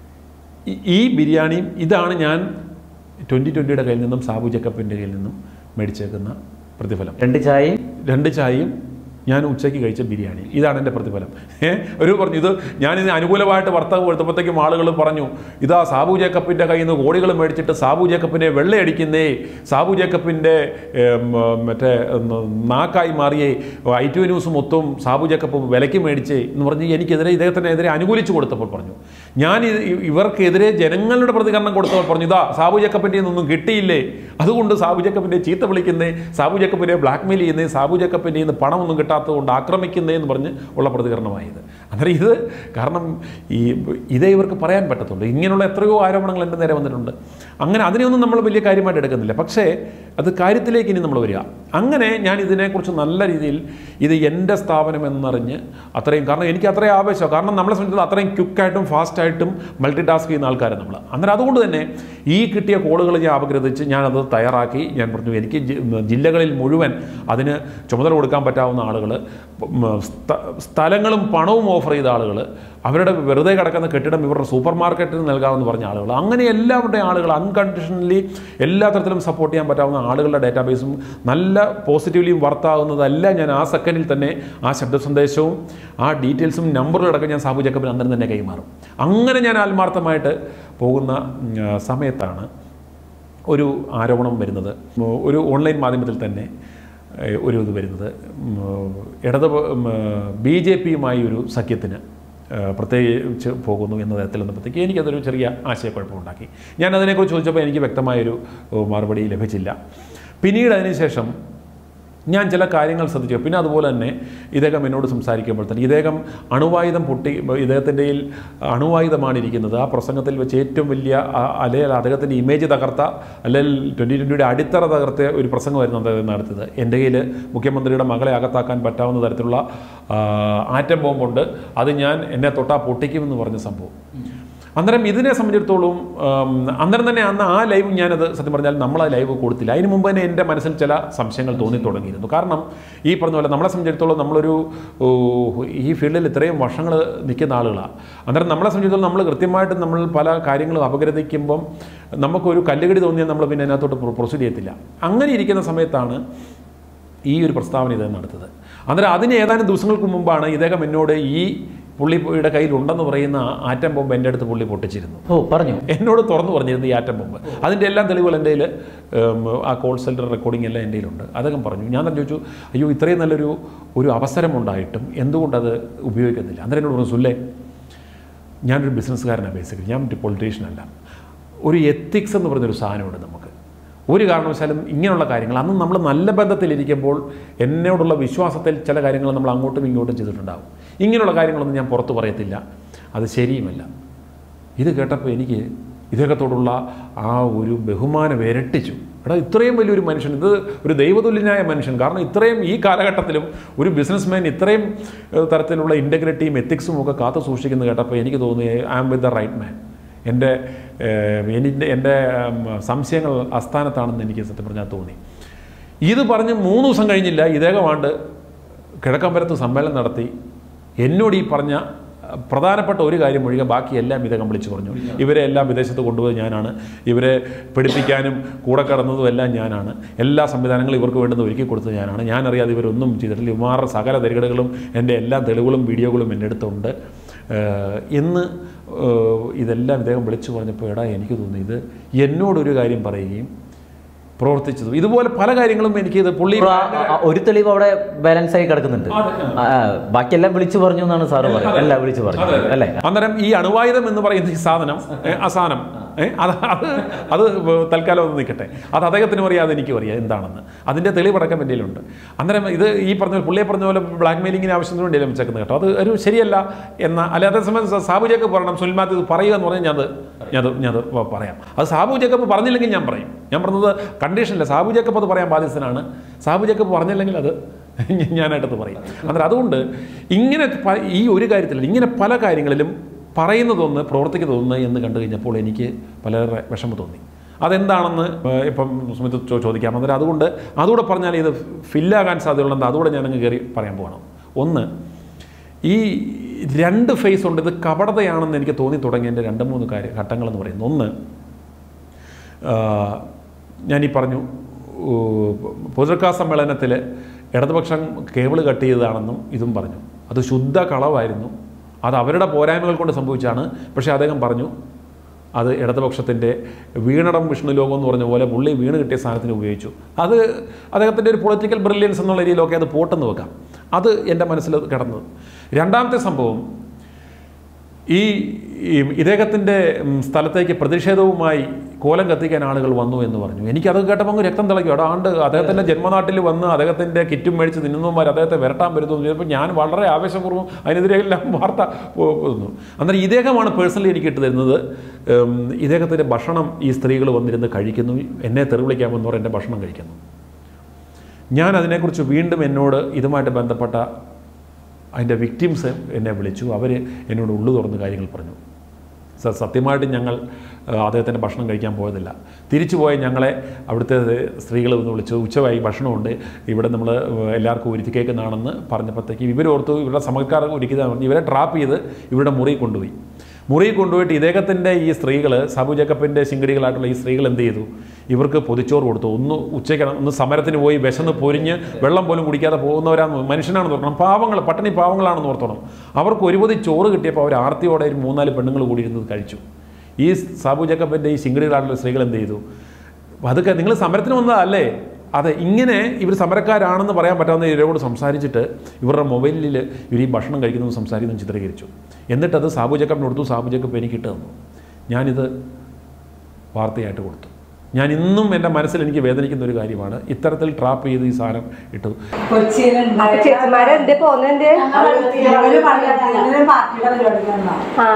ഈ- ഈ ബിരിയാണിയും ഇതാണ് ഞാൻ ട്വൻറ്റി ട്വൻറ്റിയുടെ കയ്യിൽ നിന്നും സാബു ജക്കപ്പിൻ്റെ കയ്യിൽ നിന്നും മേടിച്ചേക്കുന്ന പ്രതിഫലം രണ്ട് ചായയും രണ്ട് ചായയും ഞാൻ ഉച്ചയ്ക്ക് കഴിച്ച ബിരിയാണി ഇതാണ് എൻ്റെ പ്രതിഫലം ഏ ഒരു പറഞ്ഞു ഇത് ഞാനിത് അനുകൂലമായിട്ട് വർത്തകം കൊടുത്തപ്പോഴത്തേക്കും ആളുകൾ പറഞ്ഞു ഇതാ സാബു ജേക്കപ്പിൻ്റെ കയ്യിൽ നിന്ന് കോടികൾ മേടിച്ചിട്ട് സാബു ജേക്കപ്പിനെ വെള്ളയടിക്കുന്നേ സാബു ജേക്കപ്പിൻ്റെ ഏം, മറ്റേ ഉം, നാക്കായി മാറിയേ ഐ ടി ന്യൂസ് മൊത്തം സാബു ജേക്കപ്പ് വിലയ്ക്ക് മേടിച്ചേ എന്ന് പറഞ്ഞ് എനിക്കെതിരെ ഇദ്ദേഹത്തിനെതിരെ അനുകൂലിച്ച് കൊടുത്തപ്പോൾ പറഞ്ഞു ഞാൻ ഇത് ഇ- ഇവർക്കെതിരെ ജനങ്ങളുടെ പ്രതികരണം കൊടുത്തപ്പോൾ പറഞ്ഞു ഇതാ സാബു ജേക്കപ്പിൻ്റെ ഒന്നും കിട്ടിയില്ലേ അതുകൊണ്ട് സാബു ജേക്കപ്പിൻ്റെ ചീത്ത വിളിക്കുന്നേ സാബു ജേക്കപ്പിനെ ബ്ലാക്ക് മെയിൽ ചെയ്യുന്നേ സാബു ജേക്കപ്പിൻ്റെ നിന്ന് പണമൊന്നും കിട്ടാത്തത് കൊണ്ട് ആക്രമിക്കുന്നേ എന്ന് പറഞ്ഞ് ഉള്ള പ്രതികരണമായത് അന്നേരം ഇത് കാരണം ഈ ഇതേ ഇവർക്ക് പറയാൻ പറ്റത്തുള്ളൂ ഇങ്ങനെയുള്ള എത്രയോ ആരോപണങ്ങൾ എൻ്റെ നേരെ വന്നിട്ടുണ്ട് അങ്ങനെ അതിനെയൊന്നും നമ്മൾ വലിയ കാര്യമായിട്ട് എടുക്കുന്നില്ല പക്ഷേ അത് കാര്യത്തിലേക്ക് ഇനി നമ്മൾ വരിക അങ്ങനെ ഞാൻ ഇതിനെക്കുറിച്ച് നല്ല രീതിയിൽ ഇത് എൻ്റെ സ്ഥാപനം എന്നറിഞ്ഞ് അത്രയും കാരണം എനിക്ക് അത്രയും ആവേശം കാരണം നമ്മളെ സംബന്ധിച്ചിടത്തോളം അത്രയും ക്വിക്കായിട്ടും ഫാസ്റ്റായിട്ടും മൾട്ടി ടാസ്ക് ചെയ്യുന്ന ആൾക്കാരാണ് നമ്മൾ അന്നേരം അതുകൊണ്ട് തന്നെ ഈ കിട്ടിയ കോളുകൾ ഞാൻ അപഗ്രഥിച്ച് ഞാനത് തയ്യാറാക്കി ഞാൻ പറഞ്ഞു എനിക്ക് ജി- ജില്ലകളിൽ മുഴുവൻ അതിന് ചുമതല കൊടുക്കാൻ പറ്റാവുന്ന ആളുകൾ സ്ഥലങ്ങളും പണവും ഓഫർ ചെയ്ത ആളുകൾ അവരുടെ വെറുതെ കിടക്കുന്ന കെട്ടിടം ഇവരുടെ സൂപ്പർ മാർക്കറ്റിന് നൽകാമെന്ന് പറഞ്ഞ ആളുകൾ അങ്ങനെ എല്ലാവരുടെയും ആളുകൾ അൺകണ്ടീഷണലി എല്ലാ തരത്തിലും സപ്പോർട്ട് ചെയ്യാൻ പറ്റാവുന്ന ആളുകളുടെ ഡാറ്റാബേസും നല്ല പോസിറ്റീവ്ലി വർത്താവുന്നതെല്ലാം ഞാൻ ആ സെക്കൻഡിൽ തന്നെ ആ ശബ്ദ സന്ദേശവും ആ ഡീറ്റെയിൽസും നമ്പറുകളടക്കം ഞാൻ സാബു ജക്കബിന് അന്നേരം തന്നെ കൈമാറും അങ്ങനെ ഞാൻ ആത്മാർത്ഥമായിട്ട് പോകുന്ന ഉം, ആ, സമയത്താണ് ഒരു ആരോപണം വരുന്നത് ഉം, ഒരു ഓൺലൈൻ മാധ്യമത്തിൽ തന്നെ ഏഹ്, ഒരു ഇത് വരുന്നത് ഉം, ഇടത് ബി ജെ പിയുമായി ഒരു സഖ്യത്തിന് ഏഹ്, പ്രത്യേകിച്ച് പോകുന്നു എന്ന തരത്തിൽ വന്നപ്പോഴത്തേക്ക് എനിക്കതൊരു ചെറിയ ആശയക്കുഴപ്പമുണ്ടാക്കി ഞാൻ അതിനെക്കുറിച്ച് ചോദിച്ചപ്പോൾ എനിക്ക് വ്യക്തമായൊരു ഏഹ്, മറുപടി ലഭിച്ചില്ല പിന്നീട് അതിനുശേഷം ഞാൻ ചില കാര്യങ്ങൾ ശ്രദ്ധിച്ചു പിന്നെ അതുപോലെ തന്നെ ഇദ്ദേഹം എന്നോട് സംസാരിക്കുമ്പോൾ തന്നെ ഇദ്ദേഹം അണുവായുധം പൊട്ടി ഇദ്ദേഹത്തിൻ്റെ കയ്യിൽ അണുവായുധമാണ് ഇരിക്കുന്നത് ആ പ്രസംഗത്തിൽ വെച്ച് ഏറ്റവും വലിയ ആ- അല്ലെങ്കിൽ അദ്ദേഹത്തിൻ്റെ ഇമേജ് തകർത്ത അല്ലെങ്കിൽ ട്വൻറ്റി ട്വൻറ്റിയുടെ അടിത്തറ തകർത്ത ഒരു പ്രസംഗമായിരുന്നു അദ്ദേഹം നടത്തിയത് എൻ്റെ കയ്യിൽ മുഖ്യമന്ത്രിയുടെ മകളെ അകത്താക്കാൻ പറ്റാവുന്ന തരത്തിലുള്ള ആ, ആറ്റം ബോംബുണ്ട് അത് ഞാൻ എന്നെ തൊട്ടാ പൊട്ടിക്കുമെന്ന് പറഞ്ഞ സംഭവം അന്നേരം ഇതിനെ സംബന്ധിച്ചിടത്തോളം ഉം, അന്നേരം തന്നെ അന്ന് ആ ലൈവ് ഞാനത് സത്യം പറഞ്ഞാൽ നമ്മൾ ആ ലൈവ് കൊടുത്തില്ല അതിന് മുമ്പ് തന്നെ എൻ്റെ മനസ്സിൽ ചില സംശയങ്ങൾ തോന്നി തുടങ്ങിയിരുന്നു കാരണം ഈ പറഞ്ഞ പോലെ നമ്മളെ സംബന്ധിച്ചിടത്തോളം നമ്മളൊരു ഓ, ഈ ഫീൽഡിൽ ഇത്രയും വർഷങ്ങൾ നിൽക്കുന്ന ആളുകളാണ് അന്നേരം നമ്മളെ സംബന്ധിച്ചിടത്തോളം നമ്മൾ കൃത്യമായിട്ട് നമ്മൾ പല കാര്യങ്ങളും അപഗ്രഥിക്കുമ്പം നമുക്കൊരു കല്ലുകടി തോന്നിയാൽ നമ്മൾ പിന്നെ അതിനകത്തോട്ട് പ്രൊസീഡ് ചെയ്യത്തില്ല അങ്ങനെ ഇരിക്കുന്ന സമയത്താണ് ഈ ഒരു പ്രസ്താവന ഇദ്ദേഹം നടത്തത് അന്നേരം അതിന് ഏതാനും ദിവസങ്ങൾക്ക് മുമ്പാണ് ഇദ്ദേഹം എന്നോട് ഈ പുള്ളിയുടെ കയ്യിലുണ്ടെന്ന് പറയുന്ന ആ ആറ്റം ബോംബ് എൻ്റെ അടുത്ത് പുള്ളി പൊട്ടിച്ചിരുന്നു ഓ പറഞ്ഞു എന്നോട് തുറന്നു പറഞ്ഞിരുന്നു ഈ ആറ്റം ബോംബ് അതിൻ്റെ എല്ലാം തെളിവുകൾ എൻ്റെ കയ്യിൽ ആ കോൾ സെൻറ്റർ റെക്കോർഡിംഗ് എല്ലാം എൻ്റെ കയ്യിലുണ്ട് അദ്ദേഹം പറഞ്ഞു ഞാൻ തന്നെ ചോദിച്ചു അയ്യോ ഇത്രയും നല്ലൊരു ഒരു അവസരം ഉണ്ടായിട്ടും എന്തുകൊണ്ടത് ഉപയോഗിക്കുന്നില്ല അന്നേരം എന്നോട് പറഞ്ഞു സുല്ലേ ഞാനൊരു ബിസിനസ്സുകാരനാണ് ബേസിക്കലി ഞാൻ ഒരു പൊളിറ്റീഷ്യൻ അല്ല ഒരു എത്തിക്സ് എന്ന് പറഞ്ഞൊരു സാധനമുണ്ട് നമുക്ക് ഒരു കാരണവശാലും ഇങ്ങനെയുള്ള കാര്യങ്ങൾ അന്ന് നമ്മൾ നല്ല ബന്ധത്തിലിരിക്കുമ്പോൾ എന്നോടുള്ള വിശ്വാസത്തിൽ ചില കാര്യങ്ങൾ നമ്മൾ അങ്ങോട്ടും ഇങ്ങോട്ടും ചെയ്തിട്ടുണ്ടാകും ഇങ്ങനെയുള്ള കാര്യങ്ങളൊന്നും ഞാൻ പുറത്ത് പറയത്തില്ല അത് ശരിയുമല്ല ഇത് കേട്ടപ്പോൾ എനിക്ക് ഇദ്ദേഹത്തോടുള്ള ആ ഒരു ബഹുമാനം ഇരട്ടിച്ചു എടാ ഇത്രയും വലിയൊരു മനുഷ്യൻ ഇത് ഒരു ദൈവതുല്യനായ മനുഷ്യൻ കാരണം ഇത്രയും ഈ കാലഘട്ടത്തിലും ഒരു ബിസിനസ്മാൻ ഇത്രയും ഏഹ്, തരത്തിലുള്ള ഇൻറ്റഗ്രിറ്റിയും എത്തിക്സും ഒക്കെ കാത്തു സൂക്ഷിക്കുന്നത് കേട്ടപ്പോൾ എനിക്ക് തോന്നി I am with the right man എൻ്റെ ഏഹ്, എൻ്റെ എൻ്റെ ഉം, സംശയങ്ങൾ അസ്ഥാനത്താണെന്ന് എനിക്ക് സത്യം പറഞ്ഞാൽ തോന്നി ഇത് പറഞ്ഞ് മൂന്ന് ദിവസം കഴിഞ്ഞില്ല ഇദ്ദേഹമാണ്ട് കിഴക്കമ്പലത്ത് സമ്മേളനം നടത്തി എന്നോട് ഈ പറഞ്ഞ അഹ്, പ്രധാനപ്പെട്ട ഒരു കാര്യം ഒഴികെ ബാക്കിയെല്ലാം ഇദ്ദേഹം വിളിച്ചു പറഞ്ഞു ഇവരെ എല്ലാം വിദേശത്ത് കൊണ്ടുപോയി ഞാനാണ് ഇവരെ പഠിപ്പിക്കാനും കൂടെ കടന്നതും എല്ലാം ഞാനാണ് എല്ലാ സംവിധാനങ്ങളും ഇവർക്ക് വേണ്ടുന്ന ഒരുക്കി കൊടുത്തത് ഞാനാണ് ഞാനറിയാതെ ഇവരൊന്നും ചെയ്തിട്ടില്ല ഇവന്മാരുടെ സകല തിരകടകളും എൻ്റെ എല്ലാ തെളിവുകളും വീഡിയോകളും എൻ്റെ അടുത്തുണ്ട് ഏഹ്, എന്ന് ഏഹ്, ഇതെല്ലാം ഇദ്ദേഹം വിളിച്ചു പറഞ്ഞപ്പോൾ എടാ എനിക്ക് തോന്നി ഇത് എന്നോടൊരു കാര്യം പറയുകയും പ്രവർത്തിച്ചതും ഇതുപോലെ പല കാര്യങ്ങളും എനിക്കിത് പുള്ളി ഇപ്പോൾ ആ- ആ ഒരു തെളിവ് അവിടെ ബാലൻസ് ആയി കിടക്കുന്നുണ്ട് ആ, ബാക്കിയെല്ലാം വിളിച്ചു പറഞ്ഞു എന്നാണ് സാറ് പറയുന്നത് എല്ലാം വിളിച്ചു പറഞ്ഞു അല്ലേ അന്നേരം ഈ അണുവായുധം എന്ന് പറയുന്ന ഈ സാധനം ഏ, ആ സാധനം ഏ, അത് അത് അത് തൽക്കാലം ഒന്ന് നിൽക്കട്ടെ അത് അദ്ദേഹത്തിനും അറിയാതെ എനിക്കും അറിയാം എന്താണെന്ന് അതിൻ്റെ തെളിവടക്കം എൻ്റെ കയ്യിലുണ്ട് അന്നേരം ഇത് ഈ പറഞ്ഞ പോലെ പുള്ളിയെ പറഞ്ഞ പോലെ ബ്ലാക്ക് മെയിലിങ്ങിന് ആവശ്യത്തിന് വേണ്ടി വെച്ചേക്കുന്നത് കേട്ടോ അത് ഒരു ശരിയല്ല എന്ന അല്ലെ അതേസമയം സാബു ജേക്കബ് പറയണം സുനിൽ മാത്യു ഇത് പറയുക എന്ന് പറഞ്ഞാൽ ഞാനത് ഞാനത് ഞാനത് പ- പറയാം അത് സാബു ജേക്കബ് പറഞ്ഞില്ലെങ്കിൽ ഞാൻ പറയും ഞാൻ പറഞ്ഞത് കണ്ടീഷനില്ല സാബു ജേക്കബ് അത് പറയാൻ ബാധ്യസ്ഥനാണ് സാബു ജേക്കബ് പറഞ്ഞില്ലെങ്കിൽ അത് ഞാനായിട്ടത് പറയും അന്നേരം അതുകൊണ്ട് ഇങ്ങനെ പ- ഈ ഒരു കാര്യത്തിൽ ഇങ്ങനെ പല കാര്യങ്ങളിലും പറയുന്നതൊന്ന് പ്രവർത്തിക്കുന്നതൊന്ന് എന്ന് കണ്ടു കഴിഞ്ഞപ്പോൾ എനിക്ക് വളരെ വിഷമം തോന്നി അതെന്താണെന്ന് ഏഹ് ഇപ്പം സുമിത് ചോ- ചോദിക്കാം അന്നേരം അതുകൊണ്ട് അതുകൂടെ പറഞ്ഞാൽ ഇത് ഫില്ലാകാൻ സാധ്യതയുള്ളത് അതുകൂടെ ഞാനങ്ങ് കയറി പറയാൻ പോകണം ഒന്ന് ഈ രണ്ട് ഫേസ് ഉണ്ട് ഇത് കപടതയാണെന്ന് എനിക്ക് തോന്നി തുടങ്ങിയതിൻ്റെ രണ്ട് മൂന്ന് കാര്യ ഘട്ടങ്ങളെന്ന് പറയുന്നത് ഒന്ന് ആ, ഞാനീ പറഞ്ഞു ഊ, പൊതുക്കാ സമ്മേളനത്തിൽ ഇടതുപക്ഷം കേബിൾ കട്ട് ചെയ്തതാണെന്നും ഇതും പറഞ്ഞു അത് ശുദ്ധ കളവായിരുന്നു അത് അവരുടെ പോരായ്മകൾ കൊണ്ട് സംഭവിച്ചാണ് പക്ഷേ അദ്ദേഹം പറഞ്ഞു അത് ഇടതുപക്ഷത്തിൻ്റെ വീണടം വിഷ്ണു ലോകം എന്ന് പറഞ്ഞ പോലെ പുള്ളി വീണ് കിട്ടിയ സാധനത്തിന് ഉപയോഗിച്ചു അത് അദ്ദേഹത്തിൻ്റെ ഒരു പൊളിറ്റിക്കൽ ബ്രില്യൻസ് എന്നുള്ള രീതിയിലൊക്കെ അത് പോട്ടെന്ന് വെക്കാം അത് എൻ്റെ മനസ്സിൽ കിടന്നത് രണ്ടാമത്തെ സംഭവം ഈ ഈ ഇദ്ദേഹത്തിൻ്റെ ഉം, സ്ഥലത്തേക്ക് പ്രതിഷേധവുമായി കോലം കത്തിക്കാൻ ആളുകൾ വന്നു എന്ന് പറഞ്ഞു എനിക്കത് കേട്ടപ്പോൾ അങ്ങ് രക്തം തിളയ്ക്കും അവിടെ ആണ്ട് അദ്ദേഹത്തിൻ്റെ ജന്മനാട്ടിൽ വന്ന് അദ്ദേഹത്തിൻ്റെ കിറ്റും മേടിച്ച് തിന്നുന്നവന്മാർ അദ്ദേഹത്തെ വിരട്ടാൻ വരുന്നു എന്ന് ചെയ്തപ്പോൾ ഞാൻ വളരെ ആവേശപൂർവ്വം അതിനെതിരെ എല്ലാം വാർത്ത പോകുന്നു അന്നേരം ഇദ്ദേഹമാണ് പേഴ്സണലി എനിക്ക് ഇട്ട് തരുന്നത് ഉം, ഇദ്ദേഹത്തിൻ്റെ ഭക്ഷണം ഈ സ്ത്രീകൾ വന്നിരുന്ന് കഴിക്കുന്നു എന്നെ തെറി വിളിക്കാമെന്ന് പറഞ്ഞ് എൻ്റെ ഭക്ഷണം കഴിക്കുന്നു ഞാൻ അതിനെക്കുറിച്ച് വീണ്ടും എന്നോട് ഇതുമായിട്ട് ബന്ധപ്പെട്ട അതിൻ്റെ വിക്ടിംസ് എന്നെ വിളിച്ചു അവർ എന്നോട് ഉള്ളു തുറന്ന് കാര്യങ്ങൾ പറഞ്ഞു സ- സത്യമായിട്ടും ഞങ്ങൾ ആ, അദ്ദേഹത്തിൻ്റെ ഭക്ഷണം കഴിക്കാൻ പോയതില്ല തിരിച്ചു പോയ ഞങ്ങളെ അവിടുത്തെ സ്ത്രീകൾ ഒന്ന് വിളിച്ചു ഉച്ചയായി ഭക്ഷണമുണ്ട് ഇവിടെ നമ്മൾ എല്ലാവർക്കും ഒരുക്കി കേൾക്കുന്നതാണെന്ന് പറഞ്ഞപ്പോഴത്തേക്ക് ഇവരോർത്ത് ഇവരുടെ സമയക്കാർ ഒരുക്കിയതാണ് പറഞ്ഞ് ഇവരെ ട്രാപ്പ് ചെയ്ത് ഇവരുടെ മുറി കൊണ്ടുപോയി മുറി കൊണ്ടുപോയിട്ട് ഇദ്ദേഹത്തിൻ്റെ ഈ സ്ത്രീകൾ സാബു ജേക്കബിൻ്റെ ശിങ്കടികളായിട്ടുള്ള ഈ സ്ത്രീകൾ എന്ത് ചെയ്തു ഇവർക്ക് പൊതിച്ചോറ് കൊടുത്തു ഒന്ന് ഉച്ചയ്ക്ക് ഒന്ന് സമരത്തിന് പോയി വിശന്ന് പൊരിഞ്ഞ് വെള്ളം പോലും കുടിക്കാതെ പോകുന്നവരാന്ന് മനുഷ്യനാണെന്ന് ഓർക്കണം പാവങ്ങൾ പട്ടിണി പാവങ്ങളാണെന്ന് ഓർത്തോണം അവർക്ക് ഒരു പൊതി ചോറ് കിട്ടിയപ്പോൾ അവർ ആർത്തിയോടെ ഒരു മൂന്നാല് പെണ്ണുങ്ങൾ കൂടി ഇരുന്നത് കഴിച്ചു ഈ സാബു ജേക്കബിൻ്റെ ഈ ശിങ്കടികളായിട്ടുള്ള സ്ത്രീകൾ എന്ത് ചെയ്തു അതൊക്കെ നിങ്ങൾ സമരത്തിന് വന്നതല്ലേ അതെ ഇങ്ങനെ ഇവർ സമരക്കാരാണെന്ന് പറയാൻ പറ്റാവുന്ന ഇവരോട് സംസാരിച്ചിട്ട് ഇവരുടെ മൊബൈലിൽ ഇവർ ഈ ഭക്ഷണം കഴിക്കുന്നതും സംസാരിക്കുന്നതും ചിത്രീകരിച്ചു എന്നിട്ടത് സാബു ജേക്കബിന് കൊടുത്തു സാബു ജേക്കബ് എനിക്ക് ഇട്ട് തന്നു ഞാനിത് വാർത്തയായിട്ട് കൊടുത്തു ഞാൻ ഇന്നും എൻ്റെ മനസ്സിൽ എനിക്ക് വേദനിക്കുന്ന ഒരു കാര്യമാണ് ഇത്തരത്തിൽ ട്രാപ്പ് ചെയ്ത് ഈ സാധനം ഇട്ടു അപ്പൊ ചേച്ചിമാരെ എന്തേ പോന്നെന്തേ ആ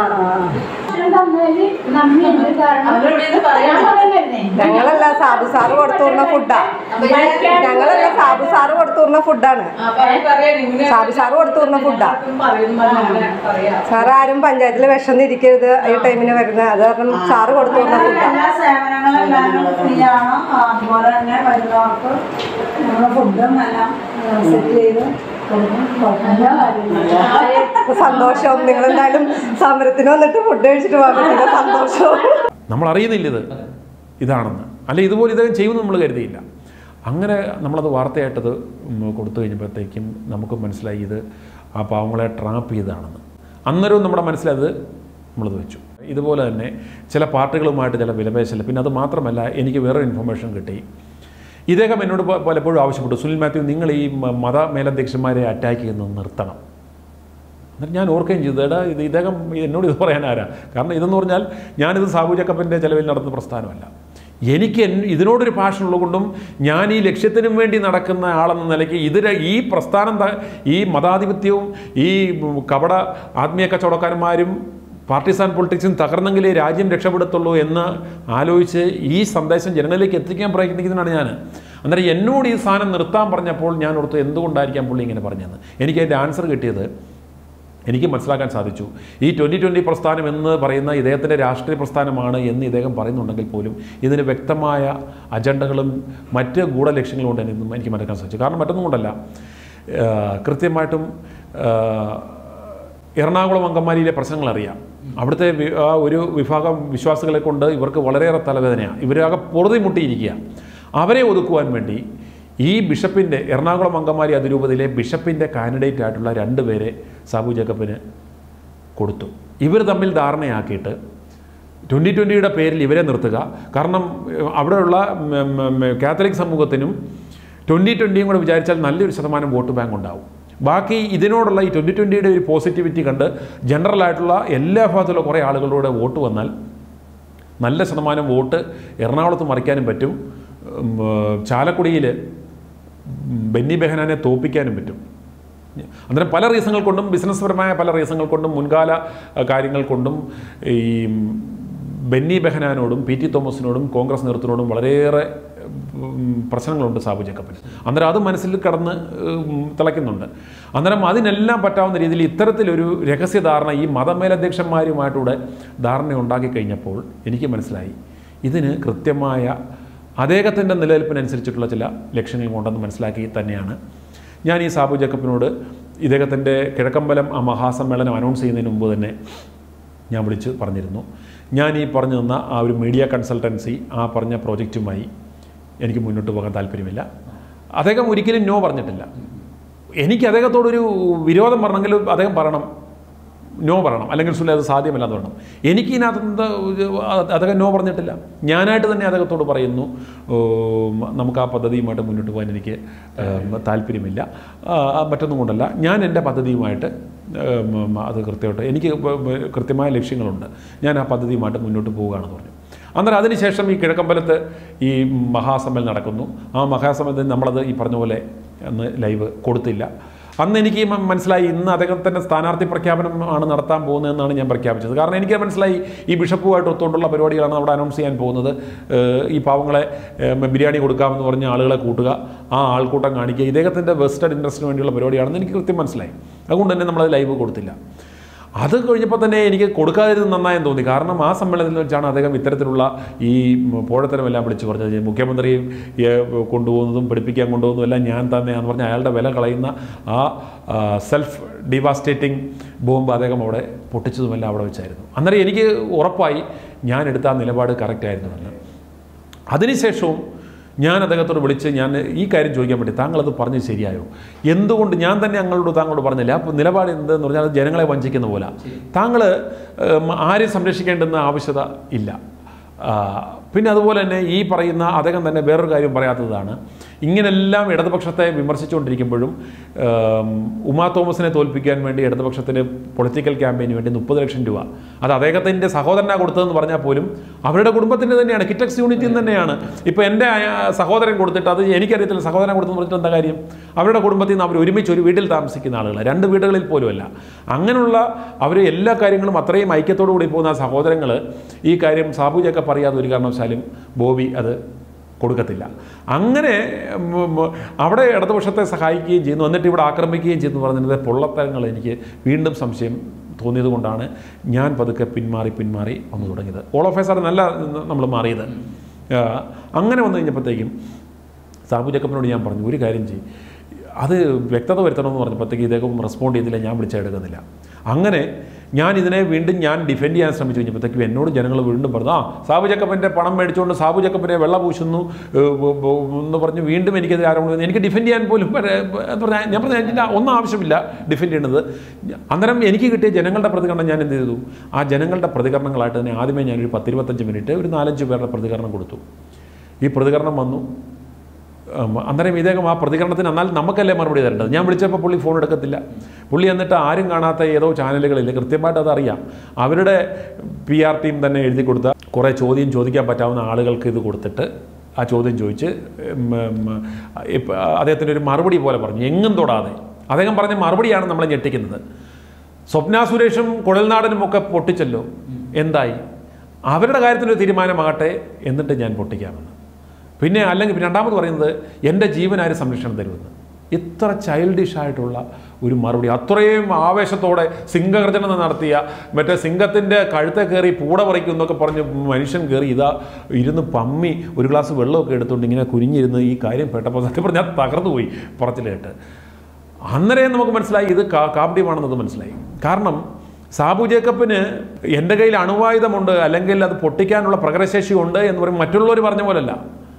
ഞങ്ങളല്ല സാബു സാറ് കൊടുത്തുവിടുന്ന ഫുഡാ ഞങ്ങളല്ല സാബു സാറ് കൊടുത്തുവിടുന്ന ഫുഡാണ് സാബു സാറ് കൊടുത്തുവിടുന്ന ഫുഡാ സാർ ആരും പഞ്ചായത്തിൽ വിഷന്നിരിക്കരുത് ഈ ടൈമിന് വരുന്നത് അത് കാരണം സാറ് കൊടുത്തുവിടുന്ന ഫുഡാ എല്ലാ സേവനങ്ങളെല്ലാം ഫ്രീ ആണ് അതുപോലെ തന്നെ വരുന്നവർക്ക് നമ്മൾ ഫുഡും എല്ലാം സെറ്റ് ചെയ്ത് കൊടുക്കും കുഴപ്പമില്ല കാര്യമില്ല ഇപ്പൊ സന്തോഷവും നിങ്ങൾ എന്തായാലും സമരത്തിന് വന്നിട്ട് ഫുഡ് കഴിച്ചിട്ട് പോകാൻ പറ്റില്ല സന്തോഷവും നമ്മൾ അറിയുന്നില്ല ഇത് ഇതാണെന്ന് അല്ല ഇതുപോലെ ഇദ്ദേഹം ചെയ്യുമെന്ന് നമ്മൾ കരുതിയില്ല അങ്ങനെ നമ്മളത് വാർത്തയായിട്ടത് ഉം കൊടുത്തു കഴിഞ്ഞപ്പോഴത്തേക്കും നമുക്ക് മനസ്സിലായി ഇത് ആ പാവങ്ങളെ ട്രാപ്പ് ചെയ്തതാണെന്ന് അന്നേരവും നമ്മുടെ മനസ്സിലത് നമ്മളത് വെച്ചു ഇതുപോലെ തന്നെ ചില പാർട്ടികളുമായിട്ട് ചില വിലപേശൽ പിന്നെ അത് മാത്രമല്ല എനിക്ക് വേറൊരു ഇൻഫർമേഷൻ കിട്ടി ഇദ്ദേഹം എന്നോട് പ- പലപ്പോഴും ആവശ്യപ്പെട്ടു സുനിൽ മാത്യു നിങ്ങൾ ഈ മ- മത മേലധ്യക്ഷന്മാരെ അറ്റാക്ക് ചെയ്യുന്നത് നിർത്തണം എന്നിട്ട് ഞാൻ ഓർക്കുകയും ചെയ്തു എടാ ഇത് ഇദ്ദേഹം എന്നോട് ഇത് പറയാൻ ആരാ കാരണം ഇതെന്ന് പറഞ്ഞാൽ ഞാനിത് സാബു ജക്കപ്പൻ്റെ ചെലവിൽ നടത്തുന്ന പ്രസ്ഥാനമല്ല എനിക്ക് എൻ- ഇതിനോടൊരു പാഷൻ ഉള്ളതുകൊണ്ടും ഞാൻ ഈ ലക്ഷ്യത്തിനും വേണ്ടി നടക്കുന്ന ആളെന്ന നിലയ്ക്ക് ഇതിൽ ഈ പ്രസ്ഥാനം ത- ഈ മതാധിപത്യവും ഈ കപട ആത്മീയ കച്ചവടക്കാരന്മാരും പാർട്ടിസാൻ പൊളിറ്റിക്സും തകർന്നെങ്കിലേ രാജ്യം രക്ഷപ്പെടത്തുള്ളൂ എന്ന് ആലോചിച്ച് ഈ സന്ദേശം ജനങ്ങളിലേക്ക് എത്തിക്കാൻ പ്രയത്നിക്കുന്നതാണ് ഞാൻ അന്നേരം എന്നോട് ഈ സാധനം നിർത്താൻ പറഞ്ഞപ്പോൾ ഞാൻ ഓർത്തു എന്തുകൊണ്ടായിരിക്കാം പുള്ളി ഇങ്ങനെ പറഞ്ഞതെന്ന് എനിക്ക് അതിൻ്റെ ആൻസർ കിട്ടിയത് എനിക്ക് മനസ്സിലാക്കാൻ സാധിച്ചു ഈ ട്വൻ്റി ട്വൻ്റി പ്രസ്ഥാനം എന്ന് പറയുന്ന ഇദ്ദേഹത്തിൻ്റെ രാഷ്ട്രീയ പ്രസ്ഥാനമാണ് എന്ന് ഇദ്ദേഹം പറയുന്നുണ്ടെങ്കിൽ പോലും ഇതിന് വ്യക്തമായ അജണ്ടകളും മറ്റ് ഗൂഢലക്ഷ്യങ്ങളും ഉണ്ട് എന്നും എനിക്ക് മനസ്സിലാക്കാൻ സാധിച്ചു കാരണം മറ്റൊന്നും കൊണ്ടല്ല ആ, കൃത്യമായിട്ടും ആ, എറണാകുളം അങ്കമാലിയിലെ പ്രശ്നങ്ങൾ അറിയാം അവിടുത്തെ വി- ആ ഒരു വിഭാഗം വിശ്വാസികളെ കൊണ്ട് ഇവർക്ക് വളരെയേറെ തലവേദനയാണ് ഇവരാകെ പൊറുതി മുട്ടിയിരിക്കുക അവരെ ഒതുക്കുവാൻ വേണ്ടി ഈ ബിഷപ്പിൻ്റെ എറണാകുളം അങ്കമാലി അതിരൂപതയിലെ ബിഷപ്പിൻ്റെ കാൻഡിഡേറ്റ് ആയിട്ടുള്ള രണ്ട് പേരെ സാബു ജേക്കബിന് കൊടുത്തു ഇവർ തമ്മിൽ ധാരണയാക്കിയിട്ട് ട്വൻ്റി ട്വൻ്റിയുടെ പേരിൽ ഇവരെ നിർത്തുക കാരണം ഏഹ്, അവിടെയുള്ള ഉം, ഉം, ഉം, കാത്തലിക് സമൂഹത്തിനും ട്വൻ്റി ട്വൻ്റിയും കൂടെ വിചാരിച്ചാൽ നല്ലൊരു ശതമാനം വോട്ട് ബാങ്ക് ഉണ്ടാവും ബാക്കി ഇതിനോടുള്ള ഈ ട്വൻ്റി ട്വൻ്റിയുടെ ഒരു പോസിറ്റിവിറ്റി കണ്ട് ജനറലായിട്ടുള്ള എല്ലാ ഭാഗത്തുള്ള കുറേ ആളുകളുടെ വോട്ട് വന്നാൽ നല്ല ശതമാനം വോട്ട് എറണാകുളത്ത് മറിക്കാനും പറ്റും ഉം, ഏഹ്, ചാലക്കുടിയിൽ ബെന്നി ബെഹനാനെ തോപ്പിക്കാനും പറ്റും അന്നേരം പല റീസണുകൾ കൊണ്ടും ബിസിനസ് പരമായ പല റീസണുകൾ കൊണ്ടും മുൻകാല അഹ്, കാര്യങ്ങൾ കൊണ്ടും ഈ ബെന്നി ബെഹനാനോടും പി ടി തോമസിനോടും കോൺഗ്രസ് നേതൃത്വത്തിനോടും വളരെയേറെ ഉം, പ്രശ്നങ്ങളുണ്ട് സാബു ജേക്കബിന് അന്നേരം അത് മനസ്സിൽ കടന്ന് ഉം, തിളയ്ക്കുന്നുണ്ട് അന്നേരം അതിനെല്ലാം പറ്റാവുന്ന രീതിയിൽ ഇത്തരത്തിലൊരു രഹസ്യധാരണ ഈ മതമേലധ്യക്ഷന്മാരുമായിട്ടൂടെ ധാരണ ഉണ്ടാക്കി കഴിഞ്ഞപ്പോൾ എനിക്ക് മനസ്സിലായി ഇതിന് കൃത്യമായ അദ്ദേഹത്തിൻ്റെ നിലനിൽപ്പിനനുസരിച്ചിട്ടുള്ള ചില ലക്ഷ്യങ്ങൾ കൊണ്ടെന്ന് മനസ്സിലാക്കി തന്നെയാണ് ഞാൻ ഈ സാബു ജേക്കബിനോട് ഇദ്ദേഹത്തിൻ്റെ കിഴക്കമ്പലം ആ മഹാസമ്മേളനം അനൗൺസ് ചെയ്യുന്നതിന് മുമ്പ് തന്നെ ഞാൻ വിളിച്ച് പറഞ്ഞിരുന്നു ഞാൻ ഈ പറഞ്ഞു തന്ന ആ ഒരു മീഡിയ കൺസൾട്ടൻസി ആ പറഞ്ഞ പ്രോജക്റ്റുമായി എനിക്ക് മുന്നോട്ട് പോകാൻ താല്പര്യമില്ല അദ്ദേഹം ഒരിക്കലും നോ പറഞ്ഞിട്ടില്ല എനിക്ക് അദ്ദേഹത്തോടൊരു വിരോധം പറഞ്ഞെങ്കിൽ അദ്ദേഹം പറയണം നോ പറയണം അല്ലെങ്കിൽ സുല്ലേ അത് സാധ്യമല്ലാന്ന് പറയണം എനിക്ക് ഇതിനകത്ത് എന്താ ഒരു- അദ്ദേഹം നോ പറഞ്ഞിട്ടില്ല ഞാനായിട്ട് തന്നെ അദ്ദേഹത്തോട് പറയുന്നു ഓ, നമുക്ക് ആ പദ്ധതിയുമായിട്ട് മുന്നോട്ട് പോകാൻ എനിക്ക് ഏം, താല്പര്യമില്ല ആ, ആ, മറ്റൊന്നും കൊണ്ടല്ല ഞാൻ എൻ്റെ പദ്ധതിയുമായിട്ട് ഏം, അത് കൃത്യമായിട്ട് എനിക്ക് ബ- ബ- കൃത്യമായ ലക്ഷ്യങ്ങളുണ്ട് ഞാൻ ആ പദ്ധതിയുമായിട്ട് മുന്നോട്ട് പോവുകയാണെന്ന് പറഞ്ഞു അന്നേരം അതിനുശേഷം ഈ കിഴക്കമ്പലത്ത് ഈ മഹാസമ്മേളനം നടക്കുന്നു ആ മഹാസമ്മേളനത്തിൽ നമ്മളത് ഈ പറഞ്ഞ പോലെ അന്ന് ലൈവ് കൊടുത്തില്ല അന്ന് എനിക്ക് മ- മനസ്സിലായി ഇന്ന് അദ്ദേഹത്തിൻ്റെ സ്ഥാനാർത്ഥി പ്രഖ്യാപനമാണ് നടത്താൻ പോകുന്നതെന്നാണ് ഞാൻ പ്രഖ്യാപിച്ചത് കാരണം എനിക്ക് മനസ്സിലായി ഈ ബിഷപ്പുമായിട്ട് ഒത്തുകൊണ്ടുള്ള പരിപാടികളാണ് അവിടെ അനൗൺസ് ചെയ്യാൻ പോകുന്നത് ഏഹ് ഈ പാവങ്ങളെ ഏഹ് ബിരിയാണി കൊടുക്കാമെന്ന് പറഞ്ഞ് ആളുകളെ കൂട്ടുക ആ ആൾക്കൂട്ടം കാണിക്കുക ഇദ്ദേഹത്തിൻ്റെ വെസ്റ്റേൺ ഇൻട്രസ്റ്റിന് വേണ്ടിയുള്ള പരിപാടിയാണെന്ന് എനിക്ക് കൃത്യം മനസ്സിലായി അതുകൊണ്ട് തന്നെ നമ്മളത് ലൈവ് കൊടുത്തില്ല അത് കഴിഞ്ഞപ്പോൾ തന്നെ എനിക്ക് കൊടുക്കാതിരുന്നത് നന്നായെന്ന് തോന്നി കാരണം ആ സമ്മേളനത്തിൽ വെച്ചാണ് അദ്ദേഹം ഇത്തരത്തിലുള്ള ഈ പോഴത്തരമെല്ലാം വിളിച്ചു പറഞ്ഞത് മുഖ്യമന്ത്രി കൊണ്ടുപോകുന്നതും പഠിപ്പിക്കാൻ കൊണ്ടുപോകുന്നതും എല്ലാം ഞാൻ തന്നെയാന്ന് പറഞ്ഞ് അയാളുടെ വില കളയുന്ന ആ സെൽഫ് ഡിവാസ്റ്റേറ്റിംഗ് ബോംബ് അദ്ദേഹം അവിടെ പൊട്ടിച്ചതുമെല്ലാം അവിടെ വെച്ചായിരുന്നു അന്നേരം എനിക്ക് ഉറപ്പായി ഞാൻ എടുത്ത ആ നിലപാട് കറക്റ്റായിരുന്നു എന്ന് അതിനുശേഷവും ഞാൻ അദ്ദേഹത്തോട് വിളിച്ച് ഞാൻ ഈ കാര്യം ചോദിക്കാൻ വേണ്ടി താങ്കളത് പറഞ്ഞ് ശരിയായോ എന്തുകൊണ്ട് ഞാൻ തന്നെ ഞങ്ങളോട് താങ്കളോട് പറഞ്ഞില്ല അപ്പോൾ നിലപാട് എന്തെന്ന് പറഞ്ഞാൽ അത് ജനങ്ങളെ വഞ്ചിക്കുന്ന പോലെ താങ്കൾ ഏം, ആരെയും സംരക്ഷിക്കേണ്ടെന്ന ആവശ്യത ഇല്ല ആ, പിന്നെ അതുപോലെ തന്നെ ഈ പറയുന്ന അദ്ദേഹം തന്നെ വേറൊരു കാര്യം പറയാത്തതാണ് ഇങ്ങനെല്ലാം ഇടതുപക്ഷത്തെ വിമർശിച്ചുകൊണ്ടിരിക്കുമ്പോഴും ഏം, ഉമാ തോമസിനെ തോൽപ്പിക്കാൻ വേണ്ടി ഇടതുപക്ഷത്തിന് പൊളിറ്റിക്കൽ ക്യാമ്പയിന് വേണ്ടി മുപ്പത് ലക്ഷം രൂപ അത് അദ്ദേഹത്തിൻ്റെ സഹോദരനാണ് കൊടുത്തതെന്ന് പറഞ്ഞാൽ പോലും അവരുടെ കുടുംബത്തിൻ്റെ തന്നെയാണ് കിറ്റക്സ് യൂണിറ്റിൽ തന്നെയാണ് ഇപ്പോൾ എൻ്റെ ആ, സഹോദരൻ കൊടുത്തിട്ട് അത് എനിക്കറിയത്തില്ല സഹോദരൻ കൊടുത്തെന്ന് പറഞ്ഞിട്ട് എന്താ കാര്യം അവരുടെ കുടുംബത്തിൽ നിന്ന് അവർ ഒരുമിച്ച് ഒരു വീട്ടിൽ താമസിക്കുന്ന ആളുകൾ രണ്ട് വീടുകളിൽ പോലുമല്ല അങ്ങനെയുള്ള അവർ എല്ലാ കാര്യങ്ങളും അത്രയും ഐക്യത്തോടു കൂടി പോകുന്ന ആ സഹോദരങ്ങൾ ഈ കാര്യം സാബു ജേക്കബ് അറിയാതെ ഒരു കാരണവശാലും ബോബി അത് കൊടുക്കത്തില്ല അങ്ങനെ ഉം, ഉം, അവിടെ ഇടതുപക്ഷത്തെ സഹായിക്കുകയും ചെയ്യുന്നു എന്നിട്ട് ഇവിടെ ആക്രമിക്കുകയും ചെയ്യുന്നു പറഞ്ഞതിൻ്റെ പൊള്ളത്തരങ്ങൾ എനിക്ക് വീണ്ടും സംശയം തോന്നിയത് കൊണ്ടാണ് ഞാൻ പതുക്കെ പിന്മാറി പിന്മാറി വന്നു തുടങ്ങിയത് ഓൾ ഓഫ് എ സാർ നല്ല നമ്മൾ മാറിയത് ആ, അങ്ങനെ വന്നു കഴിഞ്ഞപ്പോഴത്തേക്കും സാബു ജക്കപ്പിനോട് ഞാൻ പറഞ്ഞു ഒരു കാര്യം ചെയ്യും അത് വ്യക്തത വരുത്തണമെന്ന് പറഞ്ഞപ്പോഴത്തേക്ക് ഇദ്ദേഹം റെസ്പോണ്ട് ചെയ്തില്ല ഞാൻ വിളിച്ചെടുക്കുന്നില്ല അങ്ങനെ ഞാൻ ഇതിനെ വീണ്ടും ഞാൻ ഡിഫെൻഡ് ചെയ്യാൻ ശ്രമിച്ചു കഴിഞ്ഞപ്പോഴത്തേക്കും എന്നോട് ജനങ്ങൾ വീണ്ടും പറഞ്ഞു ആ സാബു ജക്കപ്പൻ്റെ പണം മേടിച്ചുകൊണ്ട് സാബു ജക്കപ്പിനെ വെള്ള പൂശുന്നു ഏഹ്, ബ- ബ- എന്ന് പറഞ്ഞ് വീണ്ടും എനിക്കത് ആരോപണം വന്നു. എനിക്ക് ഡിഫെൻഡ് ചെയ്യാൻ പോലും വരെ- എന്ന് പറഞ്ഞാൽ ഞാൻ പറഞ്ഞ എനിക്ക് ഒന്നും ആവശ്യമില്ല ഡിഫെൻഡ് ചെയ്യുന്നത് അന്നേരം എനിക്ക് കിട്ടിയ ജനങ്ങളുടെ പ്രതികരണം ഞാൻ എന്ത് ചെയ്തു ആ ജനങ്ങളുടെ പ്രതികരണങ്ങളായിട്ട് തന്നെ ആദ്യമേ ഞാനൊരു പത്തിരുപത്തഞ്ച് മിനിറ്റ് ഒരു നാലഞ്ച് പേരുടെ പ്രതികരണം കൊടുത്തു ഈ പ്രതികരണം വന്നു ഉം, അന്നേരം ഇദ്ദേഹം ആ പ്രതികരണത്തിന് എന്നാൽ നമുക്കല്ലേ മറുപടി തരേണ്ടത് ഞാൻ വിളിച്ചപ്പോൾ പുള്ളി ഫോൺ എടുക്കത്തില്ല പുള്ളി എന്നിട്ട് ആരും കാണാത്ത ഏതോ ചാനലുകളിൽ കൃത്യമായിട്ട് അതറിയാം അവരുടെ പി ആർ ടീം തന്നെ എഴുതി കൊടുത്ത കുറേ ചോദ്യം ചോദിക്കാൻ പറ്റാവുന്ന ആളുകൾക്ക് ഇത് കൊടുത്തിട്ട് ആ ചോദ്യം ചോദിച്ച് ഉം, ഉം, ഇപ്പ- അദ്ദേഹത്തിൻ്റെ ഒരു മറുപടി പോലെ പറഞ്ഞു എങ്ങും തൊടാതെ അദ്ദേഹം പറഞ്ഞ മറുപടിയാണ് നമ്മളെ ഞെട്ടിക്കുന്നത് സ്വപ്ന സുരേഷും കുഴൽനാടനും ഒക്കെ പൊട്ടിച്ചല്ലോ എന്തായി അവരുടെ കാര്യത്തിനൊരു തീരുമാനമാകട്ടെ എന്നിട്ട് ഞാൻ പൊട്ടിക്കാമെന്ന് പിന്നെ അല്ലെങ്കിൽ പിന്നെ രണ്ടാമത് പറയുന്നത് എൻ്റെ ജീവൻ ആര് സംരക്ഷണം തരുമെന്ന് ഇത്ര ചൈൽഡിഷ് ആയിട്ടുള്ള ഒരു മറുപടി അത്രയും ആവേശത്തോടെ സിംഹഗർജനം നടത്തിയ മറ്റേ സിംഹത്തിൻ്റെ കഴുത്തെ കയറി പൂട പറിക്കും എന്നൊക്കെ പറഞ്ഞ് മനുഷ്യൻ കയറി ഇതാ ഇരുന്ന് പമ്മി ഒരു ഗ്ലാസ് വെള്ളമൊക്കെ എടുത്തുകൊണ്ട് ഇങ്ങനെ കുനിഞ്ഞിരുന്ന് ഈ കാര്യം പെട്ടപ്പോൾ സത്യം പറഞ്ഞാൽ തകർന്നു പോയി പറച്ചിൽ കേട്ട് അന്നേരം നമുക്ക് മനസ്സിലായി ഇത് കാ കാപട്യമാണെന്നത് മനസ്സിലായി കാരണം സാബു ജേക്കബിന് എൻ്റെ കയ്യിൽ അണുവായുധമുണ്ട് അല്ലെങ്കിൽ അത് പൊട്ടിക്കാനുള്ള പ്രകടശേഷി ഉണ്ട് എന്ന് പറയും മറ്റുള്ളവർ പറഞ്ഞ പോലല്ല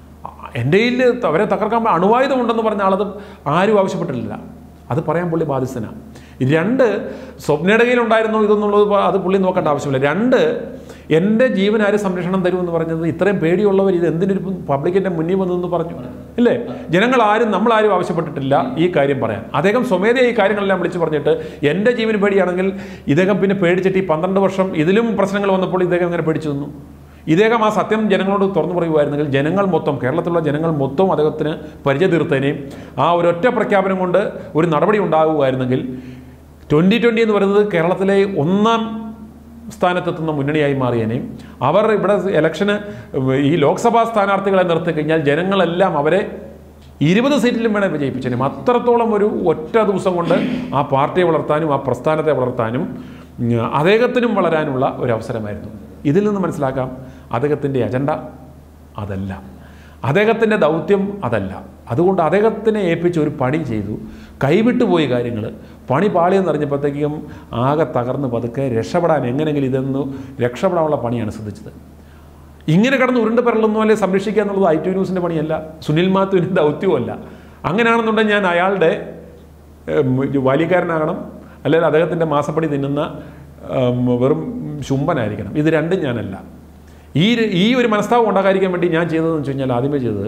എൻ്റെ കയ്യിൽ അവരെ തകർക്കാൻ അണുവായുധമുണ്ടെന്ന് പറഞ്ഞ ആളത് ആരും ആവശ്യപ്പെട്ടിട്ടില്ല അത് പറയാൻ പുള്ളി ബാധ്യസ്ഥനാണ് രണ്ട് സ്വപ്നയുടെ കയ്യിലുണ്ടായിരുന്നു ഇതെന്നുള്ളത് പ- അത് പുള്ളി നോക്കേണ്ട ആവശ്യമില്ല രണ്ട് എൻ്റെ ജീവൻ ആര് സംരക്ഷണം തരുമെന്ന് പറഞ്ഞത് ഇത്രയും പേടിയുള്ളവർ ഇത് എന്തിനൊരു പബ്ലിക്കിൻ്റെ മുന്നിൽ വന്നെന്ന് പറഞ്ഞു ഇല്ലേ ജനങ്ങൾ ആരും നമ്മളാരും ആവശ്യപ്പെട്ടിട്ടില്ല ഈ കാര്യം പറയാൻ അദ്ദേഹം സ്വമേധയ ഈ കാര്യങ്ങളെല്ലാം വിളിച്ചു പറഞ്ഞിട്ട് എൻ്റെ ജീവന് പേടിയാണെങ്കിൽ ഇദ്ദേഹം പിന്നെ പേടിച്ചിട്ട് ഈ പന്ത്രണ്ട് വർഷം ഇതിലും പ്രശ്നങ്ങൾ വന്നപ്പോൾ ഇദ്ദേഹം അങ്ങനെ പേടിച്ചു നിന്നു ഇദ്ദേഹം ആ സത്യം ജനങ്ങളോട് തുറന്നു പറയുമായിരുന്നെങ്കിൽ ജനങ്ങൾ മൊത്തം കേരളത്തിലുള്ള ജനങ്ങൾ മൊത്തം അദ്ദേഹത്തിന് പരിചയ തീർത്തേനെയും ആ ഒരൊറ്റ പ്രഖ്യാപനം കൊണ്ട് ഒരു നടപടി ഉണ്ടാകുമായിരുന്നെങ്കിൽ ട്വൻ്റി ട്വൻ്റി എന്ന് പറയുന്നത് കേരളത്തിലെ ഒന്നാം സ്ഥാനത്തെത്തുന്ന മുന്നണിയായി മാറിയേനെയും അവർ ഇവിടെ ഇലക്ഷന് ഈ ലോക്സഭാ സ്ഥാനാർത്ഥികളെ നിർത്തി കഴിഞ്ഞാൽ ജനങ്ങളെല്ലാം അവരെ ഇരുപത് സീറ്റിലും വേണേൽ വിജയിപ്പിച്ചേനും അത്രത്തോളം ഒരു ഒറ്റ ദിവസം കൊണ്ട് ആ പാർട്ടിയെ വളർത്താനും ആ പ്രസ്ഥാനത്തെ വളർത്താനും ഉം, അദ്ദേഹത്തിനും വളരാനുള്ള ഒരു അവസരമായിരുന്നു ഇതിൽ നിന്ന് മനസ്സിലാക്കാം അദ്ദേഹത്തിൻ്റെ അജണ്ട അതല്ല അദ്ദേഹത്തിൻ്റെ ദൗത്യം അതല്ല അതുകൊണ്ട് അദ്ദേഹത്തിനെ ഏൽപ്പിച്ച് ഒരു പണി ചെയ്തു കൈവിട്ടു പോയി കാര്യങ്ങൾ പണി പാളിയെന്ന് അറിഞ്ഞപ്പോഴത്തേക്കും ആകെ തകർന്ന് പതുക്കെ രക്ഷപ്പെടാൻ എങ്ങനെയെങ്കിലും ഇതെന്ന് രക്ഷപ്പെടാനുള്ള പണിയാണ് ശ്രദ്ധിച്ചത് ഇങ്ങനെ കിടന്ന് ഉരുണ്ട് പിറളുന്ന പോലെ സംരക്ഷിക്കുക എന്നുള്ളത് ഐ ടി ന്യൂസിൻ്റെ പണിയല്ല സുനിൽ മാത്തുവിൻ്റെ ദൗത്യമല്ല അങ്ങനെയാണെന്നുണ്ടെങ്കിൽ ഞാൻ അയാളുടെ ഏം, ഒരു ബാല്യക്കാരനാകണം അല്ലെങ്കിൽ അദ്ദേഹത്തിൻ്റെ മാസപ്പടി തിന്നുന്ന ഏം, വെറും ശുംഭനായിരിക്കണം ഇത് രണ്ടും ഞാനല്ല ഈ ഒരു- ഈ ഒരു മനസ്താവം ഉണ്ടാകാതിരിക്കാൻ വേണ്ടി ഞാൻ ചെയ്തതെന്ന് വെച്ച് കഴിഞ്ഞാൽ ആദ്യമേ ചെയ്തത്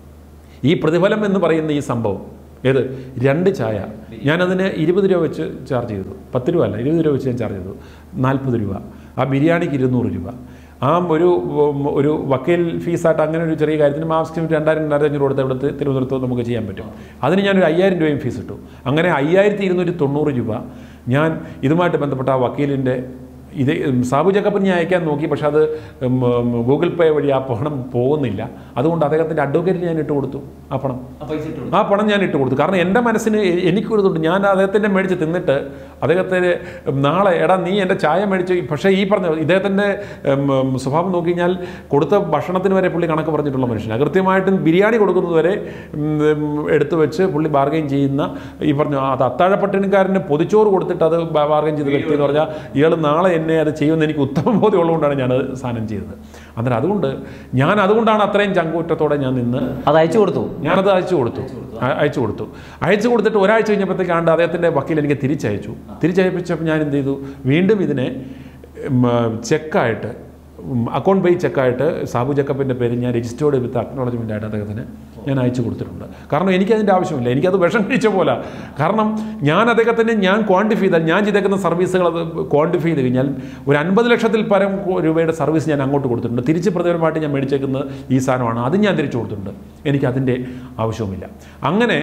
ഈ പ്രതിഫലം എന്ന് പറയുന്ന ഈ സംഭവം ഏത് രണ്ട് ചായ ഞാനതിന് ഇരുപത് രൂപ വെച്ച് ചാർജ് ചെയ്തു പത്ത് രൂപ അല്ല ഇരുപത് രൂപ വെച്ച് ഞാൻ ചാർജ് ചെയ്തു നാൽപ്പത് രൂപ ആ ബിരിയാണിക്ക് ഇരുന്നൂറ് രൂപ ആ ഒരു ഉം, ഒരു വക്കീൽ ഫീസായിട്ട് അങ്ങനെ ഒരു ചെറിയ കാര്യത്തിന് മാക്സിമം രണ്ടായിരം രണ്ടായിരത്തി അഞ്ഞൂറ് കൊടുത്ത് ഇവിടുത്തെ തിരുവനന്തപുരത്ത് നമുക്ക് ചെയ്യാൻ പറ്റും അതിന് ഞാനൊരു അയ്യായിരം രൂപയും ഫീസ് ഇട്ടു അങ്ങനെ അയ്യായിരത്തി ഇരുന്നൂറ്റി തൊണ്ണൂറ് രൂപ ഞാൻ ഇതുമായിട്ട് ബന്ധപ്പെട്ട ആ വക്കീലിൻ്റെ ഇത് ഉം, സാബു ജക്കപ്പിന് ഞാൻ അയക്കാൻ നോക്കി പക്ഷെ അത് ഉം, ഉം, ഗൂഗിൾ പേ വഴി ആ പണം പോകുന്നില്ല അതുകൊണ്ട് അദ്ദേഹത്തിൻ്റെ അഡ്വക്കേറ്റിന് ഞാൻ ഇട്ട് കൊടുത്തു ആ പണം ആ പണം ഞാൻ ഇട്ട് കൊടുത്തു കാരണം എൻ്റെ മനസ്സിന് എ- എനിക്കൊരിതുണ്ട് ഞാൻ അദ്ദേഹത്തിൻ്റെ മേടിച്ച് തിന്നിട്ട് അദ്ദേഹത്തിന് നാളെ എടാ നീ എൻ്റെ ചായ മേടിച്ച് പക്ഷേ ഈ പറഞ്ഞ ഇദ്ദേഹത്തിൻ്റെ ഉം, ഉം, സ്വഭാവം നോക്കി കഴിഞ്ഞാൽ കൊടുത്ത ഭക്ഷണത്തിന് വരെ പുള്ളി കണക്ക് പറഞ്ഞിട്ടുള്ള മനുഷ്യനാണ് കൃത്യമായിട്ടും ബിരിയാണി കൊടുക്കുന്നത് വരെ ഉം, ഉം, എടുത്തു വെച്ച് പുള്ളി ബാർഗൈൻ ചെയ്യുന്ന ഈ പറഞ്ഞ അത് അത്താഴപ്പട്ടിണിക്കാരന് പൊതിച്ചോറ് കൊടുത്തിട്ട് അത് ബാ- ബാർഗൈൻ ചെയ്ത വ്യക്തി എന്ന് പറഞ്ഞാൽ ഇയാൾ നാളെ എന്നെ അത് ചെയ്യുമെന്ന് എനിക്ക് ഉത്തമ ബോധ്യമുള്ളതുകൊണ്ടാണ് ഞാനത് സാധനം ചെയ്തത് അന്നേരം അതുകൊണ്ട് ഞാൻ അതുകൊണ്ടാണ് അത്രയും ചങ്കൂറ്റത്തോടെ ഞാൻ നിന്ന് അത് അയച്ചു കൊടുത്തു ഞാനത് അയച്ചു കൊടുത്തു അ- അയച്ചു കൊടുത്തു അയച്ചു കൊടുത്തിട്ട് ഒരാഴ്ച കഴിഞ്ഞപ്പോഴത്തേക്കാണ്ട് അദ്ദേഹത്തിൻ്റെ വക്കീൽ എനിക്ക് തിരിച്ചയച്ചു തിരിച്ചയപ്പിച്ചപ്പോൾ ഞാൻ എന്ത് ചെയ്തു വീണ്ടും ഇതിനെ ഉം, ചെക്കായിട്ട് ഉം, അക്കൗണ്ട് പേ ചെക്കായിട്ട് സാബു ജക്കപ്പിൻ്റെ പേര് ഞാൻ രജിസ്റ്റേർഡ് വിത്ത് അക്നോളജ്മെൻ്റ് ആയിട്ട് അദ്ദേഹത്തിന് ഞാൻ അയച്ചു കൊടുത്തിട്ടുണ്ട് കാരണം എനിക്കതിൻ്റെ ആവശ്യമില്ല എനിക്കത് വിഷം കഴിച്ച പോലെ കാരണം ഞാൻ അദ്ദേഹത്തിന് ഞാൻ ക്വാണ്ടിഫൈ ചെയ്താൽ ഞാൻ ചെയ്തേക്കുന്ന സർവീസുകൾ അത് ക്വാണ്ടിഫൈ ചെയ്ത് കഴിഞ്ഞാൽ ഒരു അൻപത് ലക്ഷത്തിൽ പരം കോ- രൂപയുടെ സർവീസ് ഞാൻ അങ്ങോട്ട് കൊടുത്തിട്ടുണ്ട് തിരിച്ച് പ്രതിഫലമായിട്ട് ഞാൻ മേടിച്ചേക്കുന്നത് ഈ സാധനമാണ് അത് ഞാൻ തിരിച്ചു കൊടുത്തിട്ടുണ്ട് എനിക്ക് അതിൻ്റെ ആവശ്യവുമില്ല അങ്ങനെ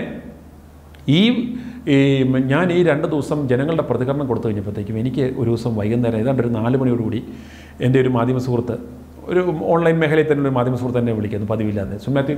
ഈ ഈ ഞാൻ ഈ രണ്ട് ദിവസം ജനങ്ങളുടെ പ്രതികരണം കൊടുത്തു കഴിഞ്ഞപ്പോഴത്തേക്കും എനിക്ക് ഒരു ദിവസം വൈകുന്നേരം ഏതാണ്ട് ഒരു നാല് മണിയോടുകൂടി എൻ്റെ ഒരു മാധ്യമ സുഹൃത്ത് ഒരു ഓൺലൈൻ മേഖലയിൽ തന്നെ ഒരു മാധ്യമ സുഹൃത്ത് എന്നെ വിളിക്കുന്നു പതിവില്ലാതെ സുമാത്യു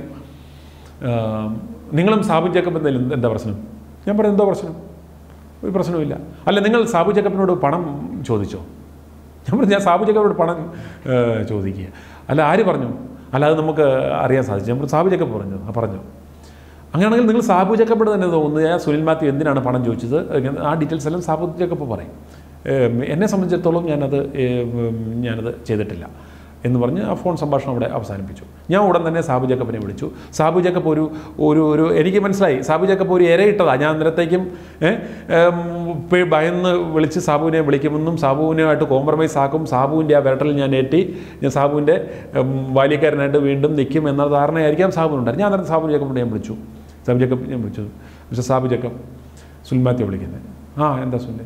നിങ്ങളും സാബു ജേക്കബ് എന്തായാലും എന്താ പ്രശ്നം ഞാൻ പറഞ്ഞു എന്തോ പ്രശ്നം ഒരു പ്രശ്നവുമില്ല അല്ല നിങ്ങൾ സാബു ജേക്കബിനോട് പണം ചോദിച്ചോ ഞാൻ പറഞ്ഞു ഞാൻ സാബു ജേക്കബിനോട് പണം ഏഹ്, ചോദിക്കുക അല്ല ആര് പറഞ്ഞു അല്ല അത് നമുക്ക് അറിയാൻ സാധിച്ചു ഞാൻ പറഞ്ഞു, സാബു ജേക്കബ് പറഞ്ഞു ആ പറഞ്ഞു അങ്ങനെയാണെങ്കിൽ നിങ്ങൾ സാബു ജക്കപ്പോട് തന്നെ തോന്നുന്നത് ആ സുനിൽ മാത്യു എന്തിനാണ് പണം ചോദിച്ചത് ഇങ്ങനെ ആ ഡീറ്റെയിൽസ് എല്ലാം സാബു ജക്കപ്പ് പറയും ഏം, എന്നെ സംബന്ധിച്ചിടത്തോളം ഞാനത് ഏം, ഞാനത് ചെയ്തിട്ടില്ല എന്ന് പറഞ്ഞ് ആ ഫോൺ സംഭാഷണം അവിടെ അവസാനിപ്പിച്ചു ഞാൻ ഉടൻ തന്നെ സാബു ജക്കപ്പിനെ വിളിച്ചു സാബു ജക്കപ്പ് ഒരു ഒരു ഒരു എനിക്ക് മനസ്സിലായി സാബു ജക്കപ്പ് ഒരു ഇരയിട്ടതാണ് ഞാൻ അന്നേരത്തേക്കും ഏ, ഏം, പേ- ഭയന്ന് വിളിച്ച് സാബുവിനെ വിളിക്കുമെന്നും സാബുവിനുമായിട്ട് കോംപ്രമൈസ് ആക്കും സാബുവിൻ്റെ ആ വിരട്ടൽ ഞാൻ ഏറ്റി ഞാൻ സാബുവിൻ്റെ ഉം, ബാല്യക്കാരനായിട്ട് വീണ്ടും നിൽക്കും എന്ന ധാരണയായിരിക്കാം സാബുവിനുണ്ടായിരുന്നു ഞാൻ അന്നേരം സാബു ജക്കപ്പിനെ ഞാൻ വിളിച്ചു സാബു ജക്കപ്പ് ഞാൻ വിളിച്ചു പക്ഷേ സാബു ജക്കപ്പ് സുൽമാത്തിയെ വിളിക്കുന്നത് ആ എന്താ സുല്ലേ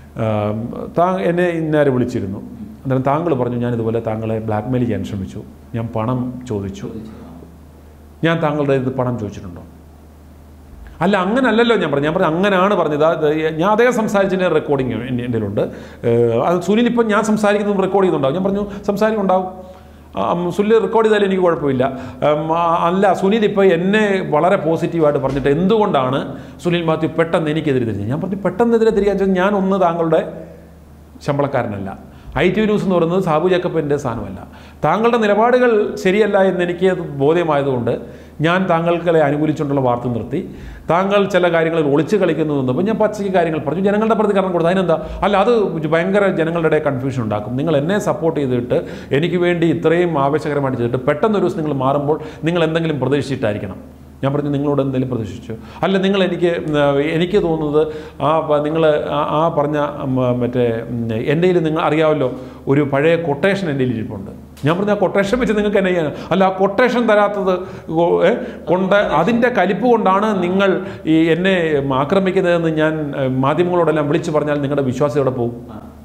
താ എന്നെ ഇന്നാരെ വിളിച്ചിരുന്നു അന്നേരം താങ്കൾ പറഞ്ഞു ഞാൻ ഇതുപോലെ താങ്കളെ ബ്ലാക്ക് മെയിൽ ചെയ്യാൻ ശ്രമിച്ചു ഞാൻ പണം ചോദിച്ചു ഞാൻ താങ്കളുടെ ഇത് പണം ചോദിച്ചിട്ടുണ്ടോ അല്ല അങ്ങനല്ലല്ലോ ഞാൻ പറഞ്ഞു ഞാൻ പറഞ്ഞു അങ്ങനെയാണ് പറഞ്ഞത് അത് ഞാൻ അദ്ദേഹം സംസാരിച്ചതിൻ്റെ റെക്കോർഡിങ് എൻ്റെ എൻ്റെ ഉണ്ട് അത് സുനിൽ ഇപ്പം ഞാൻ സംസാരിക്കുന്നത് റെക്കോർഡ് ചെയ്യുന്നുണ്ടാവും ഞാൻ പറഞ്ഞു സംസാരിക്കുന്നുണ്ടാവും ആ, ഉം, സുനിൽ റെക്കോർഡ് ചെയ്താലും എനിക്ക് കുഴപ്പമില്ല ഉം, ആ, അല്ല സുനിൽ ഇപ്പോൾ എന്നെ വളരെ പോസിറ്റീവായിട്ട് പറഞ്ഞിട്ട് എന്തുകൊണ്ടാണ് സുനിൽ മാത്യു പെട്ടെന്ന് എനിക്കെതിരെ തിരിഞ്ഞത് ഞാൻ പറഞ്ഞു പെട്ടെന്നെതിരെ തിരികാൻ വെച്ചാൽ ഞാൻ ഒന്ന് താങ്കളുടെ ശമ്പളക്കാരനല്ല ഐ ടി ന്യൂസ് എന്ന് പറയുന്നത് സാബു ജേക്കബിൻ്റെ സ്ഥാനമല്ല താങ്കളുടെ നിലപാടുകൾ ശരിയല്ല എന്ന് എനിക്ക് ബോധ്യമായതുകൊണ്ട് ഞാൻ താങ്കൾക്കെ അനുകൂലിച്ചുകൊണ്ടുള്ള വാർത്ത നിർത്തി താങ്കൾ ചില കാര്യങ്ങളിൽ ഒളിച്ചു കളിക്കുന്നു എന്നപ്പോൾ ഞാൻ പച്ചയ്ക്ക് കാര്യങ്ങൾ പറഞ്ഞു ജനങ്ങളുടെ പ്രതികരണം കൊടുത്തു അതിനെന്താ അല്ല അത് ഭയങ്കര ജനങ്ങളുടെ ഇടയിൽ കൺഫ്യൂഷൻ ഉണ്ടാക്കും നിങ്ങൾ എന്നെ സപ്പോർട്ട് ചെയ്തിട്ട് എനിക്ക് വേണ്ടി ഇത്രയും ആവശ്യകരമായിട്ട് ചെയ്തിട്ട് പെട്ടെന്ന് ഒരു ദിവസം നിങ്ങൾ മാറുമ്പോൾ നിങ്ങൾ എന്തെങ്കിലും പ്രതീക്ഷിച്ചിട്ടായിരിക്കണം ഞാൻ പറഞ്ഞു നിങ്ങളോട് എന്തെങ്കിലും പ്രതീക്ഷിച്ചു അല്ല നിങ്ങൾ എനിക്ക് ഉം, എനിക്ക് തോന്നുന്നത് ആ നിങ്ങൾ ആ പറഞ്ഞ ഉം, മറ്റേ ഉം, എൻ്റെ കയ്യിൽ നിങ്ങൾ അറിയാമല്ലോ ഒരു പഴയ കൊട്ടേഷൻ എൻ്റെ കയ്യിൽ ഇരിപ്പുണ്ട് ഞാൻ പറഞ്ഞ ആ കൊട്ടേഷൻ വെച്ച് നിങ്ങൾക്ക് എന്നെ ചെയ്യാൻ അല്ല ആ കൊട്ടേഷൻ തരാത്തത് കൊ- ഏ, കൊണ്ട് അതിൻ്റെ കലിപ്പ് കൊണ്ടാണ് നിങ്ങൾ ഈ എന്നെ ആക്രമിക്കുന്നതെന്ന് ഞാൻ ഏ, മാധ്യമങ്ങളോടെല്ലാം വിളിച്ചു പറഞ്ഞാൽ നിങ്ങളുടെ വിശ്വാസം എവിടെ പോകും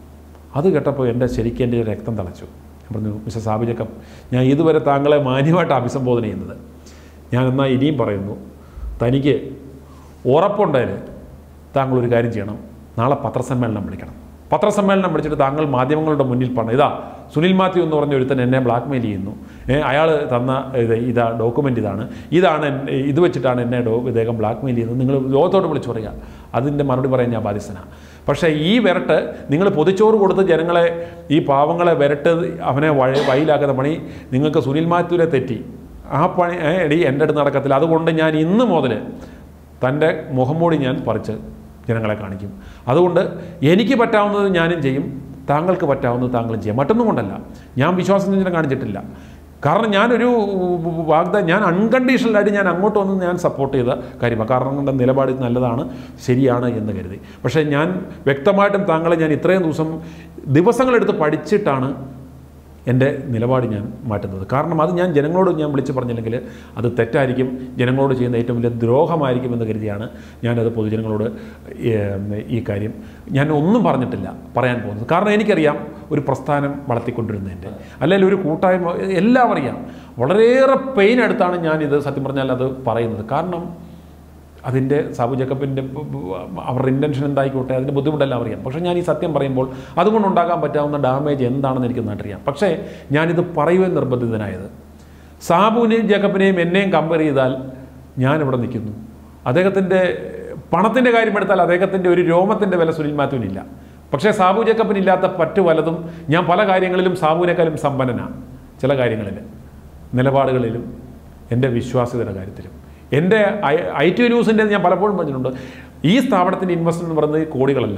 അത് കേട്ടപ്പോൾ എൻ്റെ ശരിക്കും എൻ്റെ രക്തം തളച്ചു ഞാൻ പറഞ്ഞു മിസ്റ്റർ സാബിജക്കം ഞാൻ ഇതുവരെ താങ്കളെ മാന്യമായിട്ട് അഭിസംബോധന ചെയ്യുന്നത് ഞാൻ എന്നാൽ ഇനിയും പറയുന്നു തനിക്ക് ഉറപ്പുണ്ടായാൽ താങ്കൾ ഒരു കാര്യം ചെയ്യണം നാളെ പത്രസമ്മേളനം വിളിക്കണം പത്രസമ്മേളനം വിളിച്ചിട്ട് താങ്കൾ മാധ്യമങ്ങളുടെ മുന്നിൽ പറഞ്ഞു ഇതാ സുനിൽ മാത്യു എന്ന് പറഞ്ഞ ഒരുത്തൻ എന്നെ ബ്ലാക്ക്മെയിൽ ചെയ്യുന്നു അയാൾ തന്ന ഇത് ഇതാ ഡോക്യുമെൻ്റ് ഇതാണ് ഇതാണ് എൻ- ഇത് വെച്ചിട്ടാണ് എന്നെ ഡോ ഇദ്ദേഹം ബ്ലാക്ക്മെയിൽ ചെയ്യുന്നത് നിങ്ങൾ ലോകത്തോട് വിളിച്ചു പറയുക അതിൻ്റെ മറുപടി പറയാൻ ഞാൻ ബാധ്യസ്ഥനാണ് പക്ഷേ ഈ വിരട്ട് നിങ്ങൾ പൊതിച്ചോറ് കൊടുത്ത് ജനങ്ങളെ ഈ പാവങ്ങളെ വിരട്ട് അവനെ വഴ വഴിയിലാക്കുന്ന പണി നിങ്ങൾക്ക് സുനിൽ മാത്യുവിനെ തെറ്റി ആ പണി ഏ, എടി എൻ്റെ അടുത്ത് നടക്കത്തില്ല അതുകൊണ്ട് ഞാൻ ഇന്ന് മുതൽ തൻ്റെ മുഖംമൂടി ഞാൻ പറിച്ച് ജനങ്ങളെ കാണിക്കും അതുകൊണ്ട് എനിക്ക് പറ്റാവുന്നത് ഞാനും ചെയ്യും താങ്കൾക്ക് പറ്റാവുന്നത് താങ്കളും ചെയ്യും മറ്റൊന്നും കൊണ്ടല്ല ഞാൻ വിശ്വാസവഞ്ചന കാണിച്ചിട്ടില്ല കാരണം ഞാനൊരു വാഗ്ദാനം ഞാൻ അൺകണ്ടീഷണലായിട്ട് ഞാൻ അങ്ങോട്ട് വന്ന് ഞാൻ സപ്പോർട്ട് ചെയ്ത കാര്യമാണ് കാരണം എൻ്റെ നിലപാട് നല്ലതാണ് ശരിയാണ് എന്ന് കരുതി പക്ഷേ ഞാൻ വ്യക്തമായിട്ടും താങ്കളെ ഞാൻ ഇത്രയും ദിവസം ദിവസങ്ങളെടുത്ത് പഠിച്ചിട്ടാണ് എൻ്റെ നിലപാട് ഞാൻ മാറ്റുന്നത് കാരണം അത് ഞാൻ ജനങ്ങളോട് ഞാൻ വിളിച്ച് പറഞ്ഞില്ലെങ്കിൽ അത് തെറ്റായിരിക്കും ജനങ്ങളോട് ചെയ്യുന്ന ഏറ്റവും വലിയ ദ്രോഹമായിരിക്കും എന്ന് കരുതിയാണ് ഞാനത് പൊതുജനങ്ങളോട് ഏം, ഈ കാര്യം ഞാൻ ഒന്നും പറഞ്ഞിട്ടില്ല പറയാൻ പോകുന്നത് കാരണം എനിക്കറിയാം ഒരു പ്രസ്ഥാനം വളർത്തിക്കൊണ്ടിരുന്നതിൻ്റെ അല്ലെങ്കിൽ ഒരു കൂട്ടായ്മ എല്ലാം അറിയാം വളരെയേറെ പെയിൻ എടുത്താണ് ഞാനിത് സത്യം പറഞ്ഞാൽ അത് പറയുന്നത് കാരണം അതിൻ്റെ സാബു ജക്കബിൻ്റെ അവരുടെ ഇൻറ്റൻഷൻ എന്തായിക്കോട്ടെ അതിൻ്റെ ബുദ്ധിമുട്ടെല്ലാം അറിയാം പക്ഷേ ഞാൻ ഈ സത്യം പറയുമ്പോൾ അതുകൊണ്ടുണ്ടാകാൻ പറ്റാവുന്ന ഡാമേജ് എന്താണെന്ന് എനിക്ക് നന്നായിട്ടറിയാം പക്ഷേ ഞാനിത് പറയുവാൻ നിർബന്ധിതനായത് സാബുവിനെയും ജക്കബിനെയും എന്നെയും കമ്പയർ ചെയ്താൽ ഞാനിവിടെ നിൽക്കുന്നു അദ്ദേഹത്തിൻ്റെ പണത്തിൻ്റെ കാര്യം എടുത്താൽ അദ്ദേഹത്തിൻ്റെ ഒരു രോമത്തിൻ്റെ വില സുനിൽ മാത്യുവിനില്ല പക്ഷേ സാബു ജക്കബിനില്ലാത്ത പറ്റു പലതും ഞാൻ പല കാര്യങ്ങളിലും സാബുവിനേക്കാളും സമ്പന്നനാണ് ചില കാര്യങ്ങളിൽ നിലപാടുകളിലും എൻ്റെ വിശ്വാസ്യതയുടെ കാര്യത്തിലും എൻ്റെ ഐ ഐ ടി ന്യൂസിൻ്റെ ഞാൻ പലപ്പോഴും പറഞ്ഞിട്ടുണ്ട് ഈ സ്ഥാപനത്തിൻ്റെ ഇൻവെസ്റ്റ്മെൻറ്റ് എന്ന് പറയുന്നത് കോടികളല്ല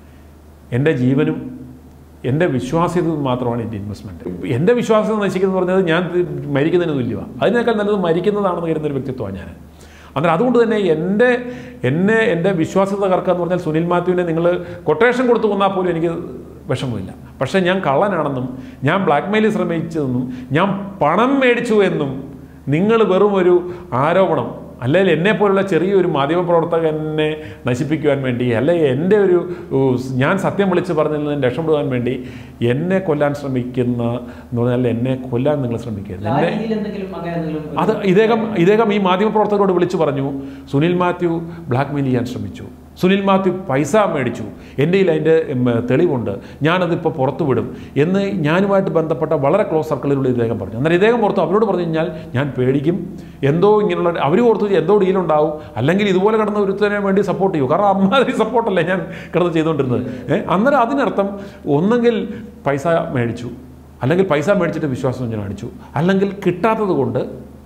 എൻ്റെ ജീവനും എൻ്റെ വിശ്വാസ്യത മാത്രമാണ് എൻ്റെ ഇൻവെസ്റ്റ്മെൻറ്റ് എൻ്റെ വിശ്വാസ്യത നശിക്കുന്നത് പറഞ്ഞത് ഞാൻ മരിക്കുന്നതിന് തുല്യമാണ് അതിനേക്കാൾ നല്ലത് മരിക്കുന്നതാണെന്ന് കരുതുന്ന ഒരു വ്യക്തിത്വമാണ് ഞാൻ അന്നേരം അതുകൊണ്ട് തന്നെ എൻ്റെ എന്നെ എൻ്റെ വിശ്വാസ്യത തകർക്കുക എന്ന് പറഞ്ഞാൽ സുനിൽ മാത്യുവിനെ നിങ്ങൾ കൊട്ടേഷൻ കൊടുത്തു കൊന്നാൽ പോലും എനിക്ക് വിഷമമില്ല പക്ഷേ ഞാൻ കള്ളനാണെന്നും ഞാൻ ബ്ലാക്ക്മെയിൽ ശ്രമിച്ചതെന്നും ഞാൻ പണം മേടിച്ചു എന്നും നിങ്ങൾ വെറും ഒരു ആരോപണം അല്ലെങ്കിൽ എന്നെ പോലുള്ള ചെറിയൊരു മാധ്യമപ്രവർത്തകനെ നശിപ്പിക്കുവാൻ വേണ്ടി അല്ലെങ്കിൽ എൻ്റെ ഒരു ഉ, ഞാൻ സത്യം വിളിച്ച് പറഞ്ഞതിൽ നിന്ന് രക്ഷപ്പെടുവാൻ വേണ്ടി എന്നെ കൊല്ലാൻ ശ്രമിക്കുന്ന എന്ന് പറഞ്ഞാൽ എന്നെ കൊല്ലാൻ നിങ്ങൾ ശ്രമിക്കരുത് എന്നെ അത് ഇദ്ദേഹം ഇദ്ദേഹം ഈ മാധ്യമപ്രവർത്തകരോട് വിളിച്ചു പറഞ്ഞു സുനിൽ മാത്യു ബ്ലാക്ക് മെയിൽ ചെയ്യാൻ ശ്രമിച്ചു സുനിൽ മാത്യു പൈസ മേടിച്ചു എൻ്റെ കയ്യിൽ അതിൻ്റെ ഉം, തെളിവുണ്ട് ഞാനതിപ്പോൾ പുറത്തു വിടും എന്ന് ഞാനുമായിട്ട് ബന്ധപ്പെട്ട വളരെ ക്ലോസ് സർക്കിളിലൂടെ ഇദ്ദേഹം പറഞ്ഞു അന്നേരം ഇദ്ദേഹം ഓർത്തു അവരോട് പറഞ്ഞു കഴിഞ്ഞാൽ ഞാൻ പേടിക്കും എന്തോ ഇങ്ങനെയുള്ള അവർ ഓർത്തു എന്തോ ഡീലുണ്ടാവും അല്ലെങ്കിൽ ഇതുപോലെ കിടന്ന ഒരുത്തനെ വേണ്ടി സപ്പോർട്ട് ചെയ്യൂ കാരണം അമ്മാതിരി സപ്പോർട്ടല്ലേ ഞാൻ കിടന്ന് ചെയ്തുകൊണ്ടിരുന്നത് ഏഹ് അന്നേരം അതിനർത്ഥം ഒന്നെങ്കിൽ പൈസ മേടിച്ചു അല്ലെങ്കിൽ പൈസ മേടിച്ചിട്ട് വിശ്വാസം ഞാൻ അടിച്ചു അല്ലെങ്കിൽ കിട്ടാത്തത് കൊണ്ട്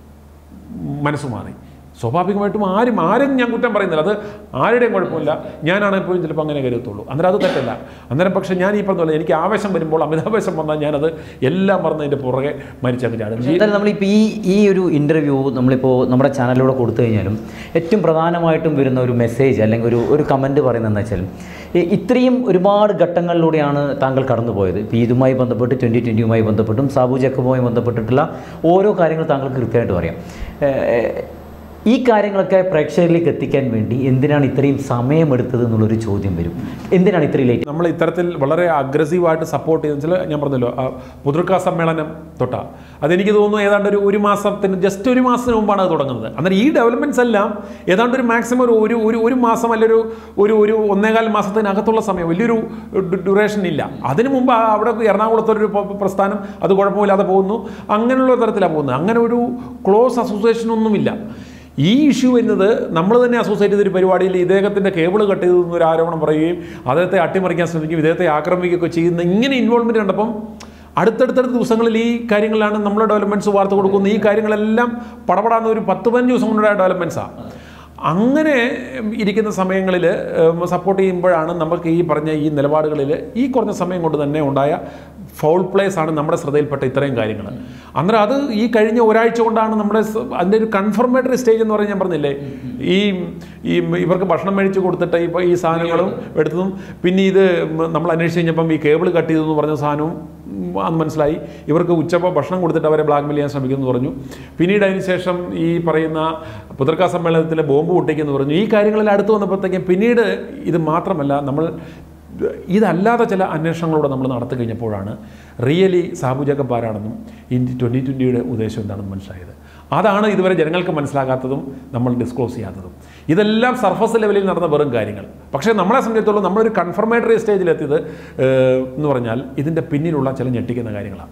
മനസ്സ് മാറി സ്വാഭാവികമായിട്ടും ആരും ആരും ഞാൻ കുറ്റം പറയുന്നില്ല അത് ആരുടെയും കുഴപ്പമില്ല ഞാനാണ് എപ്പോഴും ചിലപ്പോൾ അങ്ങനെ കരുതത്തുള്ളൂ അന്നേരം അത് തെറ്റല്ല അന്നേരം പക്ഷേ ഞാൻ ഈ പറഞ്ഞ പോലെ എനിക്ക് ആവേശം വരുമ്പോൾ അമിതാവേശം വന്നാൽ ഞാനത് എല്ലാം മറന്ന് അതിൻ്റെ പുറകെ മരിച്ചതിൻ്റെ എന്തായാലും നമ്മളിപ്പോൾ ഈ ഈ ഒരു ഇൻ്റർവ്യൂ നമ്മളിപ്പോൾ നമ്മുടെ ചാനലിലൂടെ കൊടുത്തു കഴിഞ്ഞാലും ഏറ്റവും പ്രധാനമായിട്ടും വരുന്ന ഒരു മെസ്സേജ് അല്ലെങ്കിൽ ഒരു ഒരു കമൻറ്റ് പറയുന്നതെന്ന് വെച്ചാൽ ഈ ഇത്രയും ഒരുപാട് ഘട്ടങ്ങളിലൂടെയാണ് താങ്കൾ കടന്നുപോയത് ഇപ്പോൾ ഇതുമായി ബന്ധപ്പെട്ട് ട്വൻറ്റി ട്വൻറ്റിയുമായി ബന്ധപ്പെട്ടും സാബു ജക്കബുമായി ബന്ധപ്പെട്ടിട്ടുള്ള ഓരോ കാര്യങ്ങൾ താങ്കൾക്ക് കൃത്യമായിട്ട് പറയാം ഏഹ് ഈ കാര്യങ്ങളൊക്കെ പ്രേക്ഷകരിലേക്ക് എത്തിക്കാൻ വേണ്ടി എന്തിനാണ് ഇത്രയും സമയമെടുത്തത് എന്നുള്ളൊരു ചോദ്യം വരും എന്തിനാണ് ഇത്രയും ലേറ്റ് നമ്മൾ ഇത്തരത്തിൽ വളരെ അഗ്രസീവായിട്ട് സപ്പോർട്ട് ചെയ്യുന്ന ചില ഞാൻ പറഞ്ഞല്ലോ ആ പുതൃക്ക സമ്മേളനം തൊട്ടാ അതെനിക്ക് തോന്നുന്നു ഏതാണ്ട് ഒരു ഒരു മാസത്തിന് ജസ്റ്റ് ഒരു മാസത്തിന് മുമ്പാണ് അത് തുടങ്ങുന്നത് അന്നേരം ഈ ഡെവലപ്മെൻറ്റ്സ് എല്ലാം ഏതാണ്ട് ഒരു മാക്സിമം ഒരു ഒരു ഒരു ഒരു മാസം അല്ലെങ്കിൽ ഒരു ഒരു ഒരു ഒന്നേകാൽ മാസത്തിനകത്തുള്ള സമയം വലിയൊരു ഡ്യൂറേഷൻ ഇല്ല അതിന് മുമ്പ് ആ അവിടെ എറണാകുളത്തൊരു പ്ര- പ്രസ്ഥാനം അത് കുഴപ്പമില്ലാതെ പോകുന്നു അങ്ങനെയുള്ള തരത്തിലാണ് പോകുന്നത് അങ്ങനെ ഒരു ക്ലോസ് അസോസിയേഷൻ ഒന്നുമില്ല ഈ ഇഷ്യൂ വരുന്നത് നമ്മൾ തന്നെ അസോസിയേറ്റ് ചെയ്തൊരു പരിപാടിയിൽ ഇദ്ദേഹത്തിൻ്റെ കേബിൾ കട്ട് ചെയ്തു എന്നൊരു ആരോപണം പറയുകയും അദ്ദേഹത്തെ അട്ടിമറിക്കാൻ ശ്രമിക്കുകയും ഇദ്ദേഹത്തെ ആക്രമിക്കുകയൊക്കെ ചെയ്യുന്ന ഇങ്ങനെ ഇൻവോൾവ്മെൻറ്റ് കണ്ടപ്പം അടുത്തടുത്തടുത്ത ദിവസങ്ങളിൽ ഈ കാര്യങ്ങളിലാണ് നമ്മൾ ഡെവലപ്മെൻറ്റ്സ് വാർത്ത കൊടുക്കുന്നത് ഈ കാര്യങ്ങളെല്ലാം പടപടാന്ന് ഒരു പത്ത് പതിനഞ്ച് ദിവസം കൊണ്ടുള്ള ഡെവലപ്മെൻറ്റ്സാണ് അങ്ങനെ ഇരിക്കുന്ന സമയങ്ങളിൽ സപ്പോർട്ട് ചെയ്യുമ്പോഴാണ് നമുക്ക് ഈ പറഞ്ഞ ഈ നിലപാടുകളിൽ ഈ കുറഞ്ഞ സമയം കൊണ്ട് തന്നെ ഉണ്ടായ ഫൗൾ പ്ലേസ് ആണ് നമ്മുടെ ശ്രദ്ധയിൽപ്പെട്ട ഇത്രയും കാര്യങ്ങൾ അന്നേരം അത് ഈ കഴിഞ്ഞ ഒരാഴ്ച കൊണ്ടാണ് നമ്മുടെ സ- അതിൻ്റെ ഒരു കൺഫർമേറ്ററി സ്റ്റേജ് എന്ന് പറഞ്ഞ് ഞാൻ പറഞ്ഞില്ലേ ഈ ഈ ഇവർക്ക് ഭക്ഷണം മേടിച്ച് കൊടുത്തിട്ട് ഇപ്പോൾ ഈ സാധനങ്ങളും എടുത്തതും പിന്നെ ഇത് നമ്മൾ അന്വേഷിച്ച് കഴിഞ്ഞപ്പം ഈ കേബിൾ കട്ട് ചെയ്തു എന്ന് പറഞ്ഞ സാധനവും ഉം, അന്ന് മനസ്സിലായി ഇവർക്ക് ഉച്ചപ്പോൾ ഭക്ഷണം കൊടുത്തിട്ട് അവരെ ബ്ലാക്ക് മെയിൽ ചെയ്യാൻ ശ്രമിക്കുന്നു എന്ന് പറഞ്ഞു പിന്നീട് അതിന് ശേഷം ഈ പറയുന്ന പുതർക്ക സമ്മേളനത്തിൽ ബോംബ് പൊട്ടിക്കുന്നു പറഞ്ഞു ഈ കാര്യങ്ങളിൽ അടുത്ത് വന്നപ്പോഴത്തേക്കും പിന്നീട് ഇത് മാത്രമല്ല നമ്മൾ ഇതല്ലാതെ ചില അന്വേഷണങ്ങളൂടെ നമ്മൾ നടത്തി കഴിഞ്ഞപ്പോഴാണ് റിയലി സാബു ജേക്കബ് ആരാണെന്നും ഇന്ത്യ ട്വൻറ്റി ട്വൻറ്റിയുടെ ഉദ്ദേശം എന്താണെന്ന് മനസ്സിലായത് അതാണ് ഇതുവരെ ജനങ്ങൾക്ക് മനസ്സിലാകാത്തതും നമ്മൾ ഡിസ്ക്ലോസ് ചെയ്യാത്തതും ഇതെല്ലാം സർഫസ് ലെവലിൽ നടന്ന വെറും കാര്യങ്ങൾ പക്ഷേ നമ്മളെ സംബന്ധിച്ചിടത്തോളം നമ്മളൊരു കൺഫർമേറ്ററി സ്റ്റേജിലെത്തിയത് ഏഹ്, എന്ന് പറഞ്ഞാൽ ഇതിൻ്റെ പിന്നിലുള്ള ചില ഞെട്ടിക്കുന്ന കാര്യങ്ങളാണ്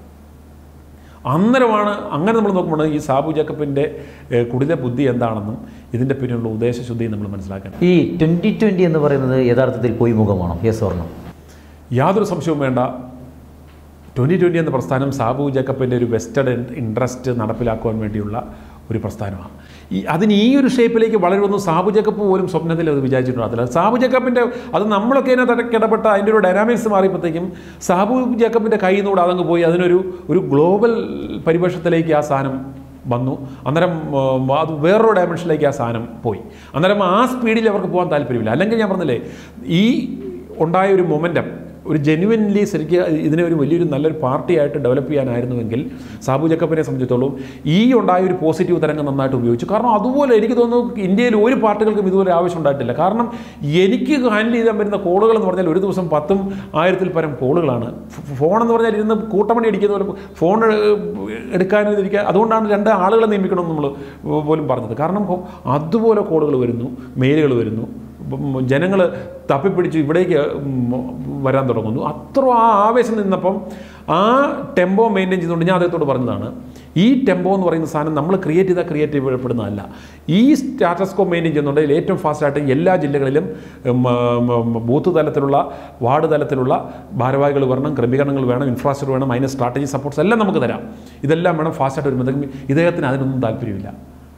അന്നേരമാണ് അങ്ങനെ നമ്മൾ നോക്കുമ്പോൾ ഈ സാബു ജേക്കബിൻ്റെ ഏഹ്, കുടില ബുദ്ധി എന്താണെന്നും ഇതിൻ്റെ പിന്നിലുള്ള ഉദ്ദേശശുദ്ധിയും നമ്മൾ മനസ്സിലാക്കണം ഈ ട്വൻ്റി ട്വൻ്റി എന്ന് പറയുന്നത് യഥാർത്ഥത്തിൽ പോയി മുഖമാണോ യെസ് ഓർണം യാതൊരു സംശയവും വേണ്ട ട്വൻ്റി ട്വൻ്റി എന്ന പ്രസ്ഥാനം സാബു ജേക്കബിൻ്റെ ഒരു വെസ്റ്റഡ് ഇൻട്രസ്റ്റ് നടപ്പിലാക്കുവാൻ വേണ്ടിയുള്ള ഒരു പ്രസ്ഥാനമാണ് ഈ അതിന് ഈ ഒരു ഷേപ്പിലേക്ക് വളരുമെന്ന് സാബു ജേക്കബ് പോലും സ്വപ്നത്തിൽ അത് വിചാരിച്ചിട്ടുണ്ടാകത്തില്ല സാബു ജേക്കബിൻ്റെ അത് നമ്മളൊക്കെ അതിനകത്ത് ഇടപെട്ട അതിൻ്റെ ഒരു ഡൈനാമിക്സ് മാറിയപ്പോഴത്തേക്കും സാബു ജേക്കബിൻ്റെ കയ്യിൽ നിന്നൂടെ അതങ്ങ് പോയി അതിനൊരു ഒരു ഗ്ലോബൽ പരിവേഷത്തിലേക്ക് ആ സാധനം വന്നു അന്നേരം ഉം, അത് വേറൊരു ഡയമെൻഷനിലേക്ക് ആ സാധനം പോയി അന്നേരം ആ സ്പീഡിൽ അവർക്ക് പോകാൻ താല്പര്യമില്ല അല്ലെങ്കിൽ ഞാൻ പറഞ്ഞില്ലേ ഈ ഉണ്ടായ ഒരു മൊമെൻറ്റം ഒരു ജെന്യുവൻലി ശരിക്കും ഇതിനെ ഒരു വലിയൊരു നല്ലൊരു പാർട്ടിയായിട്ട് ഡെവലപ്പ് ചെയ്യാനായിരുന്നുവെങ്കിൽ സാബു ജക്കബിനെ സംബന്ധിച്ചിടത്തോളം ഈ ഉണ്ടായ ഒരു പോസിറ്റീവ് തരംഗം നന്നായിട്ട് ഉപയോഗിച്ചു കാരണം അതുപോലെ എനിക്ക് തോന്നുന്നു ഇന്ത്യയിൽ ഒരു പാർട്ടികൾക്കും ഇതുപോലെ ആവശ്യം ഉണ്ടായിട്ടില്ല കാരണം എനിക്ക് ഹാൻഡിൽ ചെയ്താൻ വരുന്ന കോളുകൾ എന്ന് പറഞ്ഞാൽ ഒരു ദിവസം പത്തും ആയിരത്തിൽ പരം കോളുകളാണ് ഫോൺ എന്ന് പറഞ്ഞാൽ ഇരുന്ന് കൂട്ടമണി അടിക്കുന്ന പോലെ ഫോൺ എടുക്കാനും ഇരിക്കുക അതുകൊണ്ടാണ് രണ്ട് ആളുകളെ നിയമിക്കണമെന്ന് നമ്മൾ പോലും പറഞ്ഞത് കാരണം അതുപോലെ കോളുകൾ വരുന്നു മെയിലുകൾ വരുന്നു ജനങ്ങൾ തപ്പിപ്പിടിച്ച് ഇവിടേക്ക് ഉം വരാൻ തുടങ്ങുന്നു അത്ര ആ ആവേശം നിന്നപ്പം ആ ടെമ്പോ മെയിൻറ്റെയിൻ ചെയ്തുകൊണ്ട് ഞാൻ അദ്ദേഹത്തോട് പറഞ്ഞതാണ് ഈ ടെമ്പോ എന്ന് പറയുന്ന സാധനം നമ്മൾ ക്രിയേറ്റ് ചെയ്താൽ ക്രിയേറ്റ് ചെയ്യപ്പെടുന്നതല്ല ഈ സ്റ്റാറ്റസ്കോ മെയിൻറ്റെയിൻ ചെയ്യുന്നുണ്ടെങ്കിൽ ഏറ്റവും ഫാസ്റ്റായിട്ട് എല്ലാ ജില്ലകളിലും ഉം, ഉം, ബൂത്ത് തലത്തിലുള്ള വാർഡ് തലത്തിലുള്ള ഭാരവാഹികൾ വരണം ക്രമീകരണങ്ങൾ വേണം ഇൻഫ്രാസ്ട്രക്ചർ വേണം അതിന് സ്ട്രാറ്റജി സപ്പോർട്ട്സ് എല്ലാം നമുക്ക് തരാം ഇതെല്ലാം വേണം ഫാസ്റ്റായിട്ട് വരുമ്പോഴത്തേക്കും ഇദ്ദേഹത്തിന് അതിനൊന്നും താല്പര്യമില്ല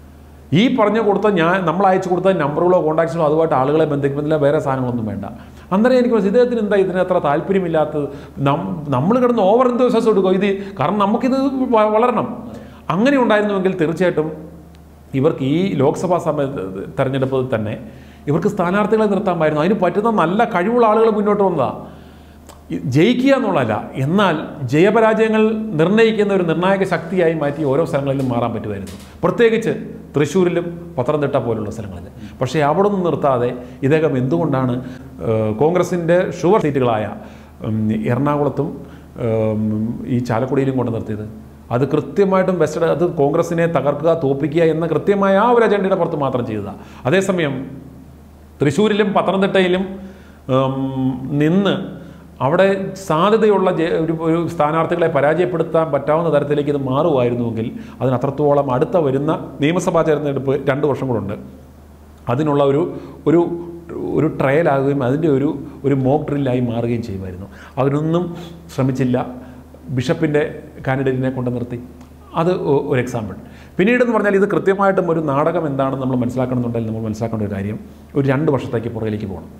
ഈ പറഞ്ഞു കൊടുത്ത ഞാൻ നമ്മൾ അയച്ചു കൊടുത്ത നമ്പറുകളോ കോൺടാക്ട്സോ അതുമായിട്ട് ആളുകളെ ബന്ധിക്കുന്നില്ല വേറെ സാധനങ്ങളൊന്നും വേണ്ട അന്നേരം എനിക്ക് മനസ്സിലായി, ഇദ്ദേഹത്തിന് എന്താ ഇതിന് അത്ര താല്പര്യമില്ലാത്തത് നമ്മൾ കിടന്ന് ഓവർ എന്തോസസ് എടുക്കുക ഇത് കാരണം നമുക്കിത് വ- വളരണം അങ്ങനെ ഉണ്ടായിരുന്നുവെങ്കിൽ തീർച്ചയായിട്ടും ഇവർക്ക് ഈ ലോക്സഭാ സമയ തെരഞ്ഞെടുപ്പിൽ തന്നെ ഇവർക്ക് സ്ഥാനാർത്ഥികളെ നിർത്താമായിരുന്നു അതിന് പറ്റുന്ന നല്ല കഴിവുള്ള ആളുകൾ മുന്നോട്ട് വന്നതാണ് ഈ- ജയിക്കുക എന്നുള്ളതല്ല എന്നാൽ ജയപരാജയങ്ങൾ നിർണ്ണയിക്കുന്ന ഒരു നിർണായക ശക്തിയായി മാറ്റി ഓരോ സ്ഥലങ്ങളിലും മാറാൻ പറ്റുമായിരുന്നു പ്രത്യേകിച്ച് തൃശ്ശൂരിലും പത്തനംതിട്ട പോലുള്ള സ്ഥലങ്ങളിൽ പക്ഷേ അവിടെ നിന്ന് നിർത്താതെ ഇദ്ദേഹം എന്തുകൊണ്ടാണ് ഏഹ്, കോൺഗ്രസിൻ്റെ ഷുവർ സീറ്റുകളായ ഉം, എറണാകുളത്തും ഉം, ഈ ചാലക്കുടിയിലും കൊണ്ട് നിർത്തിയത് അത് കൃത്യമായിട്ടും വെസ്റ്റഡ് അത് കോൺഗ്രസിനെ തകർക്കുക തോപ്പിക്കുക എന്ന കൃത്യമായ ആ ഒരു അജണ്ടയുടെ പുറത്ത് മാത്രം ചെയ്തതാണ് അതേസമയം തൃശ്ശൂരിലും പത്തനംതിട്ടയിലും ഉം, നിന്ന് അവിടെ സാധ്യതയുള്ള ജെ- ഒരു ഒരു സ്ഥാനാർത്ഥികളെ പരാജയപ്പെടുത്താൻ പറ്റാവുന്ന തരത്തിലേക്ക് ഇത് മാറുമായിരുന്നുവെങ്കിൽ അതിന് അത്രത്തോളം അടുത്ത വരുന്ന നിയമസഭാ തെരഞ്ഞെടുപ്പ് രണ്ട് വർഷം കൂടുണ്ട് അതിനുള്ള ഒരു ഒരു ഒരു ട്രയലാകുകയും അതിൻ്റെ ഒരു ഒരു മോക്ക് ഡ്രില്ലായി മാറുകയും ചെയ്യുമായിരുന്നു അതിനൊന്നും ശ്രമിച്ചില്ല ബിഷപ്പിൻ്റെ കാൻഡിഡേറ്റിനെ കൊണ്ട് നിർത്തി അത് ഒ- ഒരു എക്സാമ്പിൾ പിന്നീട് എന്ന് പറഞ്ഞാൽ ഇത് കൃത്യമായിട്ടും ഒരു നാടകം എന്താണെന്ന് നമ്മൾ മനസ്സിലാക്കണമെന്നുണ്ടെങ്കിൽ നമ്മൾ മനസ്സിലാക്കേണ്ട ഒരു കാര്യം ഒരു രണ്ട് വർഷത്തേക്ക് പുറകിലേക്ക് പോകണം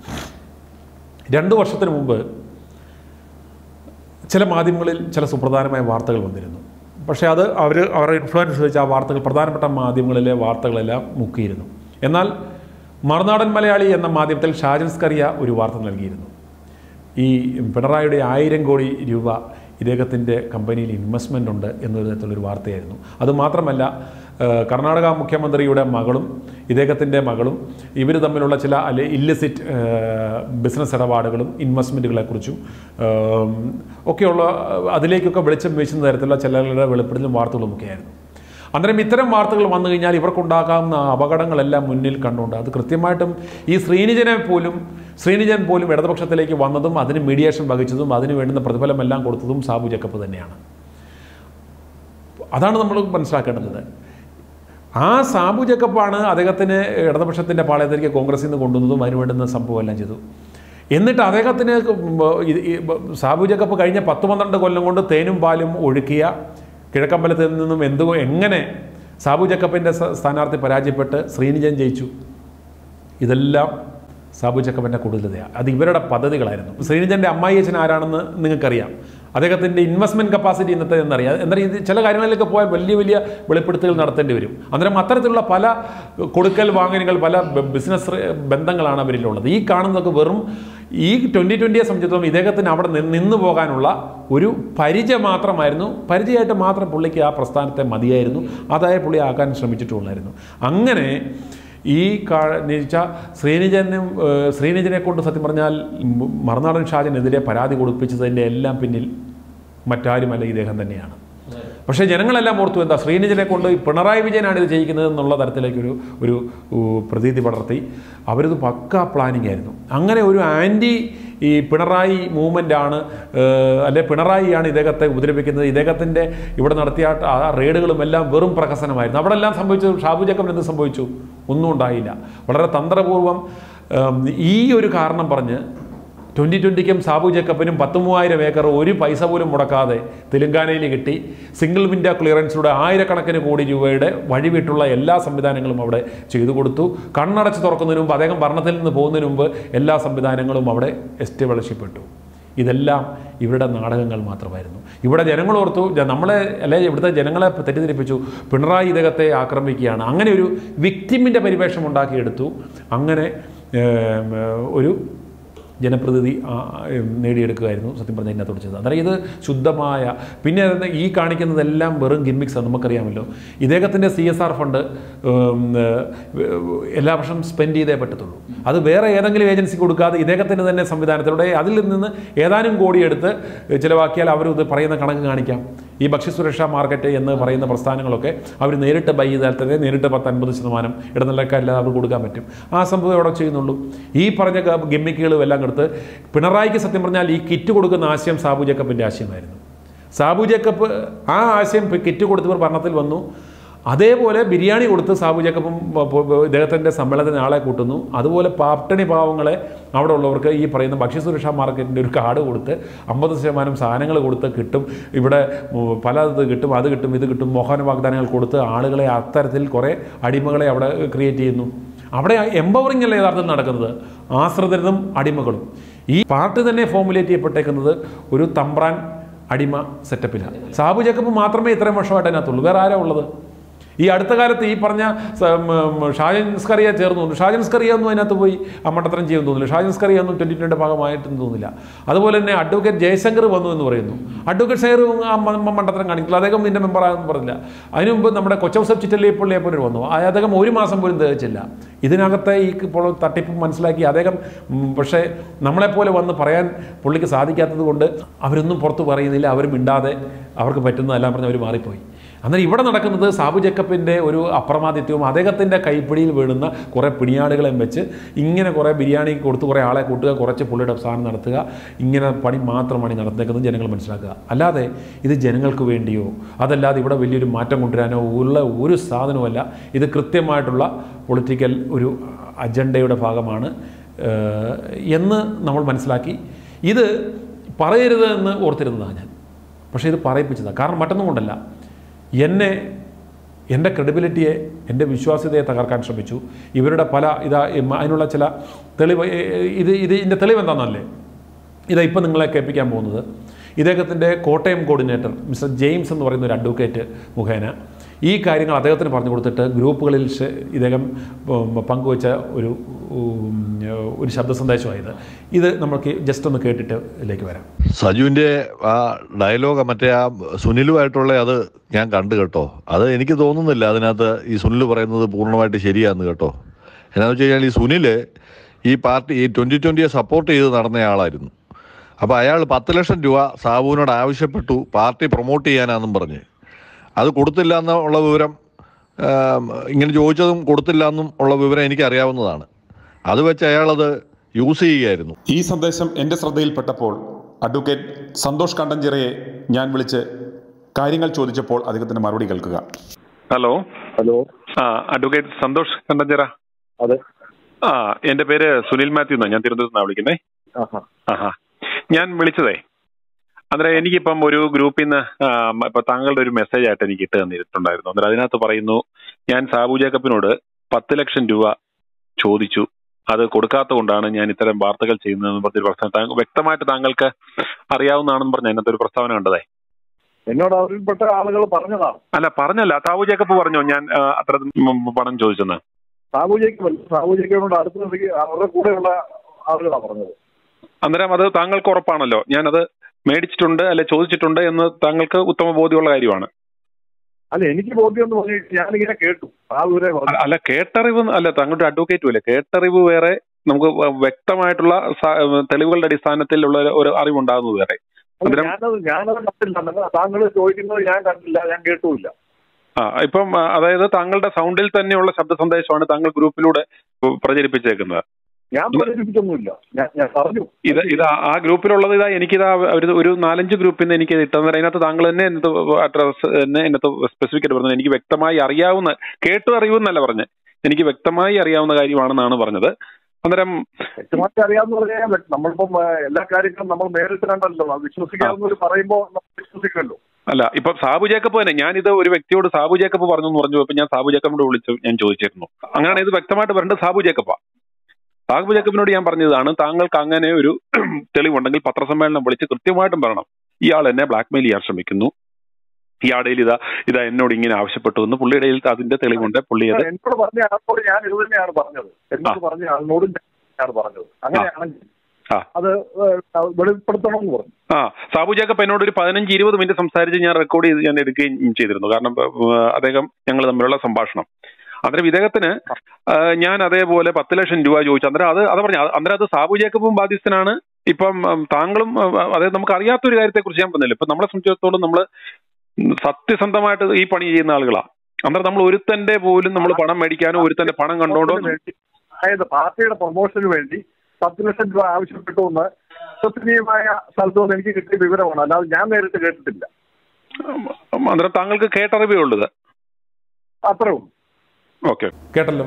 രണ്ട് വർഷത്തിന് മുമ്പ് ചില മാധ്യമങ്ങളിൽ ചില സുപ്രധാനമായ വാർത്തകൾ വന്നിരുന്നു പക്ഷേ അത് അവർ അവരുടെ ഇൻഫ്ലുവൻസ് വെച്ച് ആ വാർത്തകൾ പ്രധാനപ്പെട്ട മാധ്യമങ്ങളിലെ വാർത്തകളെല്ലാം മുക്കിയിരുന്നു എന്നാൽ മറുനാടൻ മലയാളി എന്ന മാധ്യമത്തിൽ ഷാജൻ സ്കറിയ ഒരു വാർത്ത നൽകിയിരുന്നു ഈ പിണറായിയുടെ ആയിരം കോടി രൂപ ഇദ്ദേഹത്തിൻ്റെ കമ്പനിയിൽ ഇൻവെസ്റ്റ്മെൻ്റ് ഉണ്ട് എന്നൊരു തരത്തിലുള്ളൊരു വാർത്തയായിരുന്നു അതുമാത്രമല്ല ഏഹ്, കർണാടക മുഖ്യമന്ത്രിയുടെ മകളും ഇദ്ദേഹത്തിൻ്റെ മകളും ഇവർ തമ്മിലുള്ള ചില അല്ലെ ഇല്ലിസിറ്റ് ബിസിനസ് ഇടപാടുകളും ഇൻവെസ്റ്റ്മെൻറ്റുകളെക്കുറിച്ചും ഏം, ഒക്കെയുള്ള അതിലേക്കൊക്കെ വെളിച്ചം വീശുന്ന തരത്തിലുള്ള ചിലരുടെ വെളിപ്പെടുത്തലും വാർത്തകളും ഒക്കെയായിരുന്നു അന്നേരം ഇത്തരം വാർത്തകൾ വന്നു കഴിഞ്ഞാൽ ഇവർക്കുണ്ടാകാവുന്ന അപകടങ്ങളെല്ലാം മുന്നിൽ കണ്ടുകൊണ്ട് അത് കൃത്യമായിട്ടും ഈ ശ്രീനിജനെ പോലും ശ്രീനിജൻ പോലും ഇടതുപക്ഷത്തിലേക്ക് വന്നതും അതിന് മീഡിയേഷൻ വഹിച്ചതും അതിന് വേണ്ടുന്ന പ്രതിഫലമെല്ലാം കൊടുത്തതും സാബു ജക്കപ്പ് തന്നെയാണ് അതാണ് നമ്മൾ മനസ്സിലാക്കേണ്ടത് ആ സാബു ജക്കപ്പാണ് അദ്ദേഹത്തിന് ഇടതുപക്ഷത്തിൻ്റെ പാളയത്തിലേക്ക് കോൺഗ്രസിൽ നിന്ന് കൊണ്ടുവന്നതും അതിന് വേണ്ടുന്ന സംഭവം എല്ലാം ചെയ്തു എന്നിട്ട് അദ്ദേഹത്തിന് ഇത് ഈ സാബു ജക്കപ്പ് കഴിഞ്ഞ പത്ത് പന്ത്രണ്ട് കൊല്ലം കൊണ്ട് തേനും പാലും ഒഴുക്കിയ കിഴക്കമ്പലത്തിൽ നിന്നും എന്തോ എങ്ങനെ സാബു ജക്കപ്പിൻ്റെ സ- സ്ഥാനാർത്ഥി പരാജയപ്പെട്ട് ശ്രീനിജൻ ജയിച്ചു ഇതെല്ലാം സാബു ചക്കപ്പൻ്റെ കൂടുതലതയാണ് അത് ഇവരുടെ പദ്ധതികളായിരുന്നു ശ്രീനിജൻ്റെ അമ്മായിയച്ഛൻ ആരാണെന്ന് നിങ്ങൾക്കറിയാം അദ്ദേഹത്തിൻ്റെ ഇൻവെസ്റ്റ്മെൻറ്റ് കപ്പാസിറ്റി ഇന്നത്തെ എന്നറിയാം എന്നാൽ ഇത് ചില കാര്യങ്ങളിലൊക്കെ പോയാൽ വലിയ വലിയ വെളിപ്പെടുത്തലുകൾ നടത്തേണ്ടി വരും അന്നേരം അത്തരത്തിലുള്ള പല കൊടുക്കൽ വാങ്ങലുകൾ പല ബ- ബിസിനസ് ബന്ധങ്ങളാണ് അവരിലുള്ളത് ഈ കാണുന്നതൊക്കെ വെറും ഈ ട്വൻ്റി ട്വൻ്റിയെ സംബന്ധിച്ചിടത്തോളം ഇദ്ദേഹത്തിന് അവിടെ നിന്ന് നിന്നു പോകാനുള്ള ഒരു പരിചയം മാത്രമായിരുന്നു പരിചയമായിട്ട് മാത്രം പുള്ളിക്ക് ആ പ്രസ്ഥാനത്തെ മതിയായിരുന്നു അതായ പുള്ളി ആക്കാൻ ശ്രമിച്ചിട്ടുള്ളായിരുന്നു അങ്ങനെ ഈ കാഴ്ച ശ്രീനിജനും ഏഹ്, ശ്രീനിജനെ കൊണ്ട് സത്യം പറഞ്ഞാൽ മ- മറുനാടൻ ഷാജിനെതിരെ പരാതി കൊടുപ്പിച്ചതിൻ്റെ എല്ലാം പിന്നിൽ മറ്റാരുമല്ല ഇദ്ദേഹം തന്നെയാണ് പക്ഷേ ജനങ്ങളെല്ലാം ഓർത്തു എന്താ ശ്രീനിജനെ കൊണ്ട് ഈ പിണറായി വിജയനാണ് ഇത് ചെയ്യിക്കുന്നത് എന്നുള്ള തരത്തിലേക്കൊരു ഒരു ഉ, പ്രതീതി പടർത്തി അവരിത് പക്ക പ്ലാനിങ് ആയിരുന്നു അങ്ങനെ ഒരു ആൻറ്റി ഈ പിണറായി മൂവ്മെൻ്റ് ആണ് ഏഹ്, അല്ലെ പിണറായിയാണ് ഇദ്ദേഹത്തെ ഉപദ്രവിക്കുന്നത് ഇദ്ദേഹത്തിൻ്റെ ഇവിടെ നടത്തിയ ആ റെയ്ഡുകളും എല്ലാം വെറും പ്രഹസനമായിരുന്നു അവിടെ എല്ലാം സംഭവിച്ചു ഷാബു ജക്കബിന് എന്ത് സംഭവിച്ചു ഒന്നും ഉണ്ടായില്ല വളരെ തന്ത്രപൂർവ്വം ഏം, ഈ ഒരു കാരണം പറഞ്ഞ് ട്വൻ്റി ട്വൻ്റിക്കും സാബു ജക്കപ്പിനും പത്ത് മൂവായിരം ഏക്കർ ഒരു പൈസ പോലും മുടക്കാതെ തെലുങ്കാനയിൽ കിട്ടി സിംഗിൾ വിൻഡോ ക്ലിയറൻസിലൂടെ ആയിരക്കണക്കിന് കോടി രൂപയുടെ വഴിവിട്ടുള്ള എല്ലാ സംവിധാനങ്ങളും അവിടെ ചെയ്തു കൊടുത്തു കണ്ണടച്ച് തുറക്കുന്നതിന് മുമ്പ് അദ്ദേഹം ഭരണത്തിൽ നിന്ന് പോകുന്നതിന് മുമ്പ് എല്ലാ സംവിധാനങ്ങളും അവിടെ എസ്റ്റിബിളിഷപ്പെട്ടു ഇതെല്ലാം ഇവരുടെ നാടകങ്ങൾ മാത്രമായിരുന്നു ഇവിടെ ജനങ്ങൾ ഓർത്തു ജ- നമ്മളെ അല്ലെ ഇവിടുത്തെ ജനങ്ങളെ തെറ്റിദ്ധരിപ്പിച്ചു പിണറായി ഇദ്ദേഹത്തെ ആക്രമിക്കുകയാണ് അങ്ങനെ ഒരു വിക്ടിമിൻ്റെ പരിവേഷം ഉണ്ടാക്കിയെടുത്തു അങ്ങനെ ഏം, ഒരു ജനപ്രതിനിധി ആ, ഏം, നേടിയെടുക്കുകയായിരുന്നു സത്യം പറഞ്ഞാൽ ഇതിനകത്തോട് ചെയ്തത് അന്നേരം ഇത് ശുദ്ധമായ പിന്നെ അത് ഈ കാണിക്കുന്നതെല്ലാം വെറും ഗിമ്മിക്സാണ് നമുക്കറിയാമല്ലോ ഇദ്ദേഹത്തിൻ്റെ സി എസ് ആർ ഫണ്ട് ഉം, ഏഹ്, എല്ലാ വർഷം സ്പെൻഡ് ചെയ്തേ പറ്റത്തുള്ളൂ അത് വേറെ ഏതെങ്കിലും ഏജൻസി കൊടുക്കാതെ ഇദ്ദേഹത്തിൻ്റെ തന്നെ സംവിധാനത്തിലൂടെ അതിൽ നിന്ന് ഏതാനും കോടിയെടുത്ത് ചിലവാക്കിയാൽ അവർ ഇത് പറയുന്ന കണക്ക് കാണിക്കാം ഈ ഭക്ഷ്യസുരക്ഷാ മാർക്കറ്റ് എന്ന് പറയുന്ന പ്രസ്ഥാനങ്ങളൊക്കെ അവർ നേരിട്ട് ബൈ ചെയ്താൽ തന്നെ നേരിട്ട് പത്ത് അൻപത് ശതമാനം ഇടനിലക്കാരില്ലാതെ അവർ കൊടുക്കാൻ പറ്റും ആ സംഭവം അവിടെ ചെയ്യുന്നുള്ളൂ ഈ പറഞ്ഞ ഗ- ഗിമ്മിക്കുകളും എല്ലാം കൊടുത്ത് പിണറായിക്ക് സത്യം പറഞ്ഞാൽ ഈ കിറ്റ് കൊടുക്കുന്ന ആശയം സാബു ജേക്കബിൻ്റെ ആശയമായിരുന്നു സാബു ജേക്കബ് ആ ആശയം പി- കിറ്റ് കൊടുത്തവർ ഭരണത്തിൽ വന്നു അതേപോലെ ബിരിയാണി കൊടുത്ത് സാബു ജേക്കബും പ- പ- ഇദ്ദേഹത്തിൻ്റെ സമ്മേളനത്തിന് ആളെ കൂട്ടുന്നു അതുപോലെ പാട്ടണി പാവങ്ങളെ അവിടെ ഉള്ളവർക്ക് ഈ പറയുന്ന ഭക്ഷ്യസുരക്ഷാ മാർക്കറ്റിൻ്റെ ഒരു കാർഡ് കൊടുത്ത് അമ്പത് ശതമാനം സാധനങ്ങൾ കൊടുത്ത് കിട്ടും ഇവിടെ ഉം, പല ഇത് കിട്ടും അത് കിട്ടും ഇത് കിട്ടും മോഹന വാഗ്ദാനങ്ങൾ കൊടുത്ത് ആളുകളെ അത്തരത്തിൽ കുറേ അടിമകളെ അവിടെ ക്രിയേറ്റ് ചെയ്യുന്നു അവിടെ എംപവറിംഗ് അല്ല യഥാർത്ഥത്തിൽ നടക്കുന്നത് ആശ്രിതരും അടിമകളും ഈ പാർട്ടി തന്നെ ഫോമുലേറ്റ് ചെയ്യപ്പെട്ടേക്കുന്നത് ഒരു തമ്പ്രാൻ അടിമ സെറ്റപ്പിലാണ് സാബു ജക്കബ് മാത്രമേ ഇത്രയും വർഷമായിട്ട് അതിനകത്തുള്ളൂ വേറെ ആരാ ഉള്ളത് ഈ അടുത്ത കാലത്ത് ഈ പറഞ്ഞ സ- ഉം, ഉം, ഷാജൻ സ്കറിയ ചേർന്ന് തോന്നുന്നു ഷാജൻ സ്കറിയ ഒന്നും അതിനകത്ത് പോയി അമ്മട്ടത്തരം ചെയ്യുമെന്ന് തോന്നുന്നില്ല ഷാജൻ സ്കറിയ ഒന്നും ട്വൻറ്റി ട്വൻ്റെ ഭാഗമായിട്ടെന്ന് തോന്നുന്നില്ല അതുപോലെ തന്നെ അഡ്വക്കേറ്റ് ജയശങ്കർ വന്നു എന്ന് പറയുന്നു അഡ്വക്കേറ്റ് ശങ്കർ ആ മ- മ- മണ്ടത്തരം കാണിക്കില്ല അദ്ദേഹം ഇതിൻ്റെ മെമ്പറാണെന്ന് പറഞ്ഞില്ല അതിനു മുമ്പ് നമ്മുടെ കൊച്ചൗസഫ് ചിറ്റല്ലിപ്പള്ളിയെ പോലെ വന്നു ആ- അദ്ദേഹം ഒരു മാസം പോലും തികച്ചില്ല ഇതിനകത്തെ ഈ ഇപ്പോൾ തട്ടിപ്പ് മനസ്സിലാക്കി അദ്ദേഹം ഉം, പക്ഷേ നമ്മളെപ്പോലെ വന്ന് പറയാൻ പുള്ളിക്ക് സാധിക്കാത്തത് കൊണ്ട് അവരൊന്നും പുറത്ത് പറയുന്നില്ല അവർ മിണ്ടാതെ അവർക്ക് പറ്റുന്നതെല്ലാം പറഞ്ഞ് അവർ മാറിപ്പോയി അന്നേരം ഇവിടെ നടക്കുന്നത് സാബു ജക്കപ്പിൻ്റെ ഒരു അപ്രമാദിത്വവും അദ്ദേഹത്തിൻ്റെ കൈപ്പിടിയിൽ വീഴുന്ന കുറേ പിണിയാടുകളെയും വെച്ച് ഇങ്ങനെ കുറേ ബിരിയാണി കൊടുത്ത് കുറേ ആളെ കൂട്ടുക കുറച്ച് പുള്ളിയുടെ സാധനം നടത്തുക ഇങ്ങനെ പണി മാത്രമാണ് ഈ നടന്നേക്കുന്നത് ജനങ്ങൾ മനസ്സിലാക്കുക അല്ലാതെ ഇത് ജനങ്ങൾക്ക് വേണ്ടിയോ അതല്ലാതെ ഇവിടെ വലിയൊരു മാറ്റം കൊണ്ടുവരാനോ ഉള്ള ഒരു സാധനവുമല്ല ഇത് കൃത്യമായിട്ടുള്ള പൊളിറ്റിക്കൽ ഒരു അജണ്ടയുടെ ഭാഗമാണ് ഏഹ്, എന്ന് നമ്മൾ മനസ്സിലാക്കി ഇത് പറയരുത് എന്ന് ഓർത്തിരുന്നതാണ് ഞാൻ പക്ഷേ ഇത് പറയിപ്പിച്ചതാണ് കാരണം മറ്റൊന്നും കൊണ്ടല്ല എന്നെ എൻ്റെ ക്രെഡിബിലിറ്റിയെ എൻ്റെ വിശ്വാസ്യതയെ തകർക്കാൻ ശ്രമിച്ചു ഇവരുടെ പല ഇതാ ഇം- അതിനുള്ള ചില തെളിവ് ഏ- ഏ- ഇത് ഇത് ഇതിൻ്റെ തെളിവ് എന്താണെന്നല്ലേ ഇതാ ഇപ്പം നിങ്ങളെ കേൾപ്പിക്കാൻ പോകുന്നത് ഇദ്ദേഹത്തിൻ്റെ കോട്ടയം കോർഡിനേറ്റർ മിസ്റ്റർ ജെയിംസ് എന്ന് പറയുന്ന ഒരു അഡ്വക്കേറ്റ് മുഖേന ഈ കാര്യങ്ങൾ അദ്ദേഹത്തിന് പറഞ്ഞു കൊടുത്തിട്ട് ഗ്രൂപ്പുകളിൽ ഷെ- ഇദ്ദേഹം ഉം, പങ്കുവച്ച ഒരു ഉം, ഒരു ശബ്ദ സന്ദേശമായത് ഇത് നമുക്ക് ജസ്റ്റ് ഒന്ന് കേട്ടിട്ട് ഇതിലേക്ക് വരാം സജുവിന്റെ ആ ഡയലോഗ് മറ്റേ ആ സുനിലുമായിട്ടുള്ള അത് ഞാൻ കണ്ടു കേട്ടോ അത് എനിക്ക് തോന്നുന്നില്ല അതിനകത്ത് ഈ സുനിൽ പറയുന്നത് പൂർണ്ണമായിട്ട് ശരിയാന്ന് കേട്ടോ എന്നാന്ന് വെച്ച് കഴിഞ്ഞാൽ ഈ സുനില് ഈ പാർട്ടി ഈ ട്വന്റി ട്വന്റിയെ സപ്പോർട്ട് ചെയ്ത് നടന്നയാളായിരുന്നു അപ്പൊ അയാൾ പത്ത് ലക്ഷം രൂപ സാബുവിനോട് ആവശ്യപ്പെട്ടു പാർട്ടി പ്രൊമോട്ട് ചെയ്യാനാന്നും പറഞ്ഞ് അത് കൊടുത്തില്ല എന്നുള്ള വിവരം ആം, ഇങ്ങനെ ചോദിച്ചതും കൊടുത്തില്ല എന്നും ഉള്ള വിവരം എനിക്ക് അറിയാവുന്നതാണ് അത് വെച്ച് അയാളത് യൂസ് ചെയ്യുകയായിരുന്നു ഈ സന്ദേശം എൻ്റെ ശ്രദ്ധയിൽപ്പെട്ടപ്പോൾ അഡ്വക്കേറ്റ് സന്തോഷ് കണ്ടഞ്ചിറയെ ഞാൻ വിളിച്ച് കാര്യങ്ങൾ ചോദിച്ചപ്പോൾ അദ്ദേഹത്തിന്റെ മറുപടി കേൾക്കുക ഹലോ ഹലോ ആ അഡ്വക്കേറ്റ് സന്തോഷ് കണ്ടഞ്ചിറ അതെ ആ എന്റെ പേര് സുനിൽ മാത്യു എന്നാ ഞാൻ തിരുവനന്തപുരത്ത് നിന്നാണ് വിളിക്കുന്നേ ആഹാ ആഹാ ഞാൻ വിളിച്ചതേ അന്നേരം എനിക്കിപ്പം ഒരു ഗ്രൂപ്പിൽ നിന്ന് ഇപ്പൊ താങ്കളുടെ ഒരു മെസ്സേജ് ആയിട്ട് എനിക്ക് ഇട്ട് തന്നിട്ടുണ്ടായിരുന്നു അന്നേരം അതിനകത്ത് പറയുന്നു ഞാൻ സാബു ജേക്കബിനോട് പത്ത് ലക്ഷം രൂപ ചോദിച്ചു അത് കൊടുക്കാത്ത കൊണ്ടാണ് ഞാൻ ഇത്തരം വാർത്തകൾ ചെയ്യുന്നതെന്ന് പറഞ്ഞൊരു പ്രസ്താവന താങ്കൾ- വ്യക്തമായിട്ട് താങ്കൾക്ക് അറിയാവുന്നതാണെന്ന് പറഞ്ഞ അതിനകത്ത് ഒരു പ്രസ്താവന കണ്ടതേ എന്നോട് അവരിൽപ്പെട്ട ആളുകൾ പറഞ്ഞതാണ് അല്ല പറഞ്ഞല്ല സാബു ജേക്കബ് പറഞ്ഞോ ഞാൻ ആ, അത്ര ഉം, പണം ചോദിച്ചെന്ന് സാബുജയ്ക്ക് സാബുജയ്ക്കിനോട് അടുത്ത് നിർത്തി അവരുടെ കൂടെയുള്ള ആളുകളാണ് പറഞ്ഞത് അന്നേരം അത് താങ്കൾക്ക് ഉറപ്പാണല്ലോ ഞാനത് മേടിച്ചിട്ടുണ്ട് അല്ലെ ചോദിച്ചിട്ടുണ്ട് എന്ന് താങ്കൾക്ക് ഉത്തമ ബോധ്യമുള്ള കാര്യമാണ് അല്ല എനിക്ക് ബോധ്യം എന്ന് പറഞ്ഞു ഞാനിങ്ങനെ കേട്ടു സാബുരെ അല്ല- പറഞ്ഞു അല്ല കേട്ടറിവ് അല്ല താങ്കളുടെ അഡ്വക്കേറ്റും അല്ലേ കേട്ടറിവ് വേറെ നമുക്ക് വ- വ്യക്തമായിട്ടുള്ള സ- തെളിവുകളുടെ അടിസ്ഥാനത്തിലുള്ള ഒരു- ഒരു അറിവുണ്ടാകുന്നത് വേറെ അല്ല, അന്നേരം ഞാനത് ഞാനത് കണ്ടില്ല താങ്കൾ ചോദിക്കുന്നത് ഞാൻ കണ്ടില്ല ഞാൻ കേട്ടുമില്ല ആ ഇപ്പം ആ, അതായത് താങ്കളുടെ സൗണ്ടിൽ തന്നെയുള്ള ശബ്ദ സന്ദേശമാണ് താങ്കൾ ഗ്രൂപ്പിലൂടെ പ്രചരിപ്പിച്ചേക്കുന്നത് ഞാൻ പ്രചരിപ്പിച്ചൊന്നുമില്ല ഞാൻ ഞാൻ പറഞ്ഞു ഇത് ഇത് ആ- ആ ഗ്രൂപ്പിലുള്ളത് ഇതാ എനിക്കിതാ ഒരു ഒരു നാലഞ്ച് ഗ്രൂപ്പിൽ നിന്ന് എനിക്ക് ഇട്ടു അതിനകത്ത് താങ്കൾ തന്നെ എന്നത്ത് അഡ്രസ് തന്നെ എന്നത്ത് സ്പെസിഫിക് ആയിട്ട് പറഞ്ഞത് എനിക്ക് വ്യക്തമായി അറിയാവുന്ന കേട്ടു അറിയുമെന്നല്ല പറഞ്ഞത് എനിക്ക് വ്യക്തമായി അറിയാവുന്ന കാര്യമാണെന്നാണ് പറഞ്ഞത് അന്നേരം വ്യക്തമായിട്ട് അറിയാമെന്ന് പറഞ്ഞാൽ നമ്മളിപ്പം ആ, എല്ലാ കാര്യങ്ങളും നമ്മൾ നേരിട്ട് കണ്ടല്ലോ അത് വിശ്വസിക്കാമെന്ന് പറയുമ്പോൾ നമ്മൾ വിശ്വസിക്കല്ലോ അല്ല ഇപ്പൊ സാബു ജേക്കബ് തന്നെ ഞാനിത് ഒരു വ്യക്തിയോട് സാബു ജേക്കബ് പറഞ്ഞു എന്ന് പറഞ്ഞു അപ്പൊ ഞാൻ സാബു ജേക്കബിനോട് വിളിച്ച് ഞാൻ ചോദിച്ചിരുന്നു അങ്ങനെയാണ് ഇത് വ്യക്തമായിട്ട് പറയേണ്ടത് സാബു ജേക്കബാ സാബു ജേക്കബിനോട് ഞാൻ പറഞ്ഞതാണ് താങ്കൾക്ക് അങ്ങനെ ഒരു തെളിവുണ്ടെങ്കിൽ പത്രസമ്മേളനം വിളിച്ച് കൃത്യമായിട്ടും പറയണം ഇയാൾ എന്നെ ബ്ലാക്ക്മെയിൽ ചെയ്യാൻ ശ്രമിക്കുന്നു ഇയാളുടെ ഇതാ ഇതാ എന്നോട് ഇങ്ങനെ ആവശ്യപ്പെട്ടു എന്ന് പുള്ളിയുടെ കയ്യിൽ അതിന്റെ തെളിവുണ്ട് പുള്ളി അത് എന്നോട് പറഞ്ഞ ആളോട് ഞാൻ ഇത് തന്നെയാണ് പറഞ്ഞത് എന്നോട് പറഞ്ഞ ആളിനോടും ഞാനാണ് പറഞ്ഞത് അങ്ങനെയാണെങ്കിൽ ആ. അത് ഏഹ്, വെളിപ്പെടുത്തണം എന്ന് പറഞ്ഞു ആ സാബു ജേക്കബ് എന്നോട് ഒരു പതിനഞ്ച് ഇരുപത് മിനിറ്റ് സംസാരിച്ച് ഞാൻ റെക്കോർഡ് ചെയ്ത് ഞാൻ എടുക്കുകയും ചെയ്തിരുന്നു കാരണം ഏഹ്, അദ്ദേഹം ഞങ്ങൾ തമ്മിലുള്ള സംഭാഷണം അന്നേരം ഇദ്ദേഹത്തിന് ആ, ഞാൻ അതേപോലെ പത്ത് ലക്ഷം രൂപ ചോദിച്ചു അന്നേരം അത് അത് പറഞ്ഞു അന്നേരം അത് സാബു ജേക്കബും ബാധ്യസ്ഥനാണ് ഇപ്പം ഉം, താങ്കളും ഉം, അതായത് നമുക്ക് അറിയാത്തൊരു കാര്യത്തെ കുറിച്ച് ഞാൻ പറഞ്ഞില്ല ഇപ്പൊ നമ്മളെ സംബന്ധിച്ചിടത്തോളം നമ്മൾ സത്യസന്ധമായിട്ട് ഈ പണി ചെയ്യുന്ന ആളുകളാ അന്നേരം നമ്മൾ ഒരുത്തന്റെ പോലും നമ്മൾ പണം മേടിക്കാനോ ഒരുത്തന്റെ പണം കണ്ടോണ്ടോ പ്രൊമോഷന് വേണ്ടി, അതായത് പാർട്ടിയുടെ പ്രൊമോഷന് വേണ്ടി പത്ത് ലക്ഷം രൂപ ആവശ്യപ്പെട്ടു എന്ന് വിശ്വസനീയമായ സ്ഥലത്തു നിന്ന് എനിക്ക് കിട്ടിയ വിവരമാണ് അല്ലാതെ ഞാൻ നേരിട്ട് കേട്ടിട്ടില്ല ഉം, അന്നേരം താങ്കൾക്ക് കേട്ടറിവേ ഉള്ളത് അത്രേ ഉള്ളൂ ഓക്കെ കേട്ടല്ലോ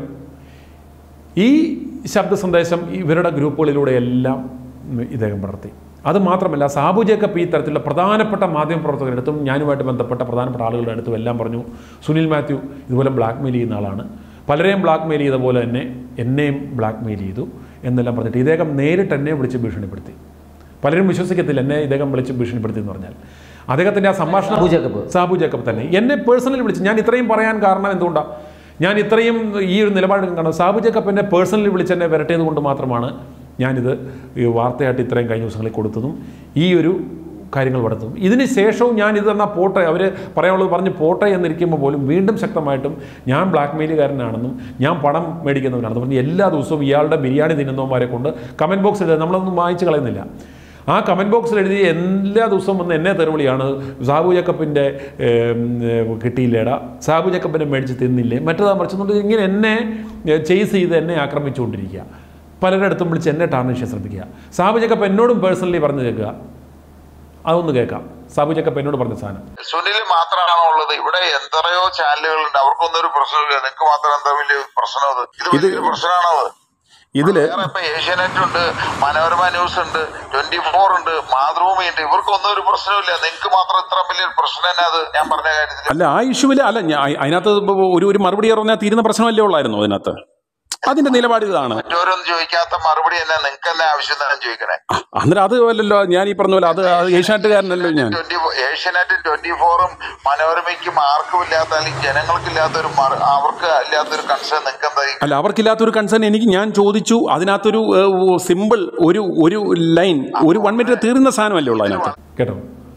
ഈ ശബ്ദ സന്ദേശം ഇവരുടെ ഗ്രൂപ്പുകളിലൂടെയെല്ലാം ഇദ്ദേഹം പടർത്തി അത് മാത്രമല്ല സാബു ജേക്കബ് ഈ തരത്തിലുള്ള പ്രധാനപ്പെട്ട മാധ്യമപ്രവർത്തകരുടെ അടുത്തും ഞാനുമായിട്ട് ബന്ധപ്പെട്ട പ്രധാനപ്പെട്ട ആളുകളുടെ അടുത്തും എല്ലാം പറഞ്ഞു സുനിൽ മാത്യു ഇതുപോലെ ബ്ലാക്ക് ചെയ്യുന്ന ആളാണ് പലരെയും ബ്ലാക്ക് മെയിൽ ചെയ്ത പോലെ തന്നെ എന്നെയും ബ്ലാക്ക് മെയിൽ ചെയ്തു എന്നെല്ലാം പറഞ്ഞിട്ട് ഇദ്ദേഹം നേരിട്ട് എന്നെ വിളിച്ച് ഭീഷണിപ്പെടുത്തി പലരും വിശ്വസിക്കത്തില്ല എന്നെ ഇദ്ദേഹം വിളിച്ച് ഭീഷണിപ്പെടുത്തി എന്ന് പറഞ്ഞാൽ അദ്ദേഹത്തിൻ്റെ ആ സംഭാഷണം സാബു ജേക്കബ്. സാബു ജേക്കബ് തന്നെ എന്നെ പേഴ്സണലി വിളിച്ച് ഞാൻ ഇത്രയും പറയാൻ കാരണം എന്തുകൊണ്ടാണ് ഞാൻ ഇത്രയും ഈ ഒരു നിലപാട് കാരണം സാബു ജേക്കബ് എന്നെ പേഴ്സണലി വിളിച്ച് എന്നെ വരട്ടിയത് കൊണ്ട് മാത്രമാണ് ഞാനിത് ഈ വാർത്തയായിട്ട് ഇത്രയും കഴിഞ്ഞ ദിവസങ്ങളിൽ കൊടുത്തതും ഈ ഒരു കാര്യങ്ങൾ നടത്തും ഇതിന് ശേഷവും ഞാൻ ഇത് തന്നാൽ പോട്ടെ അവർ പറയാനുള്ളത് പറഞ്ഞ് പോട്ടെ എന്നിരിക്കുമ്പോൾ പോലും വീണ്ടും ശക്തമായിട്ടും ഞാൻ ബ്ലാക്ക് മെയിലുകാരനാണെന്നും ഞാൻ പണം മേടിക്കുന്നവനാണെന്നും പറഞ്ഞ് എല്ലാ ദിവസവും ഇയാളുടെ ബിരിയാണി തിന്നുന്നവന്മാരെ കൊണ്ട് കമൻറ്റ് ബോക്സിൽ നമ്മളൊന്നും വായിച്ച് കളയുന്നില്ല ആ കമൻറ്റ് ബോക്സിൽ എഴുതി എല്ലാ ദിവസവും വന്ന് എന്നെ തെരുവിളിയാണ് സാബു ജക്കപ്പിൻ്റെ കിട്ടിയില്ലേടാ സാബു ജക്കപ്പിനെ മേടിച്ച് തിന്നില്ലേ മറ്റേതാ മറിച്ചുകൊണ്ട് ഇങ്ങനെ എന്നെ ചെയ്സ് ചെയ്ത് എന്നെ ആക്രമിച്ചുകൊണ്ടിരിക്കുക പലരുടെ അടുത്തും വിളിച്ച് എന്നെ ടാർണിഷ് ചെയ്യാൻ ശ്രമിക്കുക സാബു ജക്കപ്പ് എന്നോടും പേഴ്സണലി പറഞ്ഞു കേൾക്കുക അതൊന്ന് കേൾക്കാം സാബു ജക്കപ്പ് എന്നോട് പറഞ്ഞ സാധനം സുനിൽ മാത്രമാണോ ഉള്ളത് ഇവിടെ എത്രയോ ചാനലുകളുണ്ട് അവർക്കൊന്നും ഒരു പ്രശ്നമില്ല നിങ്ങൾക്ക് മാത്രം എന്താ വലിയ പ്രശ്നം അത് ഇത് ഇത് വലിയൊരു പ്രശ്നമാണോ അത് ഇതില് വേറെ ഇപ്പൊ ഏഷ്യാനെറ്റ് ഉണ്ട് മനോരമ ന്യൂസ് ഉണ്ട് ട്വന്റി ഫോർ ഉണ്ട് മാതൃഭൂമി ഉണ്ട് ഇവർക്കൊന്നും ഒരു പ്രശ്നമില്ല നിങ്ങൾക്ക് മാത്രം ഇത്ര വലിയൊരു പ്രശ്നം തന്നെ അത് ഞാൻ പറഞ്ഞ കാര്യത്തിൽ അല്ല ആ ഇഷ്യൂവിൽ അല്ല ഞാൻ അതിനകത്ത് ഇപ്പൊ ഒരു ഒരു മറുപടി പറഞ്ഞാൽ തീരുന്ന പ്രശ്നമല്ലേ ഉള്ളായിരുന്നു അതിനകത്ത് അതിന്റെ നിലപാട് ഇതാണ് മറ്റോരൊന്നും ചോദിക്കാത്ത മറുപടി തന്നെ നിങ്ങൾക്ക് തന്നെ ആവശ്യം തന്നെ ചോദിക്കണേ അന്നേരം അത് അല്ലല്ലോ ഞാൻ ഈ പറഞ്ഞ പോലെ അത് അത് ഏഷ്യാനെറ്റുകാരനല്ലോ ഞാൻ ട്വന്റി ഏഷ്യാനെറ്റും ട്വന്റി ഫോറും മനോരമയ്ക്കും ആർക്കും ഇല്ലാത്ത അല്ലെങ്കിൽ ജനങ്ങൾക്കില്ലാത്ത ഒരു അവർക്ക് ഇല്ലാത്തൊരു കൺസേൺ നിങ്ങൾക്ക് എന്താ ഈ അല്ല അവർക്കില്ലാത്തൊരു കൺസേൺ എനിക്ക് ഞാൻ ചോദിച്ചു അതിനകത്തൊരു സിമ്പിൾ ഒരു ഒരു ലൈൻ ഒരു വൺ മിനിറ്റ് തീർന്ന സാധനമല്ലേ ഉള്ളൂ അതിനകത്ത് കേട്ടോ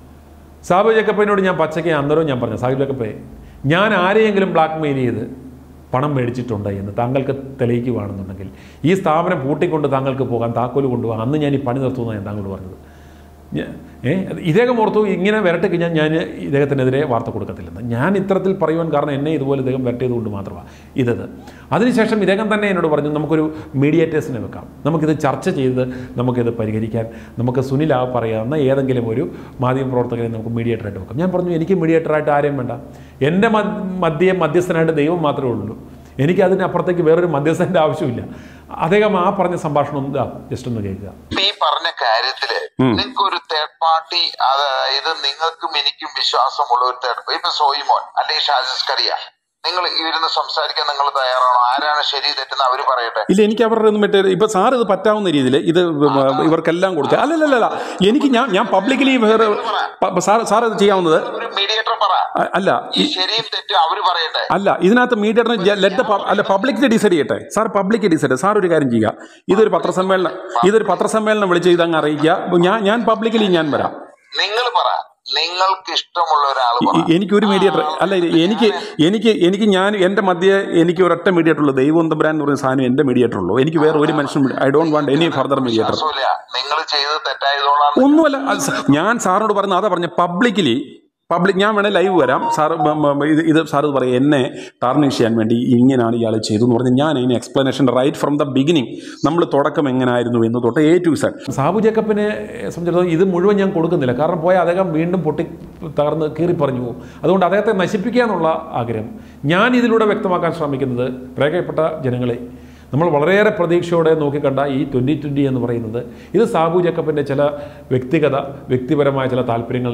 സാബു ജേക്കപ്പനോട് ഞാൻ പച്ചയ്ക്ക് അന്നേരവും ഞാൻ പറഞ്ഞു സാബു ജേക്കപ്പേ ഞാൻ ആരെയെങ്കിലും ബ്ലാക്ക് മെയിൽ ചെയ്ത് പണം മേടിച്ചിട്ടുണ്ട് എന്ന് താങ്കൾക്ക് തെളിയിക്കുകയാണെന്നുണ്ടെങ്കിൽ ഈ സ്ഥാപനം പൂട്ടിക്കൊണ്ട് താങ്കൾക്ക് പോകാൻ താക്കോല് കൊണ്ടുപോകാം അന്ന് ഞാൻ ഈ പണി നിർത്തുമെന്നാണ് ഞാൻ താങ്കളോട് പറഞ്ഞത് ഞാ- ഏ ഇദ്ദേഹം ഓർത്തു ഇങ്ങനെ വരട്ടെ കഴിഞ്ഞാൽ ഞാൻ ഇദ്ദേഹത്തിനെതിരെ വാർത്ത കൊടുക്കത്തില്ലെന്ന് ഞാൻ ഇത്തരത്തിൽ പറയുവാൻ കാരണം എന്നെ ഇതുപോലെ ഇദ്ദേഹം വരട്ടിയത് കൊണ്ട് മാത്രമാണ് ഇതത് അതിനുശേഷം ഇദ്ദേഹം തന്നെ എന്നോട് പറഞ്ഞു നമുക്കൊരു മീഡിയേറ്റേഴ്സിനെ വെക്കാം നമുക്കിത് ചർച്ച ചെയ്ത് നമുക്കിത് പരിഹരിക്കാൻ നമുക്ക് സുനിൽ ആ പറയാവുന്ന ഏതെങ്കിലും ഒരു മാധ്യമ പ്രവർത്തകരെ നമുക്ക് മീഡിയേറ്ററായിട്ട് വെക്കാം ഞാൻ പറഞ്ഞു എനിക്ക് മീഡിയേറ്ററായിട്ട് ആരെയും വേണ്ട എൻ്റെ മ- മധ്യേ മധ്യസ്ഥനായിട്ട് ദൈവം മാത്രമേ ഉള്ളൂ എനിക്ക് അതിനപ്പുറത്തേക്ക് വേറൊരു മധ്യസ്ഥൻ്റെ ആവശ്യമില്ല അദ്ദേഹം ആ പറഞ്ഞ സംഭാഷണം ഒന്ന് ജസ്റ്റ് ഒന്ന് കേൾക്കുക ഇപ്പൊ ഈ പറഞ്ഞ കാര്യത്തില് നിങ്ങൾക്ക് ഒരു തേർഡ് പാർട്ടി അതായത് നിങ്ങൾക്കും എനിക്കും വിശ്വാസമുള്ള ഒരു തേർഡ് ഇപ്പൊ സോയിമോൻ അല്ലെങ്കിൽ ഷാജിസ് കറിയ നിങ്ങൾ ഇരുന്ന് സംസാരിക്കാൻ നിങ്ങൾ തയ്യാറാണോ ആരാണ് ശരി തെറ്റെന്ന് അവര് പറയട്ടെ ഇല്ല എനിക്ക് അവരുടെ ഒന്നും മറ്റേ ഇപ്പൊ സാർ ഇത് പറ്റാവുന്ന രീതിയിൽ ഇത് ഇവർക്കെല്ലാം കൊടുക്കുക അല്ലല്ലല്ല എനിക്ക് ഞാൻ ഞാൻ പബ്ലിക്കലി വേറെ സാർ സാർ ഇത് ചെയ്യാവുന്നത് ഒരു മീഡിയേറ്റർ പറ അ- അല്ല ഈ ഈ- ശരിയും തെറ്റും അവര് പറയട്ടെ അല്ല ഇതിനകത്ത് മീഡിയേറ്ററിന് ലെറ്റ് അല്ല പബ്ലിക് ഡിസൈഡ് ചെയ്യട്ടെ സാർ പബ്ലിക് ഡിസൈഡ് സാർ ഒരു കാര്യം ചെയ്യുക ഇതൊരു പത്രസമ്മേളനം ഇതൊരു പത്രസമ്മേളനം വിളിച്ച് ഇതങ്ങ് അറിയിക്കുക ഞാൻ ഞാൻ പബ്ലിക്കലി ഞാൻ വരാം നിങ്ങൾ പറ നിങ്ങൾക്ക് ഇഷ്ടമുള്ള ഒരാൾ പറ എ- എനിക്കൊരു മീഡിയേറ്റർ അല്ല ഇത് എനിക്ക് എനിക്ക് എനിക്ക് ഞാൻ എൻ്റെ മധ്യേ എനിക്ക് ഒരൊറ്റ മീഡിയേറ്റർ ഉള്ളൂ ദൈവം തമ്പുരാൻ എന്ന് പറയുന്ന സാധനം എൻ്റെ മീഡിയേറ്റർ ഉള്ളൂ എനിക്ക് വേറെ ഒരു മനുഷ്യൻ I don't want any further mediator വിശ്വാസമില്ല നിങ്ങൾ ചെയ്തത് തെറ്റായതുകൊണ്ടാണ് ഒന്നുമല്ല അത് സ- ഞാൻ സാറിനോട് പറഞ്ഞ അതാ പറഞ്ഞ പബ്ലിക്കലി പബ്ലിക് ഞാൻ വേണേൽ ലൈവ് വരാം സാർ ഇത് ഇത് സാർ ഇത് പറയും എന്നെ ടാർണിഷ് ചെയ്യാൻ വേണ്ടി ഇങ്ങനെയാണ് ഇയാൾ ചെയ്തു എന്ന് പറഞ്ഞ് ഞാൻ അതിന് explanation right from the beginning നമ്മൾ തുടക്കം എങ്ങനായിരുന്നു എന്ന് തൊട്ട് എ ടു സെഡ് സാബു ജേക്കബിനെ സംബന്ധിച്ചിടത്തോളം ഇത് മുഴുവൻ ഞാൻ കൊടുക്കുന്നില്ല കാരണം പോയ അദ്ദേഹം വീണ്ടും പൊട്ടി തകർന്ന് കീറി പറഞ്ഞു പോകും അതുകൊണ്ട് അദ്ദേഹത്തെ നശിപ്പിക്കുക എന്നുള്ള ആഗ്രഹം ഞാൻ ഇതിലൂടെ വ്യക്തമാക്കാൻ ശ്രമിക്കുന്നത് പ്രിയപ്പെട്ട ജനങ്ങളെ നമ്മൾ വളരെയേറെ പ്രതീക്ഷയോടെ നോക്കിക്കണ്ട ഈ ട്വൻ്റി ട്വൻ്റി എന്ന് പറയുന്നത് ഇത് സാബു ജേക്കബിൻ്റെ ചില വ്യക്തിഗത വ്യക്തിപരമായ ചില താല്പര്യങ്ങൾ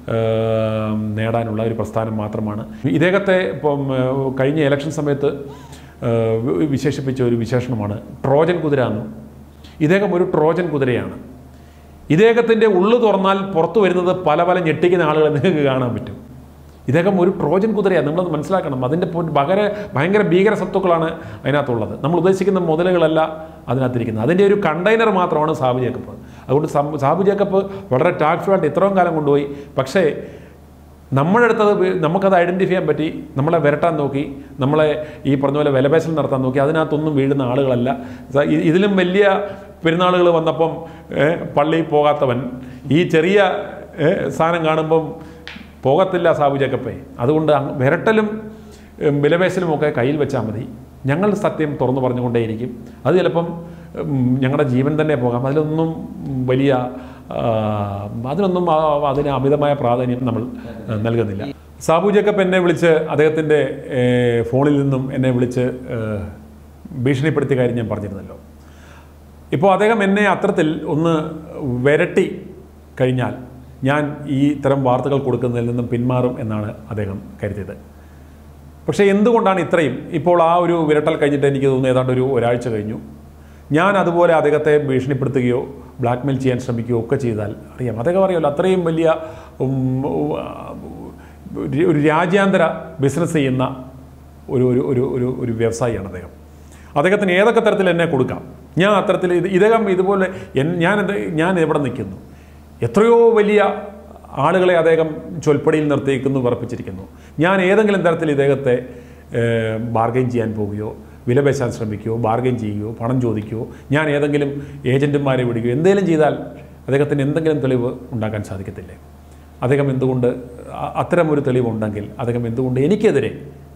ആ, നേടാനുള്ള ഒരു പ്രസ്ഥാനം മാത്രമാണ് ഇദ്ദേഹത്തെ ഇപ്പം ആ, കഴിഞ്ഞ ഇലക്ഷൻ സമയത്ത് ആ, വി- വിശേഷിപ്പിച്ച ഒരു വിശേഷണമാണ് ട്രോജൻ കുതിര എന്നും ഇദ്ദേഹം ഒരു ട്രോജൻ കുതിരയാണ് ഇദ്ദേഹത്തിൻ്റെ ഉള്ളു തുറന്നാൽ പുറത്തു വരുന്നത് പല പല ഞെട്ടിക്കുന്ന ആളുകളെ നിങ്ങൾക്ക് കാണാൻ പറ്റും ഇദ്ദേഹം ഒരു ട്രോജൻ കുതിരയാണ് നിങ്ങളത് മനസ്സിലാക്കണം അതിൻ്റെ പൊ- ഭയങ്കര ഭയങ്കര ഭീകര സത്വക്കളാണ് അതിനകത്തുള്ളത് നമ്മൾ ഉദ്ദേശിക്കുന്ന മുതലുകളല്ല അതിനകത്തിരിക്കുന്നത് അതിൻ്റെ ഒരു കണ്ടെയ്നർ മാത്രമാണ് സാബു ജേക്കപ്പ് അതുകൊണ്ട് സം- സാബു ജേക്കപ്പ് വളരെ ടാക്ട്ഫുള്ളായിട്ട് ഇത്രയും കാലം കൊണ്ടുപോയി പക്ഷേ നമ്മുടെ അടുത്തത് വി- നമുക്കത് ഐഡൻറ്റിഫൈ ചെയ്യാൻ പറ്റി നമ്മളെ വരട്ടാൻ നോക്കി നമ്മളെ ഈ പറഞ്ഞ പോലെ വിലപേശൽ നടത്താൻ നോക്കി അതിനകത്തൊന്നും വീഴുന്ന ആളുകളല്ല സ- ഇ- ഇതിലും വലിയ പെരുന്നാളുകൾ വന്നപ്പം ഏ, പള്ളിയിൽ പോകാത്തവൻ ഈ ചെറിയ ഏ, സാധനം കാണുമ്പം പോകത്തില്ല സാബു ജേക്കപ്പേ അതുകൊണ്ട് അങ്ങ് വിരട്ടലും ഉം, വിലപേശലും ഒക്കെ കയ്യിൽ വെച്ചാൽ മതി ഞങ്ങൾ സത്യം തുറന്നു പറഞ്ഞുകൊണ്ടേയിരിക്കും അത് ചിലപ്പം ഉം, ഞങ്ങളുടെ ജീവൻ തന്നെ പോകാം അതിലൊന്നും വലിയ ആ, അതിനൊന്നും ആ, അതിന് അമിതമായ പ്രാധാന്യം നമ്മൾ ആ, നൽകുന്നില്ല സാബു ജേക്കബ് എന്നെ വിളിച്ച് അദ്ദേഹത്തിൻ്റെ ഏ, ഫോണിൽ നിന്നും എന്നെ വിളിച്ച് ഏ, ഭീഷണിപ്പെടുത്തിയ കാര്യം ഞാൻ പറഞ്ഞിരുന്നല്ലോ ഇപ്പോൾ അദ്ദേഹം എന്നെ അത്തരത്തിൽ ഒന്ന് വിരട്ടി കഴിഞ്ഞാൽ ഞാൻ ഈ ഇത്തരം വാർത്തകൾ കൊടുക്കുന്നതിൽ നിന്നും പിന്മാറും എന്നാണ് അദ്ദേഹം കരുതിയത് പക്ഷേ എന്തുകൊണ്ടാണ് ഇത്രയും ഇപ്പോൾ ആ ഒരു വിരട്ടൽ കഴിഞ്ഞിട്ട് എനിക്ക് തോന്നുന്നു ഏതാണ്ട് ഒരു ഒരാഴ്ച കഴിഞ്ഞു ഞാൻ അതുപോലെ അദ്ദേഹത്തെ ഭീഷണിപ്പെടുത്തുകയോ ബ്ലാക്ക്മെയിൽ ചെയ്യാൻ ശ്രമിക്കുകയോ ഒക്കെ ചെയ്താൽ അറിയാം അദ്ദേഹം അറിയാമല്ലോ അത്രയും വലിയ ഉം, ഉം, ഒരു- ഒരു രാജ്യാന്തര ബിസിനസ് ചെയ്യുന്ന ഒരു ഒരു ഒരു ഒരു ഒരു വ്യവസായിയാണ് അദ്ദേഹം അദ്ദേഹത്തിന് ഏതൊക്കെ തരത്തിൽ എന്നെ കൊടുക്കാം ഞാൻ അത്തരത്തിൽ ഇത് ഇദ്ദേഹം ഇതുപോലെ എൻ- ഞാൻ എന്ത് ഞാൻ എവിടെ നിൽക്കുന്നു എത്രയോ വലിയ ആളുകളെ അദ്ദേഹം ചൊൽപ്പടിയിൽ നിർത്തിയിരിക്കുന്നു വിറപ്പിച്ചിരിക്കുന്നു ഞാൻ ഏതെങ്കിലും തരത്തിൽ ഇദ്ദേഹത്തെ ബാർഗൈൻ ചെയ്യാൻ പോവുകയോ വിലപേശാൻ ശ്രമിക്കുകയോ ബാർഗൈൻ ചെയ്യുകയോ പണം ചോദിക്കുകയോ ഞാൻ ഏതെങ്കിലും ഏജൻറ്റുമാരെ വിടുകയോ എന്തെങ്കിലും ചെയ്താൽ അദ്ദേഹത്തിന് എന്തെങ്കിലും തെളിവ് ഉണ്ടാക്കാൻ സാധിക്കത്തില്ലേ അദ്ദേഹം എന്തുകൊണ്ട് അ- അത്തരം ഒരു തെളിവുണ്ടെങ്കിൽ അദ്ദേഹം എന്തുകൊണ്ട് എനിക്കെതിരെ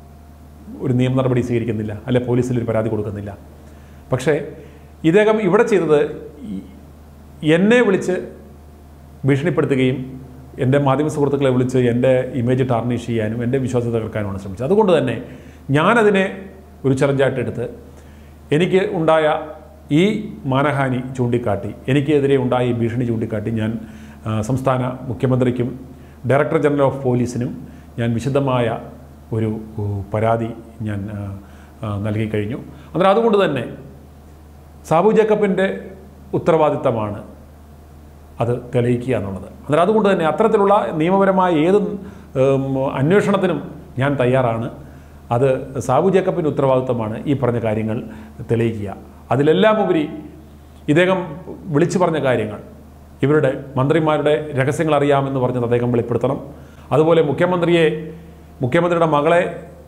ഒരു നിയമ നടപടി സ്വീകരിക്കുന്നില്ല അല്ലെ പോലീസിൽ ഒരു പരാതി കൊടുക്കുന്നില്ല പക്ഷേ ഇദ്ദേഹം ഇവിടെ ചെയ്തത് ഈ- എന്നെ വിളിച്ച് ഭീഷണിപ്പെടുത്തുകയും എൻ്റെ മാധ്യമ സുഹൃത്തുക്കളെ വിളിച്ച് എൻ്റെ ഇമേജ് ടാർണിഷ് ചെയ്യാനും എൻ്റെ വിശ്വാസത തകർക്കാനുമാണ് ശ്രമിച്ചത് അതുകൊണ്ട് തന്നെ ഞാനതിനെ ഒരു ചലഞ്ചായിട്ട് എടുത്ത് എനിക്ക് ഉണ്ടായ ഈ മാനഹാനി ചൂണ്ടിക്കാട്ടി എനിക്കെതിരെ ഉണ്ടായ ഈ ഭീഷണി ചൂണ്ടിക്കാട്ടി ഞാൻ ആ, സംസ്ഥാന മുഖ്യമന്ത്രിക്കും ഡയറക്ടർ ജനറൽ ഓഫ് പോലീസിനും ഞാൻ വിശദമായ ഒരു ഉ, പരാതി ഞാൻ ആ, ആ, നൽകി കഴിഞ്ഞു അന്നേരം അതുകൊണ്ട് തന്നെ സാബു ജേക്കബിൻ്റെ ഉത്തരവാദിത്തമാണ് അത് തെളിയിക്കുക എന്നുള്ളത് അന്നേരം അതുകൊണ്ട് തന്നെ അത്തരത്തിലുള്ള നിയമപരമായ ഏത് ഉം, അന്വേഷണത്തിനും ഞാൻ തയ്യാറാണ് അത് സാബു ജേക്കബിൻ്റെ ഉത്തരവാദിത്തമാണ് ഈ പറഞ്ഞ കാര്യങ്ങൾ തെളിയിക്കുക അതിലെല്ലാം ഉപരി ഇദ്ദേഹം വിളിച്ചു പറഞ്ഞ കാര്യങ്ങൾ ഇവരുടെ മന്ത്രിമാരുടെ രഹസ്യങ്ങൾ അറിയാമെന്ന് പറഞ്ഞത് അദ്ദേഹം വെളിപ്പെടുത്തണം അതുപോലെ മുഖ്യമന്ത്രിയെ മുഖ്യമന്ത്രിയുടെ മകളെ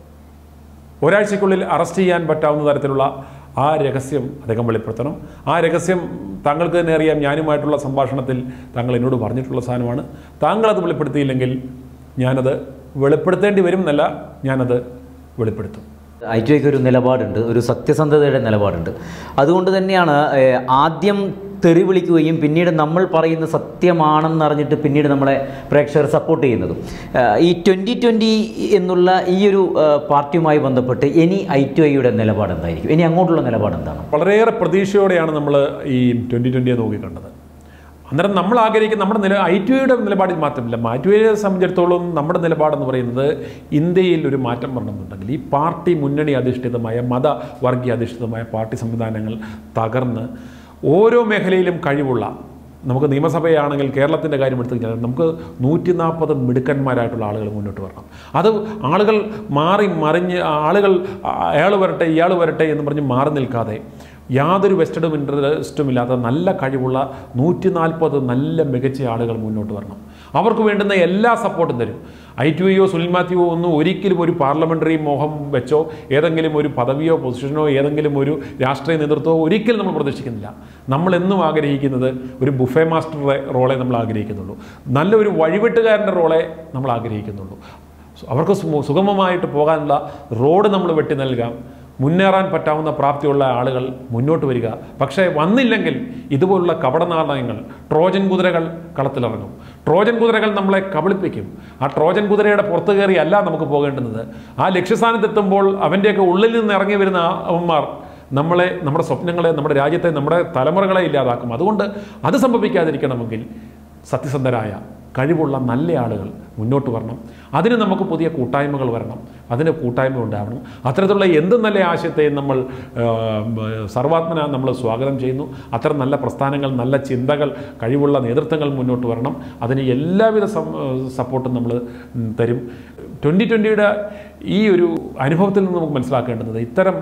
ഒരാഴ്ചയ്ക്കുള്ളിൽ അറസ്റ്റ് ചെയ്യാൻ പറ്റാവുന്ന തരത്തിലുള്ള ആ രഹസ്യം അദ്ദേഹം വെളിപ്പെടുത്തണം ആ രഹസ്യം താങ്കൾക്ക് തന്നെ അറിയാം ഞാനുമായിട്ടുള്ള സംഭാഷണത്തിൽ താങ്കൾ എന്നോട് പറഞ്ഞിട്ടുള്ള സാധനമാണ് താങ്കളത് വെളിപ്പെടുത്തിയില്ലെങ്കിൽ ഞാനത് വെളിപ്പെടുത്തേണ്ടി വരും എന്നല്ല ഞാനത് വെളിപ്പെടുത്തും ഐ ടി ഐക്ക് ഒരു നിലപാടുണ്ട് ഒരു സത്യസന്ധതയുടെ നിലപാടുണ്ട് അതുകൊണ്ട് തന്നെയാണ് ഏഹ്, ആദ്യം തെറി വിളിക്കുകയും പിന്നീട് നമ്മൾ പറയുന്ന സത്യമാണെന്നറിഞ്ഞിട്ട് പിന്നീട് നമ്മളെ പ്രേക്ഷകർ സപ്പോർട്ട് ചെയ്യുന്നതും ഏഹ്, ഈ ട്വൻ്റി ട്വൻ്റി എന്നുള്ള ഈ ഒരു ഏഹ്, പാർട്ടിയുമായി ബന്ധപ്പെട്ട് ഇനി ഐ ടി ഐയുടെ നിലപാട് എന്തായിരിക്കും ഇനി അങ്ങോട്ടുള്ള നിലപാട് എന്താണ് വളരെയേറെ പ്രതീക്ഷയോടെയാണ് നമ്മൾ ഈ ട്വൻ്റി ട്വൻ്റിയെ നോക്കിക്കണ്ടത് അന്നേരം നമ്മൾ ആഗ്രഹിക്കുന്ന നമ്മുടെ നില ഐ ടി ഐയുടെ നിലപാടിൽ മാറ്റമില്ല ഐ ടി ഐയെ സംബന്ധിച്ചിടത്തോളം നമ്മുടെ നിലപാടെന്ന് പറയുന്നത് ഇന്ത്യയിൽ ഒരു മാറ്റം വരണമെന്നുണ്ടെങ്കിൽ ഈ പാർട്ടി മുന്നണി അധിഷ്ഠിതമായ മത വർഗീയ അധിഷ്ഠിതമായ പാർട്ടി സംവിധാനങ്ങൾ തകർന്ന് ഓരോ മേഖലയിലും കഴിവുള്ള നമുക്ക് നിയമസഭയാണെങ്കിൽ കേരളത്തിൻ്റെ കാര്യം എടുത്തു കഴിഞ്ഞാൽ നമുക്ക് നൂറ്റി നാൽപ്പത് മിടുക്കന്മാരായിട്ടുള്ള ആളുകൾ മുന്നോട്ട് വരണം അത് ആളുകൾ മാറി മറിഞ്ഞ് ആളുകൾ അയാൾ വരട്ടെ ഇയാൾ വരട്ടെ എന്ന് പറഞ്ഞ് മാറി നിൽക്കാതെ യാതൊരു വെസ്റ്റഡും ഇൻട്രസ്റ്റും ഇല്ലാത്ത നല്ല കഴിവുള്ള നൂറ്റി നാൽപ്പത് നല്ല മികച്ച ആളുകൾ മുന്നോട്ട് വരണം അവർക്ക് വേണ്ടുന്ന എല്ലാ സപ്പോർട്ടും തരും ഐ ടി ഐയോ സുനിൽ മാത്യുവോ ഒന്നും ഒരിക്കലും ഒരു പാർലമെൻ്ററി മോഹം വെച്ചോ ഏതെങ്കിലും ഒരു പദവിയോ പൊസിഷനോ ഏതെങ്കിലും ഒരു രാഷ്ട്രീയ നേതൃത്വമോ ഒരിക്കലും നമ്മൾ പ്രതീക്ഷിക്കുന്നില്ല നമ്മൾ എന്നും ആഗ്രഹിക്കുന്നത് ഒരു ബുഫേ മാസ്റ്ററുടെ റോളെ നമ്മൾ ആഗ്രഹിക്കുന്നുള്ളൂ നല്ലൊരു വഴിവെട്ടുകാരൻ്റെ റോളെ നമ്മൾ ആഗ്രഹിക്കുന്നുള്ളൂ അവർക്ക് സു- സുഗമമായിട്ട് പോകാനുള്ള റോഡ് നമ്മൾ വെട്ടി നൽകാം മുന്നേറാൻ പറ്റാവുന്ന പ്രാപ്തിയുള്ള ആളുകൾ മുന്നോട്ട് വരിക പക്ഷേ വന്നില്ലെങ്കിൽ ഇതുപോലുള്ള കപടനാണയങ്ങൾ ട്രോജൻ കുതിരകൾ കളത്തിലിറങ്ങും ട്രോജൻ കുതിരകൾ നമ്മളെ കബളിപ്പിക്കും ആ ട്രോജൻ കുതിരയുടെ പുറത്ത് കയറി അല്ല നമുക്ക് പോകേണ്ടുന്നത് ആ ലക്ഷ്യസ്ഥാനത്തെത്തുമ്പോൾ അവൻ്റെയൊക്കെ ഉള്ളിൽ നിന്ന് ഇറങ്ങി വരുന്ന ആ അവന്മാർ നമ്മളെ നമ്മുടെ സ്വപ്നങ്ങളെ നമ്മുടെ രാജ്യത്തെ നമ്മുടെ തലമുറകളെ ഇല്ലാതാക്കും അതുകൊണ്ട് അത് സംഭവിക്കാതിരിക്കണമെങ്കിൽ സത്യസന്ധരായ കഴിവുള്ള നല്ല ആളുകൾ മുന്നോട്ട് വരണം അതിന് നമുക്ക് പുതിയ കൂട്ടായ്മകൾ വരണം അതിന് കൂട്ടായ്മ ഉണ്ടാവണം അത്തരത്തിലുള്ള എന്ത് നല്ല ആശയത്തെയും നമ്മൾ ആ, സർവാത്മന നമ്മൾ സ്വാഗതം ചെയ്യുന്നു അത്തരം നല്ല പ്രസ്ഥാനങ്ങൾ നല്ല ചിന്തകൾ കഴിവുള്ള നേതൃത്വങ്ങൾ മുന്നോട്ട് വരണം അതിന് എല്ലാവിധ സം- സപ്പോർട്ടും നമ്മൾ ഉം, തരും ട്വൻ്റി ട്വൻ്റിയുടെ ഈ ഒരു അനുഭവത്തിൽ നിന്ന് നമുക്ക് മനസ്സിലാക്കേണ്ടത് ഇത്തരം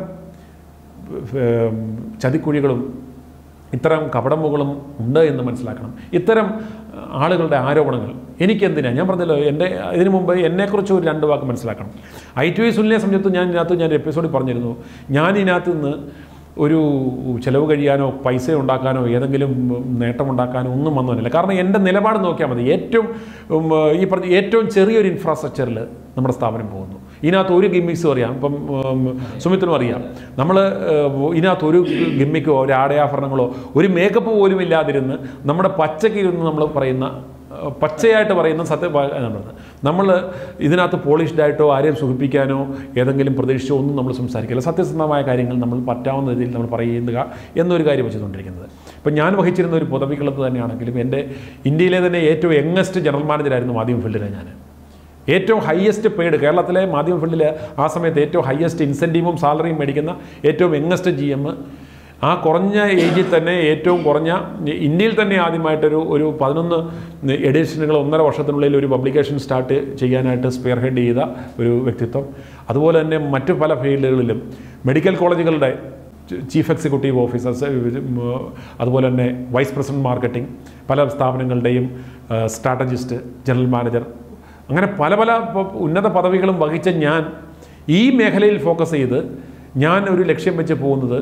ഏം, ചതിക്കുഴികളും ഇത്തരം കപടമുകളും ഉണ്ട് എന്ന് മനസ്സിലാക്കണം ഇത്തരം ആളുകളുടെ ആരോപണങ്ങൾ എനിക്കെന്തിനാണ് ഞാൻ പറഞ്ഞല്ലോ എൻ്റെ ഇതിനു മുമ്പ് എന്നെക്കുറിച്ച് ഒരു രണ്ട് വാക്ക് മനസ്സിലാക്കണം ഐ ടി ഐ സുനിലിനെ സംബന്ധിച്ച് ഞാൻ ഇതിനകത്ത് ഞാൻ എപ്പിസോഡിൽ പറഞ്ഞിരുന്നു ഞാൻ ഇതിനകത്ത് നിന്ന് ഒരു ചിലവ് കഴിയാനോ പൈസ ഉണ്ടാക്കാനോ ഏതെങ്കിലും നേട്ടമുണ്ടാക്കാനോ ഒന്നും വന്നതല്ല കാരണം എൻ്റെ നിലപാട് നോക്കിയാൽ മതി ഏറ്റവും ഉം, ഈ പറഞ്ഞ ഏറ്റവും ചെറിയൊരു ഇൻഫ്രാസ്ട്രക്ചറിൽ നമ്മുടെ സ്ഥാപനം പോകുന്നു ഇതിനകത്ത് ഒരു ഗിമ്മിക്സും അറിയാം ഇപ്പം ഉം, സുമിത്തിനും അറിയാം നമ്മൾ ഇതിനകത്ത് ഒരു ഗിമ്മിക്കോ ഒരു ആടയാഭരണങ്ങളോ ഒരു മേക്കപ്പ് പോലും ഇല്ലാതിരുന്ന് നമ്മുടെ പച്ചയ്ക്ക് ഇരുന്ന് നമ്മൾ പറയുന്ന ഏഹ്, പച്ചയായിട്ട് പറയുന്ന സത്യ എന്നുള്ളത് നമ്മൾ ഇതിനകത്ത് പോളിഷ്ഡ് ആയിട്ടോ ആരെയും സുഖിപ്പിക്കാനോ ഏതെങ്കിലും പ്രതീക്ഷിച്ചോ ഒന്നും നമ്മൾ സംസാരിക്കില്ല സത്യസന്ധമായ കാര്യങ്ങൾ നമ്മൾ പറ്റാവുന്ന രീതിയിൽ നമ്മൾ പറയുക എന്നൊരു കാര്യം വെച്ചുകൊണ്ടിരിക്കുന്നത് ഇപ്പം ഞാൻ വഹിച്ചിരുന്ന ഒരു പദവികളത്ത് തന്നെയാണെങ്കിലും എൻ്റെ ഇന്ത്യയിലെ തന്നെ ഏറ്റവും യങ്ങസ്റ്റ് ജനറൽ മാനേജറായിരുന്നു മാധ്യമ ഫീൽഡിലെ ഞാൻ ഏറ്റവും ഹയസ്റ്റ് പെയ്ഡ് കേരളത്തിലെ മാധ്യമ ഫീൽഡിൽ ആ സമയത്ത് ഏറ്റവും ഹയസ്റ്റ് ഇൻസെൻറ്റീവും സാലറിയും മേടിക്കുന്ന ഏറ്റവും യങ്ങസ്റ്റ് ജി എം ആ കുറഞ്ഞ ഏജിൽ തന്നെ ഏറ്റവും കുറഞ്ഞ ഇന്ത്യയിൽ തന്നെ ആദ്യമായിട്ടൊരു ഒരു പതിനൊന്ന് എഡിഷനുകൾ ഒന്നര വർഷത്തിനുള്ളിൽ ഒരു പബ്ലിക്കേഷൻ സ്റ്റാർട്ട് ചെയ്യാനായിട്ട് സ്പെയർ ഹെഡ് ചെയ്ത ഒരു വ്യക്തിത്വം അതുപോലെ തന്നെ മറ്റു പല ഫീൽഡുകളിലും മെഡിക്കൽ കോളേജുകളുടെ ചീഫ് എക്സിക്യൂട്ടീവ് ഓഫീസേഴ്സ് അതുപോലെ തന്നെ വൈസ് പ്രസിഡന്റ് മാർക്കറ്റിംഗ് പല സ്ഥാപനങ്ങളുടെയും സ്ട്രാറ്റജിസ്റ്റ് ജനറൽ മാനേജർ അങ്ങനെ പല പല പ- ഉന്നത പദവികളും വഹിച്ച ഞാൻ ഈ മേഖലയിൽ ഫോക്കസ് ചെയ്ത് ഞാൻ ഒരു ലക്ഷ്യം വെച്ച് പോകുന്നത്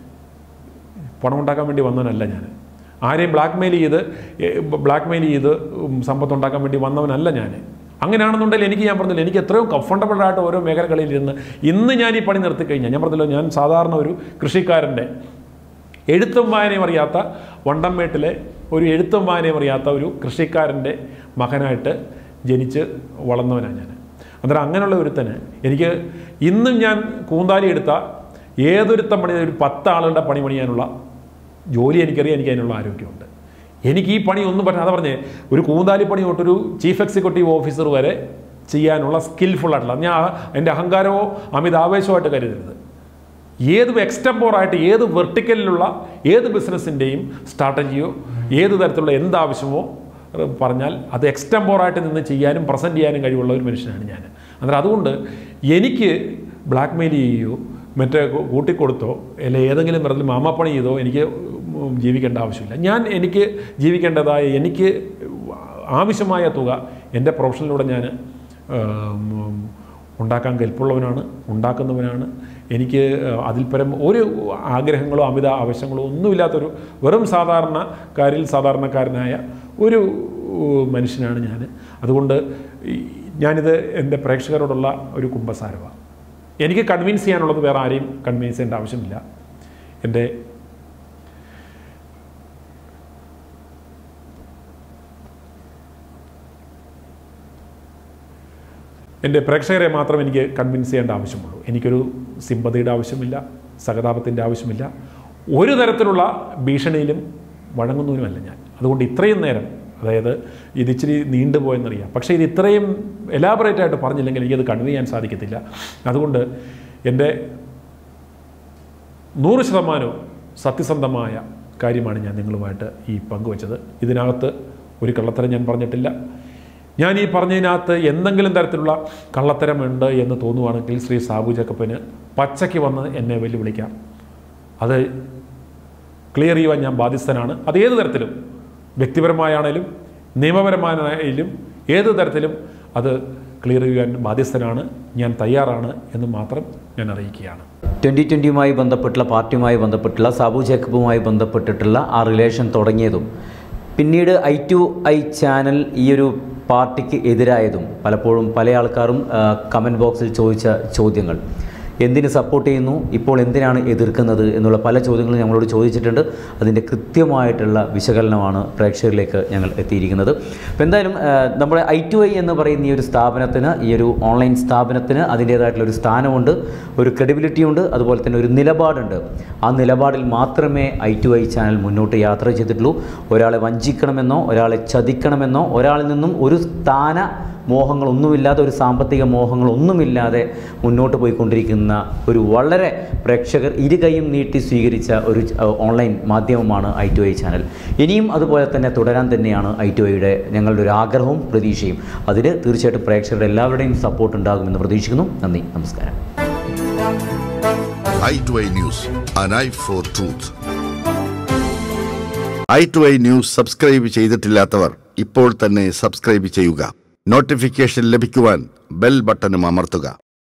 പണം ഉണ്ടാക്കാൻ വേണ്ടി വന്നവനല്ല ഞാൻ ആരെയും ബ്ലാക്ക് മെയിൽ ചെയ്ത് ബ്ലാക്ക് മെയിൽ ചെയ്ത് ഉം, സമ്പത്ത് ഉണ്ടാക്കാൻ വേണ്ടി വന്നവനല്ല ഞാൻ അങ്ങനെയാണെന്നുണ്ടെങ്കിൽ എനിക്ക് ഞാൻ പറഞ്ഞില്ല എനിക്ക് എത്രയോ കംഫർട്ടബിൾ ആയിട്ട് ഓരോ മേഖലകളിൽ ഇരുന്ന് ഇന്ന് ഞാൻ ഈ പണി നിർത്തി കഴിഞ്ഞാൽ ഞാൻ പറഞ്ഞല്ലോ ഞാൻ സാധാരണ ഒരു കൃഷിക്കാരൻ്റെ എഴുത്തും വായനയും അറിയാത്ത വണ്ടംമേട്ടിലെ ഒരു എഴുത്തും വായനയും അറിയാത്ത ഒരു കൃഷിക്കാരൻ്റെ മകനായിട്ട് ജനിച്ച് വളർന്നവനാണ് ഞാൻ അന്നേരം അങ്ങനെയുള്ള ഒരുത്തന് എനിക്ക് ഇന്നും ഞാൻ കൂന്താലി എടുത്ത ഏതൊരുത്തം പണി ഒരു പത്ത് ആളുകളുടെ പണി പണിയാനുള്ള ജോലി എനിക്കറിയാം എനിക്ക് അതിനുള്ള ആരോഗ്യമുണ്ട് എനിക്ക് ഈ പണി ഒന്നും പറ്റാതെ പറഞ്ഞേ ഒരു കൂന്താലി പണി തൊട്ടൊരു ചീഫ് എക്സിക്യൂട്ടീവ് ഓഫീസർ വരെ ചെയ്യാനുള്ള സ്കിൽഫുൾ ആയിട്ടുള്ള ഞാൻ എൻ്റെ അഹങ്കാരമോ അമിതാവേശമായിട്ട് കരുതരുത് ഏത് എക്സ്റ്റംപോറായിട്ട് ഏത് വെർട്ടിക്കലിലുള്ള ഏത് ബിസിനസ്സിൻ്റെയും സ്ട്രാറ്റജിയോ ഏത് തരത്തിലുള്ള എന്താവശ്യമോ ഏഹ്, പറഞ്ഞാൽ അത് എക്സ്റ്റംപോറായിട്ട് നിന്ന് ചെയ്യാനും പ്രസൻറ്റ് ചെയ്യാനും കഴിവുള്ള ഒരു മനുഷ്യനാണ് ഞാൻ അന്നേരം അതുകൊണ്ട് എനിക്ക് ബ്ലാക്ക് മെയിൽ ചെയ്യുകയോ മറ്റേ കൂ- കൂട്ടിക്കൊടുത്തോ അല്ലെ ഏതെങ്കിലും തരത്തിൽ മാമാപ്പണി ചെയ്തോ എനിക്ക് ഉം, ജീവിക്കേണ്ട ആവശ്യമില്ല ഞാൻ എനിക്ക് ജീവിക്കേണ്ടതായ എനിക്ക് ആവശ്യമായ തുക എൻ്റെ പ്രൊഫഷനിലൂടെ ഞാൻ ഉം, ഉണ്ടാക്കാൻ കെൽപ്പുള്ളവനാണ് ഉണ്ടാക്കുന്നവനാണ് എനിക്ക് അതിൽ പരം ഒരു ആഗ്രഹങ്ങളോ അമിത ആവശ്യങ്ങളോ ഒന്നുമില്ലാത്തൊരു വെറും സാധാരണക്കാരിൽ സാധാരണക്കാരനായ ഒരു ഉം, മനുഷ്യനാണ് ഞാൻ അതുകൊണ്ട് ഈ ഞാനിത് എൻ്റെ പ്രേക്ഷകരോടുള്ള ഒരു കുംഭസാരമാണ് എനിക്ക് കൺവിൻസ് ചെയ്യാനുള്ളത് വേറെ ആരെയും കൺവിൻസ് ചെയ്യേണ്ട ആവശ്യമില്ല എൻ്റെ എൻ്റെ പ്രേക്ഷകരെ മാത്രം എനിക്ക് കൺവിൻസ് ചെയ്യേണ്ട ആവശ്യമുള്ളൂ എനിക്കൊരു സിമ്പതിയുടെ ആവശ്യമില്ല സഹതാപത്തിൻ്റെ ആവശ്യമില്ല ഒരു തരത്തിലുള്ള ഭീഷണിയിലും വഴങ്ങുന്നവനുമല്ല ഞാൻ അതുകൊണ്ട് ഇത്രയും നേരം അതായത് ഇത് ഇച്ചിരി നീണ്ടുപോയെന്നറിയാം പക്ഷേ ഇത് ഇത്രയും എലാബറേറ്റ് ആയിട്ട് പറഞ്ഞില്ലെങ്കിൽ എനിക്കത് കൺവേ ചെയ്യാൻ സാധിക്കത്തില്ല അതുകൊണ്ട് എൻ്റെ നൂറ് ശതമാനവും സത്യസന്ധമായ കാര്യമാണ് ഞാൻ നിങ്ങളുമായിട്ട് ഈ പങ്കുവച്ചത് ഇതിനകത്ത് ഒരു കള്ളത്തരം ഞാൻ പറഞ്ഞിട്ടില്ല ഞാൻ ഈ പറഞ്ഞതിനകത്ത് എന്തെങ്കിലും തരത്തിലുള്ള കള്ളത്തരമുണ്ട് എന്ന് തോന്നുവാണെങ്കിൽ ശ്രീ സാബു ജക്കപ്പന് പച്ചയ്ക്ക് വന്ന് എന്നെ വെല്ലുവിളിക്കാം അത് ക്ലിയർ ചെയ്യുവാൻ ഞാൻ ബാധ്യസ്ഥനാണ് അത് ഏത് തരത്തിലും വ്യക്തിപരമായാണേലും നിയമപരമായാലും ഏത് തരത്തിലും അത് ക്ലിയർ ചെയ്യാൻ ബാധ്യസ്ഥനാണ് ഞാൻ തയ്യാറാണ് എന്ന് മാത്രം ഞാൻ അറിയിക്കുകയാണ് ട്വൻ്റി ട്വൻ്റിയുമായി ബന്ധപ്പെട്ടുള്ള പാർട്ടിയുമായി ബന്ധപ്പെട്ടുള്ള സാബു ജേക്കബുമായി ബന്ധപ്പെട്ടിട്ടുള്ള ആ റിലേഷൻ തുടങ്ങിയതും പിന്നീട് ഐ ടു ഐ ചാനൽ ഈ ഒരു പാർട്ടിക്ക് എതിരായതും പലപ്പോഴും പല ആൾക്കാരും കമൻറ്റ് ബോക്സിൽ ചോദിച്ച ചോദ്യങ്ങൾ എന്തിന് സപ്പോർട്ട് ചെയ്യുന്നു ഇപ്പോൾ എന്തിനാണ് എതിർക്കുന്നത് എന്നുള്ള പല ചോദ്യങ്ങളും ഞങ്ങളോട് ചോദിച്ചിട്ടുണ്ട് അതിൻ്റെ കൃത്യമായിട്ടുള്ള വിശകലനമാണ് പ്രേക്ഷകരിലേക്ക് ഞങ്ങൾ എത്തിയിരിക്കുന്നത് അപ്പോൾ എന്തായാലും ആ, നമ്മുടെ ഐ ടു ഐ എന്ന് പറയുന്ന ഈ ഒരു സ്ഥാപനത്തിന് ഈ ഒരു ഓൺലൈൻ സ്ഥാപനത്തിന് അതിൻ്റേതായിട്ടുള്ള ഒരു സ്ഥാനമുണ്ട് ഒരു ക്രെഡിബിലിറ്റി ഉണ്ട് അതുപോലെ തന്നെ ഒരു നിലപാടുണ്ട് ആ നിലപാടിൽ മാത്രമേ ഐ ടു ഐ ചാനൽ മുന്നോട്ട് യാത്ര ചെയ്തിട്ടുള്ളൂ ഒരാളെ വഞ്ചിക്കണമെന്നോ ഒരാളെ ചതിക്കണമെന്നോ ഒരാളിൽ നിന്നും ഒരു സ്ഥാന മോഹങ്ങളൊന്നുമില്ലാതെ ഒരു സാമ്പത്തിക മോഹങ്ങളൊന്നുമില്ലാതെ മുന്നോട്ട് പോയിക്കൊണ്ടിരിക്കുന്ന ഒരു വളരെ പ്രേക്ഷകർ ഇരു കൈയും നീട്ടി സ്വീകരിച്ച ഒരു ച- ഓൺലൈൻ മാധ്യമമാണ് ഐ ടു ഐ ചാനൽ ഇനിയും അതുപോലെ തന്നെ തുടരാൻ തന്നെയാണ് ഐ ടു ഐയുടെ ഞങ്ങളുടെ ഒരു ആഗ്രഹവും പ്രതീക്ഷയും അതിന് തീർച്ചയായിട്ടും പ്രേക്ഷകരുടെ എല്ലാവരുടെയും സപ്പോർട്ട് ഉണ്ടാകുമെന്ന് പ്രതീക്ഷിക്കുന്നു നന്ദി നമസ്കാരം I two I news an eye for truth I two I news subscribe ചെയ്തിട്ടില്ലാത്തവർ ഇപ്പോൾ തന്നെ സബ്സ്ക്രൈബ് ചെയ്യുക നോട്ടിഫിക്കേഷൻ ലഭിക്കുവാൻ ബെൽ ബട്ടണും അമർത്തുക